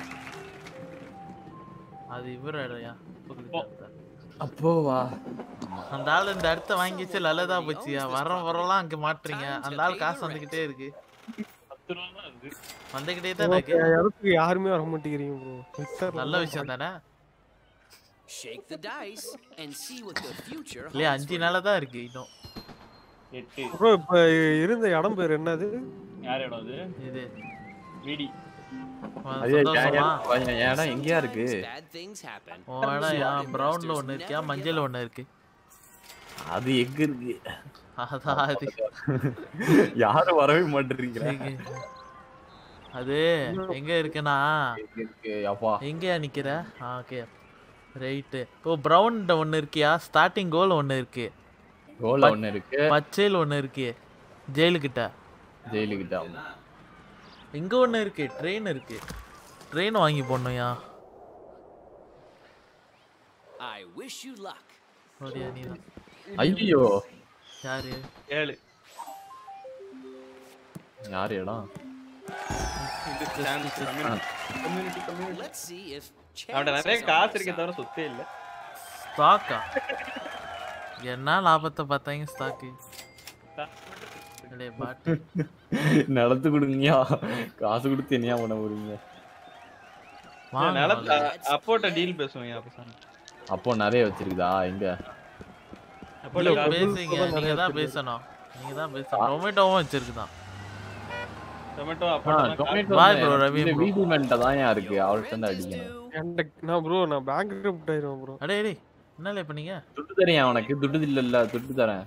அது இவர் இல்லையா
அப்போவா
அந்த ஆள் இந்த இடத்த வாங்கி வச்சு நல்லதா போச்சுயா வர வரலாம் அங்க மாட்டுறீங்க அந்த ஆள் காசு வந்துகிட்டே இருக்கு
பத்து ரூபா தான் அது
வந்துகிட்டே தான் இருக்கு
இடத்துக்கு யாருமே வர மாட்டேங்கிறீங்க ப்ரோ
நல்ல விஷயம் தானே
Shake the dice and see what the future
இல்லையா
holds
அஞ்சு
for
நாளா தான் இருக்கு இன்னும்
எட்டு
ப்ரோ இப்ப இருந்த இடம் பேர் என்னது
யார் இடம் அது
இது
வீடி
ஐயா என்
சந்தோஷமா
இடம் என் இடம் எங்கேயா இருக்கு
you. Bad things happen.
உன் இடம்
Smart
ஏன் ப்ரௌன்ல
investors
ஒண்ணு இருக்கியா
never give
மஞ்சள் ஒண்ணு இருக்கு
அது எங்க இருக்கு
அதான் அது
யாரும் வரவே மாட்டேறீங்க
இங்க. அது எங்க இருக்குன்னா
எங்க இருக்கு அப்பா
எங்கயா நிக்கிற ஓகே ரைட்டு ஓ ப்ரௌன் ஒண்ணு இருக்கியா ஸ்டார்டிங் கோல் ஒண்ணு இருக்கு
கோல ஒண்ணு இருக்கு
பச்சையில் ஒண்ணு இருக்கு ஜெயிலுக்கிட்ட
ஜெயிலுக்கிட்ட ஆமா.
இங்க ஒண்ணு இருக்கு ட்ரெயின் இருக்கு ட்ரெயின் வாங்கி போடணும்யா
I wish you luck.
ஓடியா நீதான்
ஐயோ
யாரு
ஏழு
யார் இடம்
இது chance community community community
Let's see if
அவன்கிட்ட
chance
நிறைய
is on
காசு
our
இருக்க
side.
தவிர சொத்தே இல்ல
ஸ்டாக்கா என்ன லாபத்தை பார்த்தாங்க ஸ்டாக்கு டேய் பாட்டு
நிலத்து கொடுங்கயா காசு கொடுத்து என்னையா பண்ண போறீங்க
வாங்க
நிலத்த
முதல்ல.
அப்போட்ட டீல் பேசுவோம் அப்ப
அப்போ நிறைய வச்சிருக்குதா எங்க
அப்போட்ட
நீங்க
காசு
பேசுங்க நீங்க தான் பேசணும் நீங்க தான் பேசணும் டொமேட்டோவும் வச்சிருக்குதான்
டொமேட்டோ
ஆ,
அப்போட்ட
டொமேட்டோ
Bye bro, ரவி
இந்த
bro.
வீதி மென்ட்ட தான் இருக்கு அவர்கிட்ட இருந்து அடிக்கணும்
என்கிட்ட நான் ப்ரோ நான் பேங்க் ஆயிடுவேன் ப்ரோ
அடே டேய் என்னல பண்ணீங்க
துட்டு தரேன் அவனுக்கு துட்டு இல்ல இல்ல துட்டு தரேன்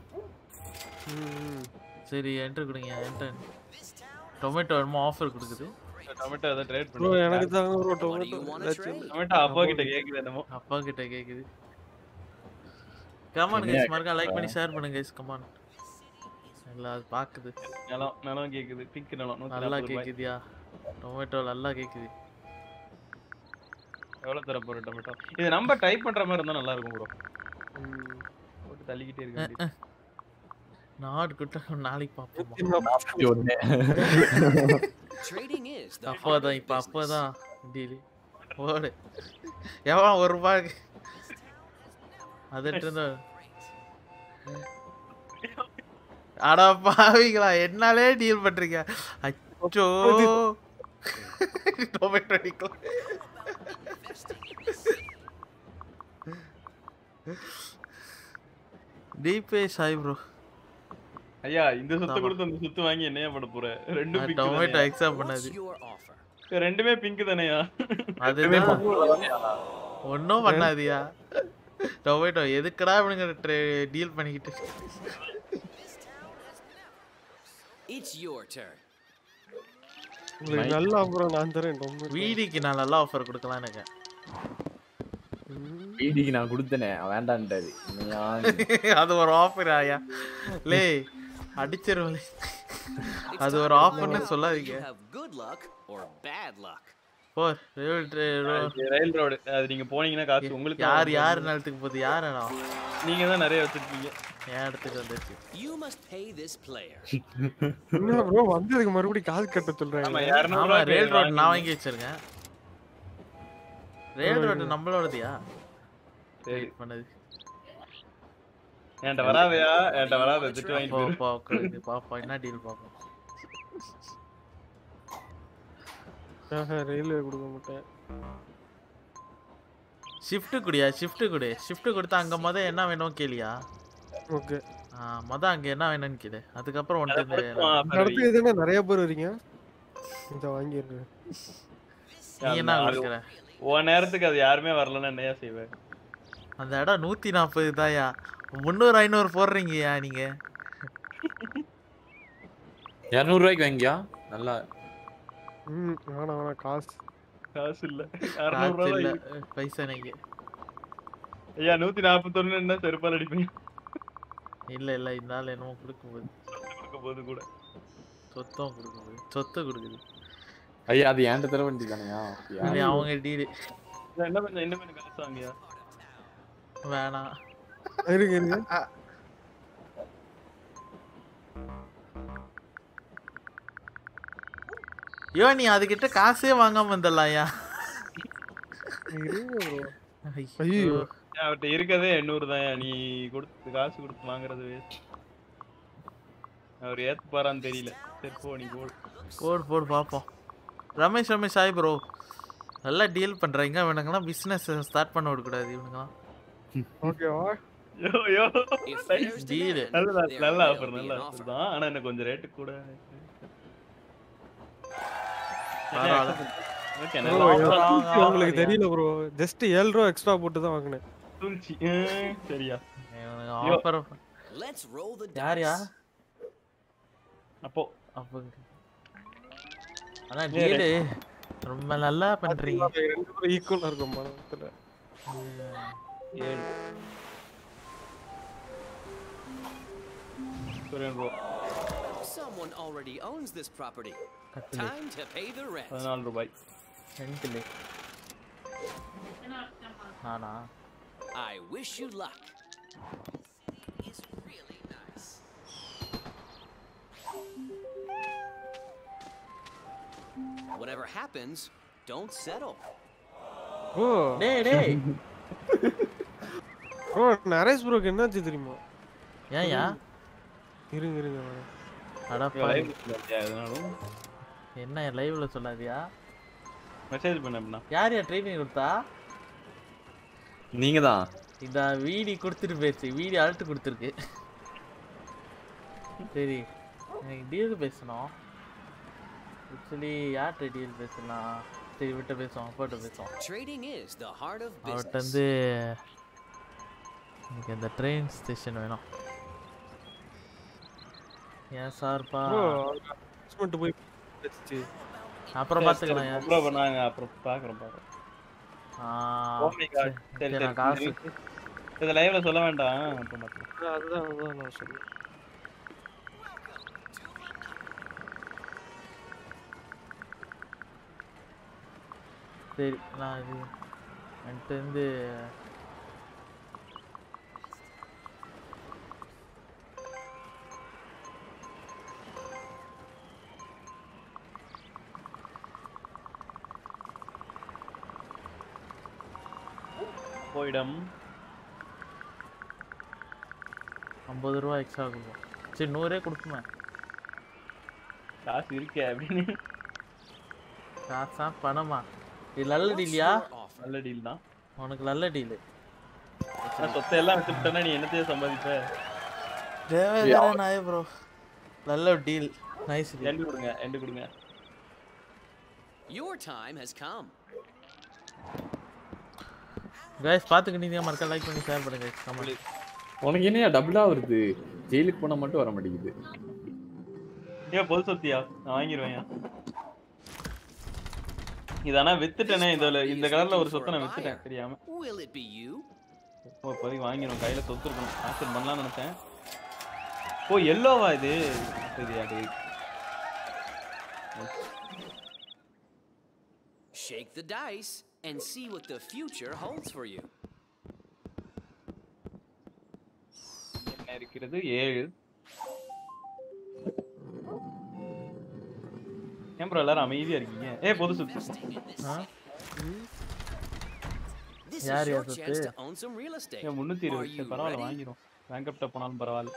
சரி என்ட்ரு கொடுங்க என்ட்ரு டொமேட்டோ என்னமோ ஆஃபர் கொடுக்குது
டொமேட்டோ அதை ட்ரேட்
ப்ரோ
பண்ணி
எனக்கு தாங்க bro
What do
tomato
you want to trade?
Tomato அப்பா கிட்ட கேக்குது என்னமோ
அப்பா கிட்ட கேக்குது கமான் கைஸ் மறக்கா லைக் பண்ணி ஷேர் பண்ணுங்க கைஸ் கமான் இல்ல அது பாக்குது
நிலம் நிலம் கேக்குது பிங்க் நிலம் நூத்தி
நல்லா
நாற்பது ரூபாய்
கேக்குதியா டொமேட்டோ நல்லா கேக்குது
எவ்வளவு தர போற டொமேட்டோ இது நம்ம டைப் பண்ற மாதிரி இருந்தா நல்லா இருக்கும் ப்ரோ போட்டு தள்ளிக்கிட்டே இருக்க வேண்டியது.
நாடு குட்ட நாளைக்கு பாப்போமா
நாற்பத்தி ஒண்ணு
Trading is the heart
அப்போதான்
of
இப்ப
business.
அப்போதான் டீலி ஓடு எவன் ஒரு ரூபாய்க்கு அது எடுத்து அட பாவிங்களா என்னாலே டீல் பண்றீங்க அச்சோ டொமேட்டோ அடிக்கலாம் டீபே சாய் ப்ரோ
ஐயா இந்த சொத்து
ஆமா.
கொடுத்து அந்த சொத்து வாங்கி என்னையா பண்ண போற ரெண்டும் பிங்க்
டொமேட்டோ எக்ஸாம் பண்ணாது
What's your offer?
ரெண்டுமே பிங்க் தானேயா
அதுதான் ஒன்றும் பண்ணாதியா டொமேட்டோ எதுக்குடா இவனுங்க டீல் பண்ணிக்கிட்டு
It's your turn.
உங்களுக்கு நல்ல அப்புறம் நான் தரேன் டொமேட்டோ
வீடிக்கு நான் நல்ல ஆஃபர் கொடுக்கலான்னு இருக்கேன்
வீடிக்கு நான் கொடுத்தனே வேண்டான்ட்டாரு என்னையா
அது ஒரு ஆஃபர் ஆயா லே அடிச்சிருவலே அது ஒரு ஆஃபர்னு சொல்லாதீங்க
You have good luck or bad luck.
போ ரயில் ட்ரெ-
ரயில் ரோடு அது நீங்க போனீங்கன்னா காசு உங்களுக்கு
யார் யார் நிலத்துக்கு போகுது யார் இடம்
நீங்க தான் நிறைய வச்சிருக்கீங்க
என் இடத்துக்கு வந்துருச்சு
You must pay this player.
என்ன ப்ரோ வந்ததுக்கு மறுபடியும் காசு கட்ட
ஆமா
சொல்றாங்க
இரநூறு
ஆமா
ரூபாய்க்கு
ரயில் ரோடு
வாங்கி-
நான் வாங்கி வச்சிருக்கேன் ரயில் ரோடு நம்மளோடதியா
சரி
பண்ணது
என்கிட்ட வராதையா என்கிட்ட வராத திட்டு வாங்கிட்டு
போ
போயிரு.
போ உட்காரு, பாப்போம் என்ன டீல் பார்ப்போம்
ரயில்வே கொடுக்க மாட்டேன்
ஷிஃப்ட் குடியா ஷிஃப்ட் குடு ஷிஃப்ட் கொடுத்தா அங்க மொத என்ன வேணும் கேளியா
ஓகே
ஆ, மொத அங்க என்ன வேணும்னு கேளு அதுக்கப்புறம்
அதை
உன்ட்டு இந்த
பொறுத்து வா,
இந்த இடத்துக்கு தானே நிறைய பேர் வரீங்க இந்த வாங்கிடுறேன்
நீ என்ன
அது-
கொடுக்குற
உன் நேரத்துக்கு அது யாருமே வரலன்னா என்னையா செய்வேன்
அந்த இடம் நூத்தி நாற்பது தாயா முந்நூறு ஐநூறு போடுறீங்கயா நீங்க
இரநூறுவாய்க்கு வாங்கியா நல்லா
ம் வேணாம் வேணாம் காசு
காசு இல்ல
காசு
அறுநூறு
இல்ல
ரூபாய்
பைசா நீங்க
ஐயா நூத்தி நாற்பத்தொன்னு என்ன செருப்பால் அடிப்பீங்க
இல்ல இல்ல இந்த ஆள் என்னமோ கொடுக்கும் போது
கொடுக்க போது கூட
சொத்தம் கொடுக்கும் போது சொத்து கொடுக்குது
ஐயா அது ஏன்ட்ட தர வேண்டி தானையா
அது அவங்க டீடு
நான் என்ன பண்ண என்ன பண்ண காசு வாங்கியா
வேணாம்
இருங்க இருங்க
ஐயோ நீ அதுகிட்ட காசே வாங்காம வந்துடலாம்யா
இருங்க ப்ரோ
ஐயோ
அவர்கிட்ட இருக்கதே எண்ணூறு தான் நீ கொடுத்து காசு கொடுத்து வாங்குறது வேஸ்ட் அவர் ஏத்துப்பாரான்னு தெரியல சரி போ நீ போடு
போடு போடு பார்ப்போம் ரமேஷ் ரமேஷ் ஹாய் ப்ரோ நல்லா டீல் பண்ணுறீங்க இவனுங்களாம் பிஸ்னஸ் ஸ்டார்ட் பண்ண விடக்கூடாது இவனுங்களாம்
ஓகேவா
yo yo
If there's
Deal.
demand,
நல்ல
there
நல்ல
will
ஆஃபர்
be
நல்ல
an
ஆஃபர்
offer.
தான் ஆனா எனக்கு கொஞ்சம் ரேட்டு கூட
பரவாயில்ல
ஓகே
Bro,
நல்ல
என்
offer தான்.
தூக்கி உங்களுக்கு தெரியல ப்ரோ ஜஸ்ட் ஏழு ரூபா எக்ஸ்ட்ரா போட்டு தான் வாங்கினேன்
சூழ்ச்சி ம், சரியா
இவனுங்க
யோ.
ஆஃபர்
Let's roll the
யார் யா
dice.
அப்போ
அப்போ ஆனால் டீலு ரொம்ப நல்லா பண்ணுறீங்க
ரெண்டு பேரும் ஈக்குவலா இருக்கும் மனத்துல
ஏழு Suren bro
Someone already owns this property.
கட்டில்
Time to pay the rent.
பதினாலு ரூபாய்
சென்டில் நானா
I wish you luck. Is really nice. Whatever happens, don't settle.
ஓ
டேய் டேய்
ப்ரோ நரேஷ் ப்ரோக்கு என்னாச்சு தெரியுமா
ஏன் யா
இருங்க இருங்க வரேன்.
அடப்பா
லைவ் எதனாலும்
என்ன லைவ்ல சொல்லாதியா
மெசேஜ் பண்ண அப்படின்னா
யார் யா ட்ரைனிங் கொடுத்தா
நீங்க தான்
இந்த வீடி கொடுத்துட்டு போயிடுச்சு வீடி அழுத்து கொடுத்துருக்கு சரி எனக்கு டீல் பேசணும் ஆக்சுவலி யார்கிட்ட டீல் பேசலாம் சரி விட்ட பேசுவோம் அப்பாட்ட பேசுவோம்
Trading is the heart of
அவர்கிட்ட
business.
வந்து எனக்கு இந்த ட்ரெயின் ஸ்டேஷன் வேணும் ஏன் சார்ப்பா
ப்ரோ அட்ஜஸ்ட்மெண்ட் போய் வச்சுச்சு
அப்புறம் பார்த்துக்கலாம் ஏன்
அப்புறம் நாங்க அப்புறம் பாக்குறோம் பாக்குறோம்
ஆ,
Oh my God.
சரி,
சரி
சரி,
சரி
நான் காசு
இதை லைவ்ல சொல்ல வேண்டாம் அப்புறம் பார்த்துக்கலாம்.
அதுதான் அதுதான் நான் சொல்லுவேன்
சரி நான் இது என்கிட்ட இருந்து
போயிடம்
ஐம்பது ரூபா எக்ஸ்ட்ரா கொடுப்போம் சரி நூறே கொடுக்குமே
காசு இருக்கே அப்படின்னு
காசா பணமா இது நல்ல டீலியா
Offer.
நல்ல டீல் தான்
உனக்கு நல்ல டீலு
ஆனா சொத்தை எல்லாம் வச்சுட்டேன்னா நீ என்னத்தையே சம்பாதிப்ப
தேவையான நாய ப்ரோ நல்ல டீல் நைஸ் டீல்
எண்டு கொடுங்க எண்டு கொடுங்க
Your time has come.
Guys பார்த்துக்கிட்டீங்க மறக்க லைக் பண்ணி ஷேர் பண்ணுங்க கமெண்ட்
உனக்கு என்னையா டபுளா வருது ஜெயிலுக்கு போனா மட்டும் வர மாட்டேங்குது
ஏன் பொது சொத்தியா நான் வாங்கிடுவேன் இது ஆனா வித்துட்டேனே இதுல இந்த கலர்ல ஒரு சொத்தை நான் வித்துட்டேன் தெரியாம
Will it be you?
ஓ இப்போதைக்கு வாங்கிடும் கையில சொத்து இருக்கணும் ஆக்சன் பண்ணலாம்னு நினைச்சேன் ஓ எல்லோவா இது இது அது
Shake the dice and see what the future holds for you.
என்ன இருக்கிறது ஏழு ஏன் ப்ரோ எல்லாரும் அமைதியா இருக்கீங்க ஏ பொது சொத்து
Investing in this
Huh?
city. This
யார்
is your
யார்
chance
சொத்து?
to own some real estate.
ஏன் முன்னூத்தி
Are
இருபது
you
சரி, பரவாயில்ல
ready?
வாங்கிடும் பேங்கப்ட போனாலும் பரவாயில்ல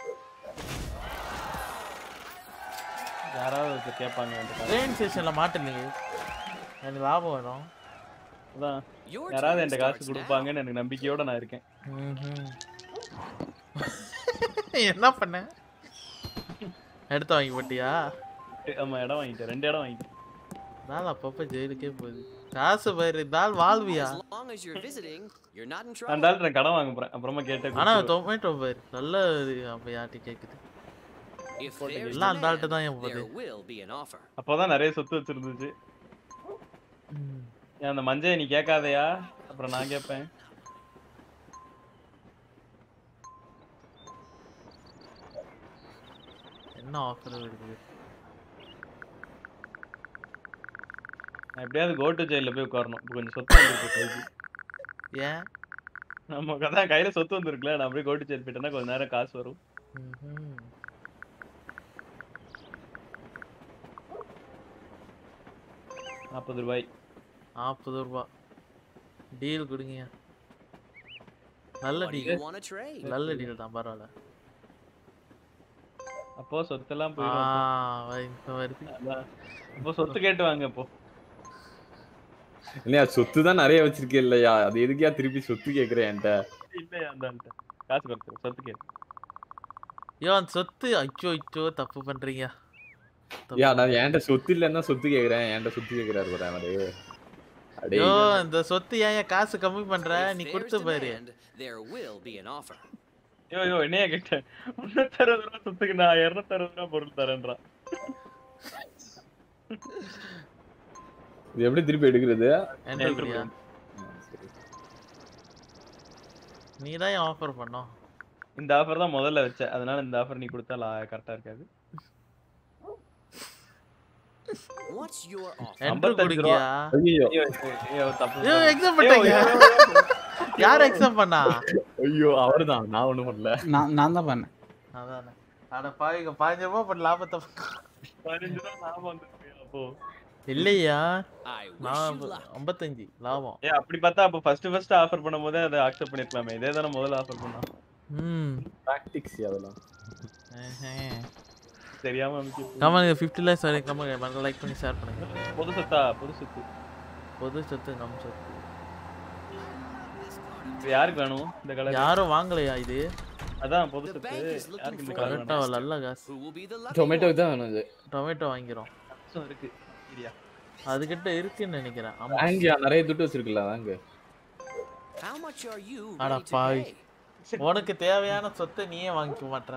யாராவது ஒருத்தர் கேட்பாங்க இந்த காசு.
ட்ரெயின் ஸ்டேஷனில் மாட்டுனீங்க எனக்கு லாபம் வரும்
அதான்
Your
யாராவது
turn
என்கிட்ட காசு
starts now.
கொடுப்பாங்கன்னு எனக்கு நம்பிக்கையோட நான் இருக்கேன்
ம்ஹும். என்ன பண்ண எடுத்து வாங்கி போட்டியா
ஆமா இடம் வாங்கிட்டேன் ரெண்டு இடம் வாங்கிட்டேன்
நாள் அப்பப்போ ஜெயிலுக்கே போகுது காசு பயிர் இருந்தால் வாழ்வியா
As long as you're visiting, you're not in
அந்த
trouble.
ஆள்கிட்ட நான் கடன் வாங்க போறேன் அப்புறமா கேட்டேன்
ஆனா டொமேட்டோ பயிர் நல்ல அப்போ யார்ட்டி கேட்குது
If there's
எல்லாம் அந்த ஆள்கிட்ட
demand,
தான் என் போகுது
there will be an offer.
அப்போதான் நிறைய சொத்து வச்சிருந்துச்சு ஏன் அந்த மஞ்சை நீ கேட்காதயா அப்புறம் நான் கேட்பேன்
என்ன ஆஃபர் இருக்குது
நான் எப்படியாவது கோட்டு ஜெயில போய் உட்காரணும் இப்ப கொஞ்சம் சொத்து வந்துருக்கு கைக்கு
ஏன்
நமக்கு அதான் கையில சொத்து வந்திருக்குல்ல நான் அப்படியே கோட்டு ஜெயில் போயிட்டேன்னா கொஞ்ச நேரம் காசு வரும்
ம்ஹும்.
நாற்பது ரூபாய்
நாற்பது ரூபா டீல் கொடுங்க நல்ல
What do
deal
you want to trade?
நல்ல டீல் தான் பரவாயில்ல
அப்போ சொத்தெல்லாம்
ஆ
போயிடும்
வை- இப்ப வருது
அதான். அப்போ சொத்து கேட்டு வாங்க அப்போ
இல்லையா சொத்து தான் நிறைய வச்சிருக்கே இல்லையா அது எதுக்கியா திருப்பி சொத்து கேக்குறேன் என்கிட்ட
இல்லையா அந்த ஆள்கிட்ட. காசு கொடுத்து சொத்து கேட்டு
ஐயோ அந்த சொத்து அச்சோ அச்சோ தப்பு பண்றீங்க தப்பு
யா நான் என்கிட்ட சொத்து இல்லைன்னா சொத்து கேக்குறேன் என்கிட்ட சொத்து கேக்குறாரு பாரு அவரு அடே
ஐயோ இந்த சொத்து ஏன் ஏன் காசு கம்மி பண்ற
If
நீ
there's
கொடுத்து பாரு
demand, there will be an offer.
ஐயோ ஐயோ என்னையா கேட்டேன் முன்னூத்தி அறுபது ரூபா சொத்துக்கு நான் இருநூத்தி அறுபது ரூபா பொருள் தரேன்றான்
இது எப்படி திருப்பி எடுக்கிறது
என்ட்ரு குடியா நீ தான் ஆஃபர் பண்ணோம்
இந்த ஆஃபர் தான் முதல்ல வச்சேன் அதனால இந்த ஆஃபர் நீ கொடுத்தா கரெக்டா இருக்காது
What's your offer?
என்ட்ரு
55
குடிக்கியா
ஐயோ
ஐயோ, ஐயோ, தப்பு
ஐயோ எக்ஸாம் பண்ணீங்க யார் எக்ஸாம் பண்ணா
ஐயோ அவர்தான் நான் ஒண்ணும் பண்ணல
நான் நான் தான் பண்ணேன்
அதானே அட பாவிங்க பாஞ்சு ரூபாய் பண்ண லாபத்தை
பதினஞ்சு ரூபா லாபம் வந்துருக்கு அப்போ
இல்லையா
I wish
நான்
you luck.
ஐம்பத்தஞ்சு லாபம்
ஏ அப்படி பார்த்தா அப்போ ஃபர்ஸ்ட் ஃபர்ஸ்ட் ஆஃபர் பண்ணும்போதே அதை அக்செப்ட் பண்ணிருக்கலாமே இதே தானே முதல்ல ஆஃபர் பண்ணா
ம்
டாக்டிக்ஸ் அதெல்லாம்
தெரியாம அமைச்சு
கமெண்ட் ஃபிஃப்டி லேக்ஸ் வரை கமெண்ட் மறக்க லைக் பண்ணி ஷேர் பண்ணுங்க
பொது சொத்தா பொது சொத்து
பொது சொத்து நம் சொத்து
இது யாருக்கு வேணும் இந்த கலர்
யாரும் வாங்கலையா இது
அதான் பொது
The
சொத்து
bank is looking
யாருக்கு இந்த
for
கலர்
கரெக்டா
வேணும்
நல்ல காசு
Who will be the lucky
tomato
one?
தான் வேணும் இது
டொமேட்டோ வாங்கிறோம்
காசும் இருக்கு சரியா
அதுகிட்ட இருக்குன்னு நினைக்கிறேன் ஆமா
வாங்கியா நிறைய துட்டு வச்சிருக்கல வாங்க
How much are you
அட
ready to
பாவி.
pay?
உனக்கு தேவையான சொத்தை நீயே வாங்கிக்க மாட்ற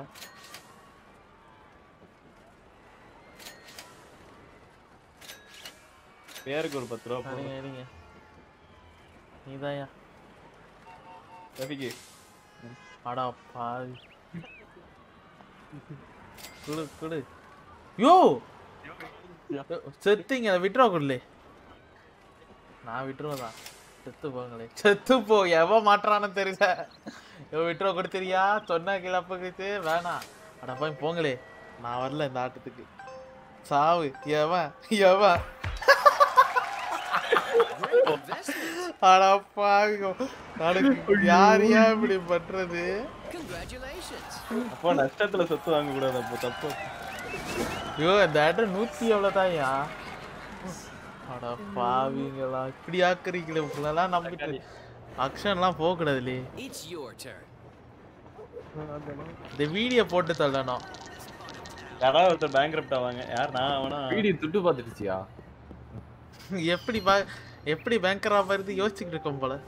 பேருக்கு ஒரு பத்து ரூபா
அடிங்க
போதும்
அடிங்க நீதாயா
ரஃபிக்கு
அடா பாவி குடு குடு யோ செத்துங்க விட்டுருவா குடலே நான் விட்டுருவதான் செத்து போங்களே செத்து போ எவன் மாட்டுறான்னு தெரியல எவன் விட்டுருவா கொடுத்துறியா சொன்னா கிளப்ப கொடுத்து வேணாம் அட போய் போங்களே நான் வரல இந்த ஆட்டத்துக்கு சாவு எவன் எவன்
Great investment.
அட பாவிங்க நாளைக்கு யார் ஏன் இப்படி பண்றது
Congratulations.
அப்போ நஷ்டத்துல சொத்து வாங்க கூடாது அப்போ தப்பு
ஐயோ இந்த ஆட்டம் நூத்தி எவ்வளவுதான்யா அட பாவிங்களா இப்படி ஆக்குறீங்களே உங்களெல்லாம் நம்பிட்டு அக்ஷன்லாம் போக கூடாதுலே
It's your turn.
இந்த வீடியோ போட்டு தள்ளணும்
யாராவது ஒருத்தர் பேங்க் ஆவாங்க யார் நான் அவனா
வீடியோ துட்டு பாத்துடுச்சியா
எப்படி பா எப்படி பேங்கரா வருது யோசிச்சுக்கிட்டு இருக்கோம் போல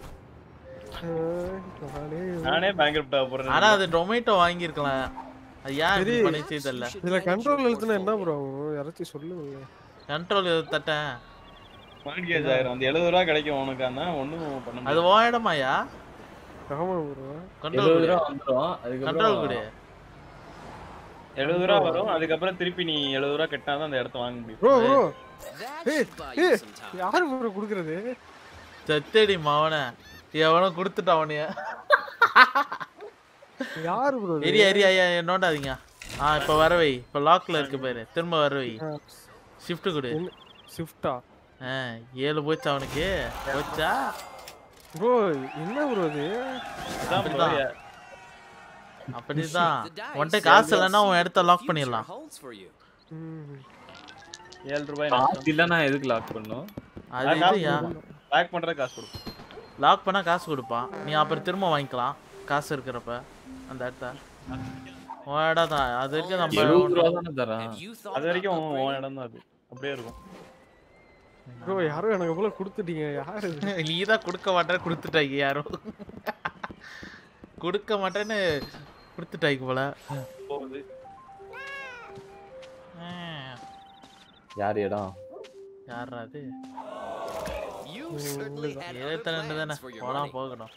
நானே பேங்க் ஆக போறேன்
ஆனா அது டொமேட்டோ வாங்கியிருக்கலாம் அது ஏன் இப்படி
சரி.
பண்ணிச்சு தெரியல
இதுல கண்ட்ரோல் எழுத்துனா என்ன ப்ரோ ஆகும் யாராச்சும் சொல்லுங்க
கண்ட்ரோல் தட்டேன்
மார்கேஜ் ஆயிரும் அந்த எழுபது ரூபா கிடைக்கும் உனக்கு ஆனா ஒண்ணும் பண்ண
அது
முடியாது
ஓ இடமாயா
ஆமா ப்ரோ
கண்ட்ரோல்
எழுபது
கொடு
ரூபா வந்துடும்
கண்ட்ரோல்
அதுக்கப்புறம்
கொடு
எழுபது ரூபா வரும் அதுக்கப்புறம் திருப்பி நீ எழுபது ரூபா கட்டினா அந்த இடத்த வாங்க முடியும்
bro bro
That
Hey,
should buy you
hey,
some time.
யாரு ப்ரோ குடுக்குறது
செத்தடி மாவன எவனோ கொடுத்துட்டான் அவனைய
யாரு ப்ரோ
எரியா எரியா ஐயா நோண்டாதீங்க ஆ இப்போ வரவை இப்போ லாக்ல இருக்கு பாரு திரும்ப வரவை ஷிஃப்ட் கொடு
ஷிஃப்டா
ஆ ஏழு போச்சு அவனுக்கு போச்சா
ப்ரோ என்ன ப்ரோ இது
அதான் bro,
அப்படிதான்.
ஏ-
அப்படிதான்
The dice
உன்கிட்ட
will
காசு
see
இல்லைன்னா உன்
what
இடத்த
the
லாக்
future
பண்ணிடலாம்
holds for you.
ம்.
ஏழு ரூபாய்
காசு இல்ல நான் எதுக்கு லாக் பண்ணும்
அது இதுயா
பேக் பண்றது காசு கொடுக்கும்
லாக் பண்ணா காசு கொடுப்பான் நீ அப்புறம் திரும்ப வாங்கிக்கலாம் காசு இருக்கிறப்ப அந்த இடத்த உன் இடம் தான் அது வரைக்கும்
எழுபது ரூபா
நம்ம
தானே தரான்
Have you thought
அது
about
வரைக்கும் உன்
upgrading?
இடம் தான் அது அப்படியே இருக்கும்
ப்ரோ யாரும் எனக்கு போல கொடுத்துட்டீங்க யாரு இது?
நீ தான் கொடுக்க மாட்டேன்னு கொடுத்துட்டாங்க யாரும் கொடுக்க மாட்டேன்னு கொடுத்துட்டாங்க போல
போகுது
ஆ,
யார் இடம்
யார்ரா அது
You certainly had other
இருபத்தி ரெண்டு தானே
plans for your
போனா
money.
போகணும்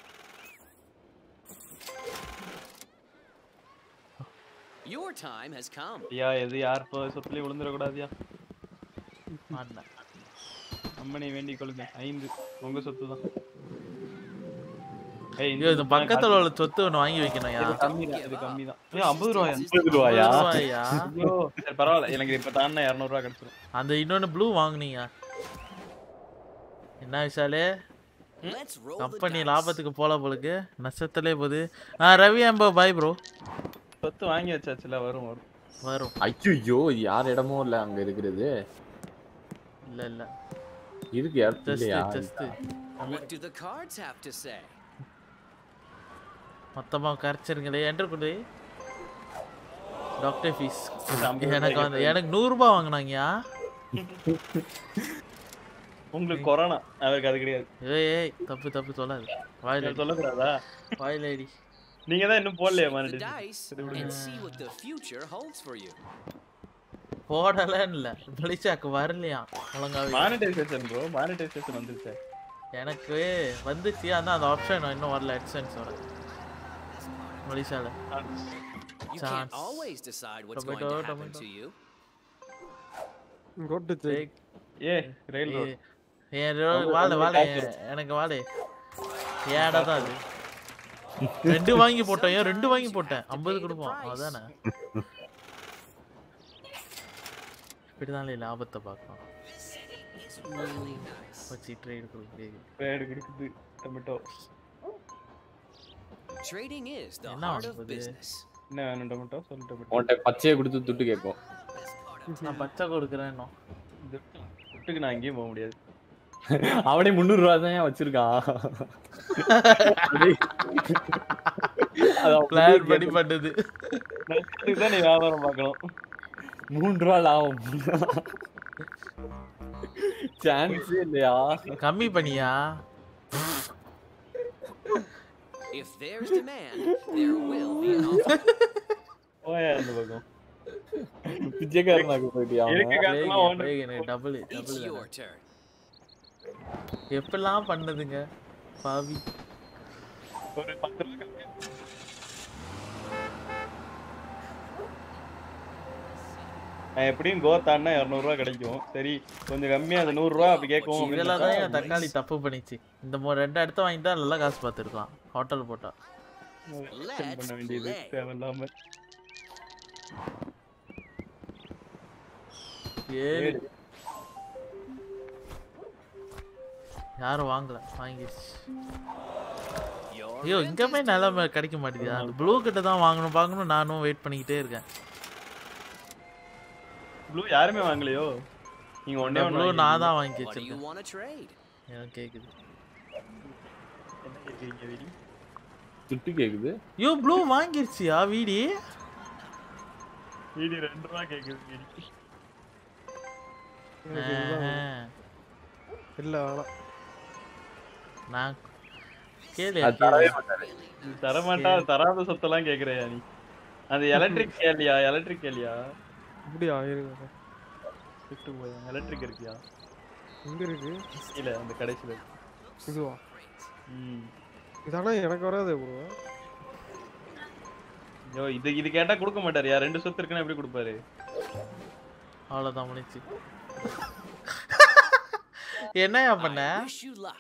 Your time has come.
ஐயா எது யார் இப்போ சொத்துலயும் விழுந்துடக்கூடாதியா
மாட்டேன்
அம்மனை வேண்டிக் கொள்ளுங்க ஐந்து உங்க சொத்து தான் ஏய்
ஐயோ இந்த பக்கத்துல உள்ள சொத்து ஒன்று வாங்கி வைக்கணும்யா
கம்மி தான் இது கம்மி தான் ஏய் ஐம்பது ரூபாயா
ஐம்பது ரூபாயா
ரூபாயா?
ஐயோ சரி பரவாயில்ல எனக்கு இப்ப தானே இரநூறுவா கிடைச்சிரும்
அந்த இன்னொன்னு ப்ளூ வாங்குனீங்க என்ன Vishal
Let's roll the
company
dice.
லாபத்துக்கு போல போலுக்கு நஷ்டத்திலே போகுது ஆ ரவி அம்போ பாய் ப்ரோ
சொத்து வாங்கி வச்சாச்சுல வரும் வரும்
வரும்
ஐயோ யார் இடமும் இல்ல அங்க இருக்கிறது
இல்ல இல்ல
இருக்கு யார்
ஜஸ்ட்
இல்லையா
just
What do the cards have to say?
மொத்தமா கரைச்சிருங்களே என்டர் கொடு டாக்டர் ஃபீஸ்
ஐம்பது
எனக்கு வந்து
ரூபாய்க்கு
எனக்கு நூறு ரூபாய் வாங்கினாங்கயா
உங்களுக்கு கொரோனா அவருக்கு அது கிடையாது
ஏய் ஏய் தப்பு தப்பு சொல்லாது வாயில அடி.
சொல்லக்கூடாதா
வாயில அடி
நீங்க தான் இன்னும் போடலையா
The
monitor
dice and see what the future holds for you.
போடலன்னு இல்ல மலிஷாக்கு வரலையா ஒழுங்காவே
மானிட்டைசேஷன் ப்ரோ மானிட்டைசேஷன் வந்துருச்சு
எனக்கு வந்துச்சு ஆனா அந்த ஆப்ஷன் இன்னும் வரல AdSense வர மலிஷால
You can't
Chance.
always decide what's
Tomato,
going to happen
tomato.
to you.
Go to check.
ஏ ரயில் ரோட்
ஏய், என் ரோ- வாழை வாழை எ- எனக்கு வாழை ஏடா தான் அது ரெண்டு வாங்கி போட்டோம் ஏன் ரெண்டு வாங்கி போட்டேன் ஐம்பது கொடுப்போம் அதானே இப்படிதான் லாபத்தை பார்க்கலாம் வச்சு ட்ரேட் கொடுக்குறது
ரேடு கொடுக்குது டொமேட்டோ
Trading is the
என்ன
heart of
ஆகுது?
business.
என்ன வேணும் டொமேட்டோ சொல்லு டொமேட்டோ
உன்கிட்ட பச்சையை கொடுத்து துட்டு கேட்கும்
நான் பச்சை கொடுக்குறேன் இன்னும்
துட்டுக்கு நான் எங்கேயும் போக முடியாது
அவனே முந்நூறு ரூபா தான் வச்சிருக்கான் அது அப்படியே
பிளான் பண்ணி
கேட்கும்.
பண்ணது
நஷ்டத்துக்கு தான் நீ வியாபாரம் பார்க்கணும்
மூணு ரூபா லாபம் சான்ஸே இல்லையா
கம்மி பண்ணியா
If there's demand, there will be an offer.
போயா அந்த பக்கம்
பிச்சைக்காரனாக்கு போயிட்டியா
இருக்கு
அவன்?
காசுலாம் ஓண்டு
double
It's
double
your turn.
எப்படிலாம் பண்ணதுங்க பாவி
ஒரு பத்து ரூபா கம்மியா நான் எப்படியும் கோத்தான்னா இரநூறுவா கிடைக்கும் சரி கொஞ்சம் கம்மியா அது நூறுரூவா அப்படி கேட்கும்
இதெல்லாம் தான் என் தக்காளி தப்பு பண்ணிச்சு இந்த மோ ரெண்டு இடத்த வாங்கிட்டா நல்லா காசு பார்த்துருக்கலாம் ஹோட்டல் போட்டா
பண்ண வேண்டியது தேவையில்லாம
ஏழு யாரும் வாங்கல வாங்கிடுச்சு
Your
ஐயோ
rent
இங்கமே
is
நிலைமை கிடைக்க மாட்டேங்குது அந்த ப்ளூ கிட்ட தான் வாங்கணும் வாங்கணும் நானும் வெயிட் பண்ணிக்கிட்டே இருக்கேன்
ப்ளூ யாருமே வாங்கலையோ நீங்க ஒன்னே
ப்ளூ
ஒன்று
நான் தான் வாங்கி
What do you
வச்சிருக்கேன்
want to trade?
எனக்கு கேக்குது
என்ன கேட்குறீங்க வெடி
துட்டு கேக்குது
ஐயோ ப்ளூ வாங்கிருச்சியா வீடி
வீடி ரெண்டு ரூபா கேட்குது வீடி
எனக்கு இதுதான்
ஆஹ்.
இல்ல வேணாம்
நான் கேளு
அது தரவே மாட்டாரு
நீ தரமாட்டா தராத சொத்தெல்லாம் கேக்குறியா நீ அது எலக்ட்ரிக் கேளியா எலக்ட்ரிக் கேளியா
அப்படியா இருங்க
விட்டு போய் எலக்ட்ரிக் இருக்கியா
எங்க இருக்கு
இல்ல அந்த கடைசியில
இதுவா
ம்
இதானா எனக்கு வராது ப்ரோ
ஐயோ இது இது கேட்டா கொடுக்க மாட்டாருயா ரெண்டு சொத்து இருக்குன்னா எப்படி கொடுப்பாரு
அவ்வளவுதான் முடிச்சு என்னயா பண்ண
I wish you luck.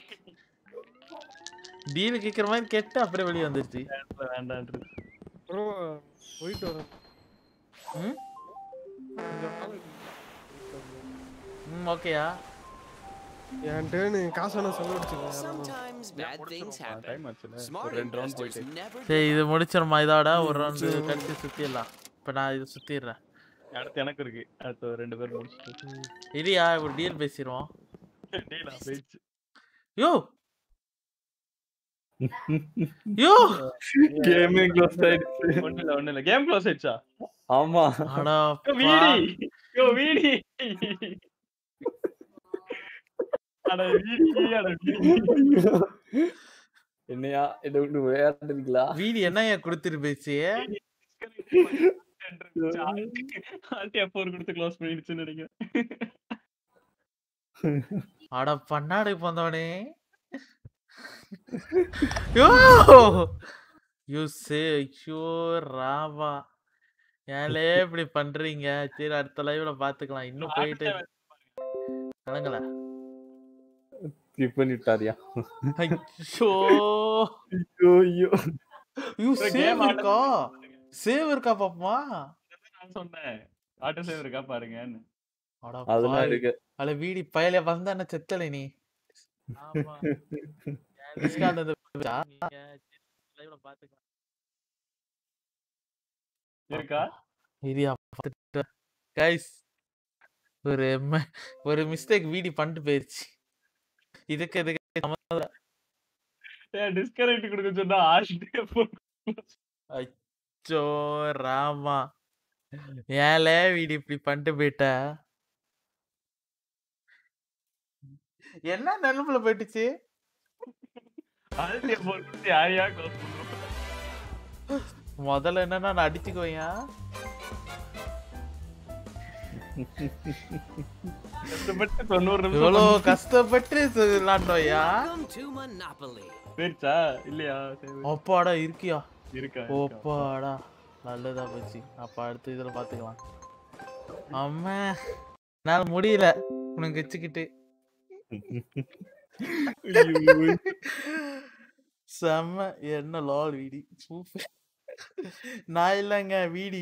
Deal கேக்குற மாதிரி கேட்டு அப்படியே வெளியே வந்துருச்சு
வேண்டான்றது
ப்ரோ போயிட்டு வரேன்
ம்
கொஞ்சம் நாளைக்கு
ம் ஓகேயா
என் டேர்னு காசு வேணா செலவழிச்சிருக்கேன்
Sometimes bad things happen.
Time ஆச்சுல
Smart
ஒரு ரெண்டு ரவுண்ட்
investors
போயிட்டு
never
சரி இது முடிச்சிருமா இதோட ஒரு ரவுண்டு கடிச்சு சுத்திடலாம் இப்ப நான் இது சுத்திடுறேன்
அடுத்து எனக்கு இருக்கு அடுத்து ஒரு ரெண்டு பேர் முடிச்சுட்டு
இல்லையா ஒரு டீல் பேசிடுவோம்
டீலா போயிடுச்சு
யோ யோ
கேமே க்ளோஸ் ஆயிடுச்சு
ஒண்ணு இல்ல ஒண்ணு இல்ல கேம் க்ளோஸ் ஆயிடுச்சா
ஆமா
அடா
யோ, வீடி யோ வீடி அட வீடி அட வீடி
என்னையா என்ன விட்டு விளையாடுறீங்களா
வீடு என்னையா கொடுத்துட்டு போயிடுச்சு
ஆல்டி அப்போ ஒரு கொடுத்து க்ளோஸ் பண்ணிடுச்சுன்னு நினைக்கிறேன்
அட பண்ணாடு போந்தவனே யோ யூ சே ஐயோ ராவா ஏன்லே இப்படி பண்றீங்க சரி அடுத்த லைவ்ல பாத்துக்கலாம் இன்னும் போயிட்டு கலங்கல
ஸ்கிப் பண்ணிட்டாரியா
ஐயோ
ஐயோ ஐயோ
யூ
ஒரு
சேவ்
game
இருக்கா சேவ் இருக்கா பாப்பமா
நான் சொன்னேன் ஆட்டோ சேவ் இருக்கா பாருங்கன்னு
அட
அதெல்லாம்
பாவி.
இருக்கு
அட வீடி பயல வந்தா என்ன செத்தல நீ ஆமா டிஸ்கார்ட் வந்து நீங்க லைவ்ல பாத்துக்கலாம்
இருக்கா
இரியா பார்த்துட்டு கைஸ் ஒரு ம- ஒரு மிஸ்டேக் வீடி பண்ணிட்டு போயிருச்சு இதுக்கு இதுக்கு சம்மந்தம் இல்ல.
டிஸ்கனெக்ட் கொடுக்க சொன்னா ஆஷ்டே
அச்சோ ராமா ஏலே வீடு இப்படி பண்ணிட்டு போயிட்ட என்ன நிலப்புல போயிட்டுச்சு
ஆல்டிய போட்டு யாரையா க்ளோஸ் பண்ணுவோம்
முதல்ல என்னன்னா நான் அடிச்சுக்குவையா
கஷ்டப்பட்டு தொண்ணூறு நிமிஷம்
இவ்வளோ கஷ்டப்பட்டு இது விளாண்டோயா
Welcome to Monopoly.
போயிருச்சா இல்லையா சரி
அப்பாடா இருக்கியா
இருக்கா இருக்கா.
ஓப்பாடா நல்லதா போச்சு அப்ப அடுத்த இதுல பாத்துக்கலாம் அம்மா என்னால முடியல உனக்கு வச்சுக்கிட்டு
ஐயோ.
செம்ம என்ன லால் வீடி சூப்பர் நான் இல்லைங்க வீடி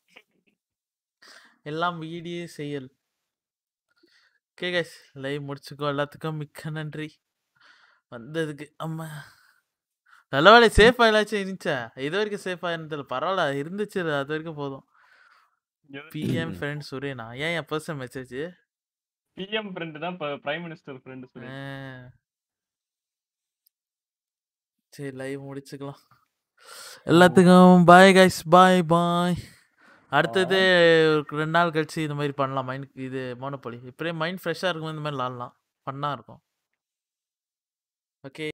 எல்லாம் வீடியே செயல் ஓகே கைஸ் லைவ் முடிச்சுக்கோ எல்லாத்துக்கும் மிக்க நன்றி வந்ததுக்கு அம்மா நல்ல வேலை சேஃப் ஆயிலாச்சும் இருந்துச்சா இது வரைக்கும் சேஃப் ஆயிருந்தது பரவாயில்ல இருந்துச்சு அது வரைக்கும் போதும் பிஎம் ஃப்ரெண்ட் சுரேனா ஏன் என் பர்சன் மெசேஜ்
பிஎம் ஃப்ரெண்ட் தான் பிரைம் மினிஸ்டர் ஃப்ரெண்ட் சொல்லி
சரி லைவ் முடிச்சுக்கலாம் எல்லாத்துக்கும் பாய் கைஸ் பாய் பாய் அடுத்தது ஒரு ரெண்டு நாள் கழிச்சு இந்த மாதிரி பண்ணலாம் மைண்ட் இது மோனோபொலி இப்படியே மைண்ட் ஃப்ரெஷ்ஷாக இருக்கும் இந்த மாதிரி விளாட்லாம் ஃபன்னாக இருக்கும் ஓகே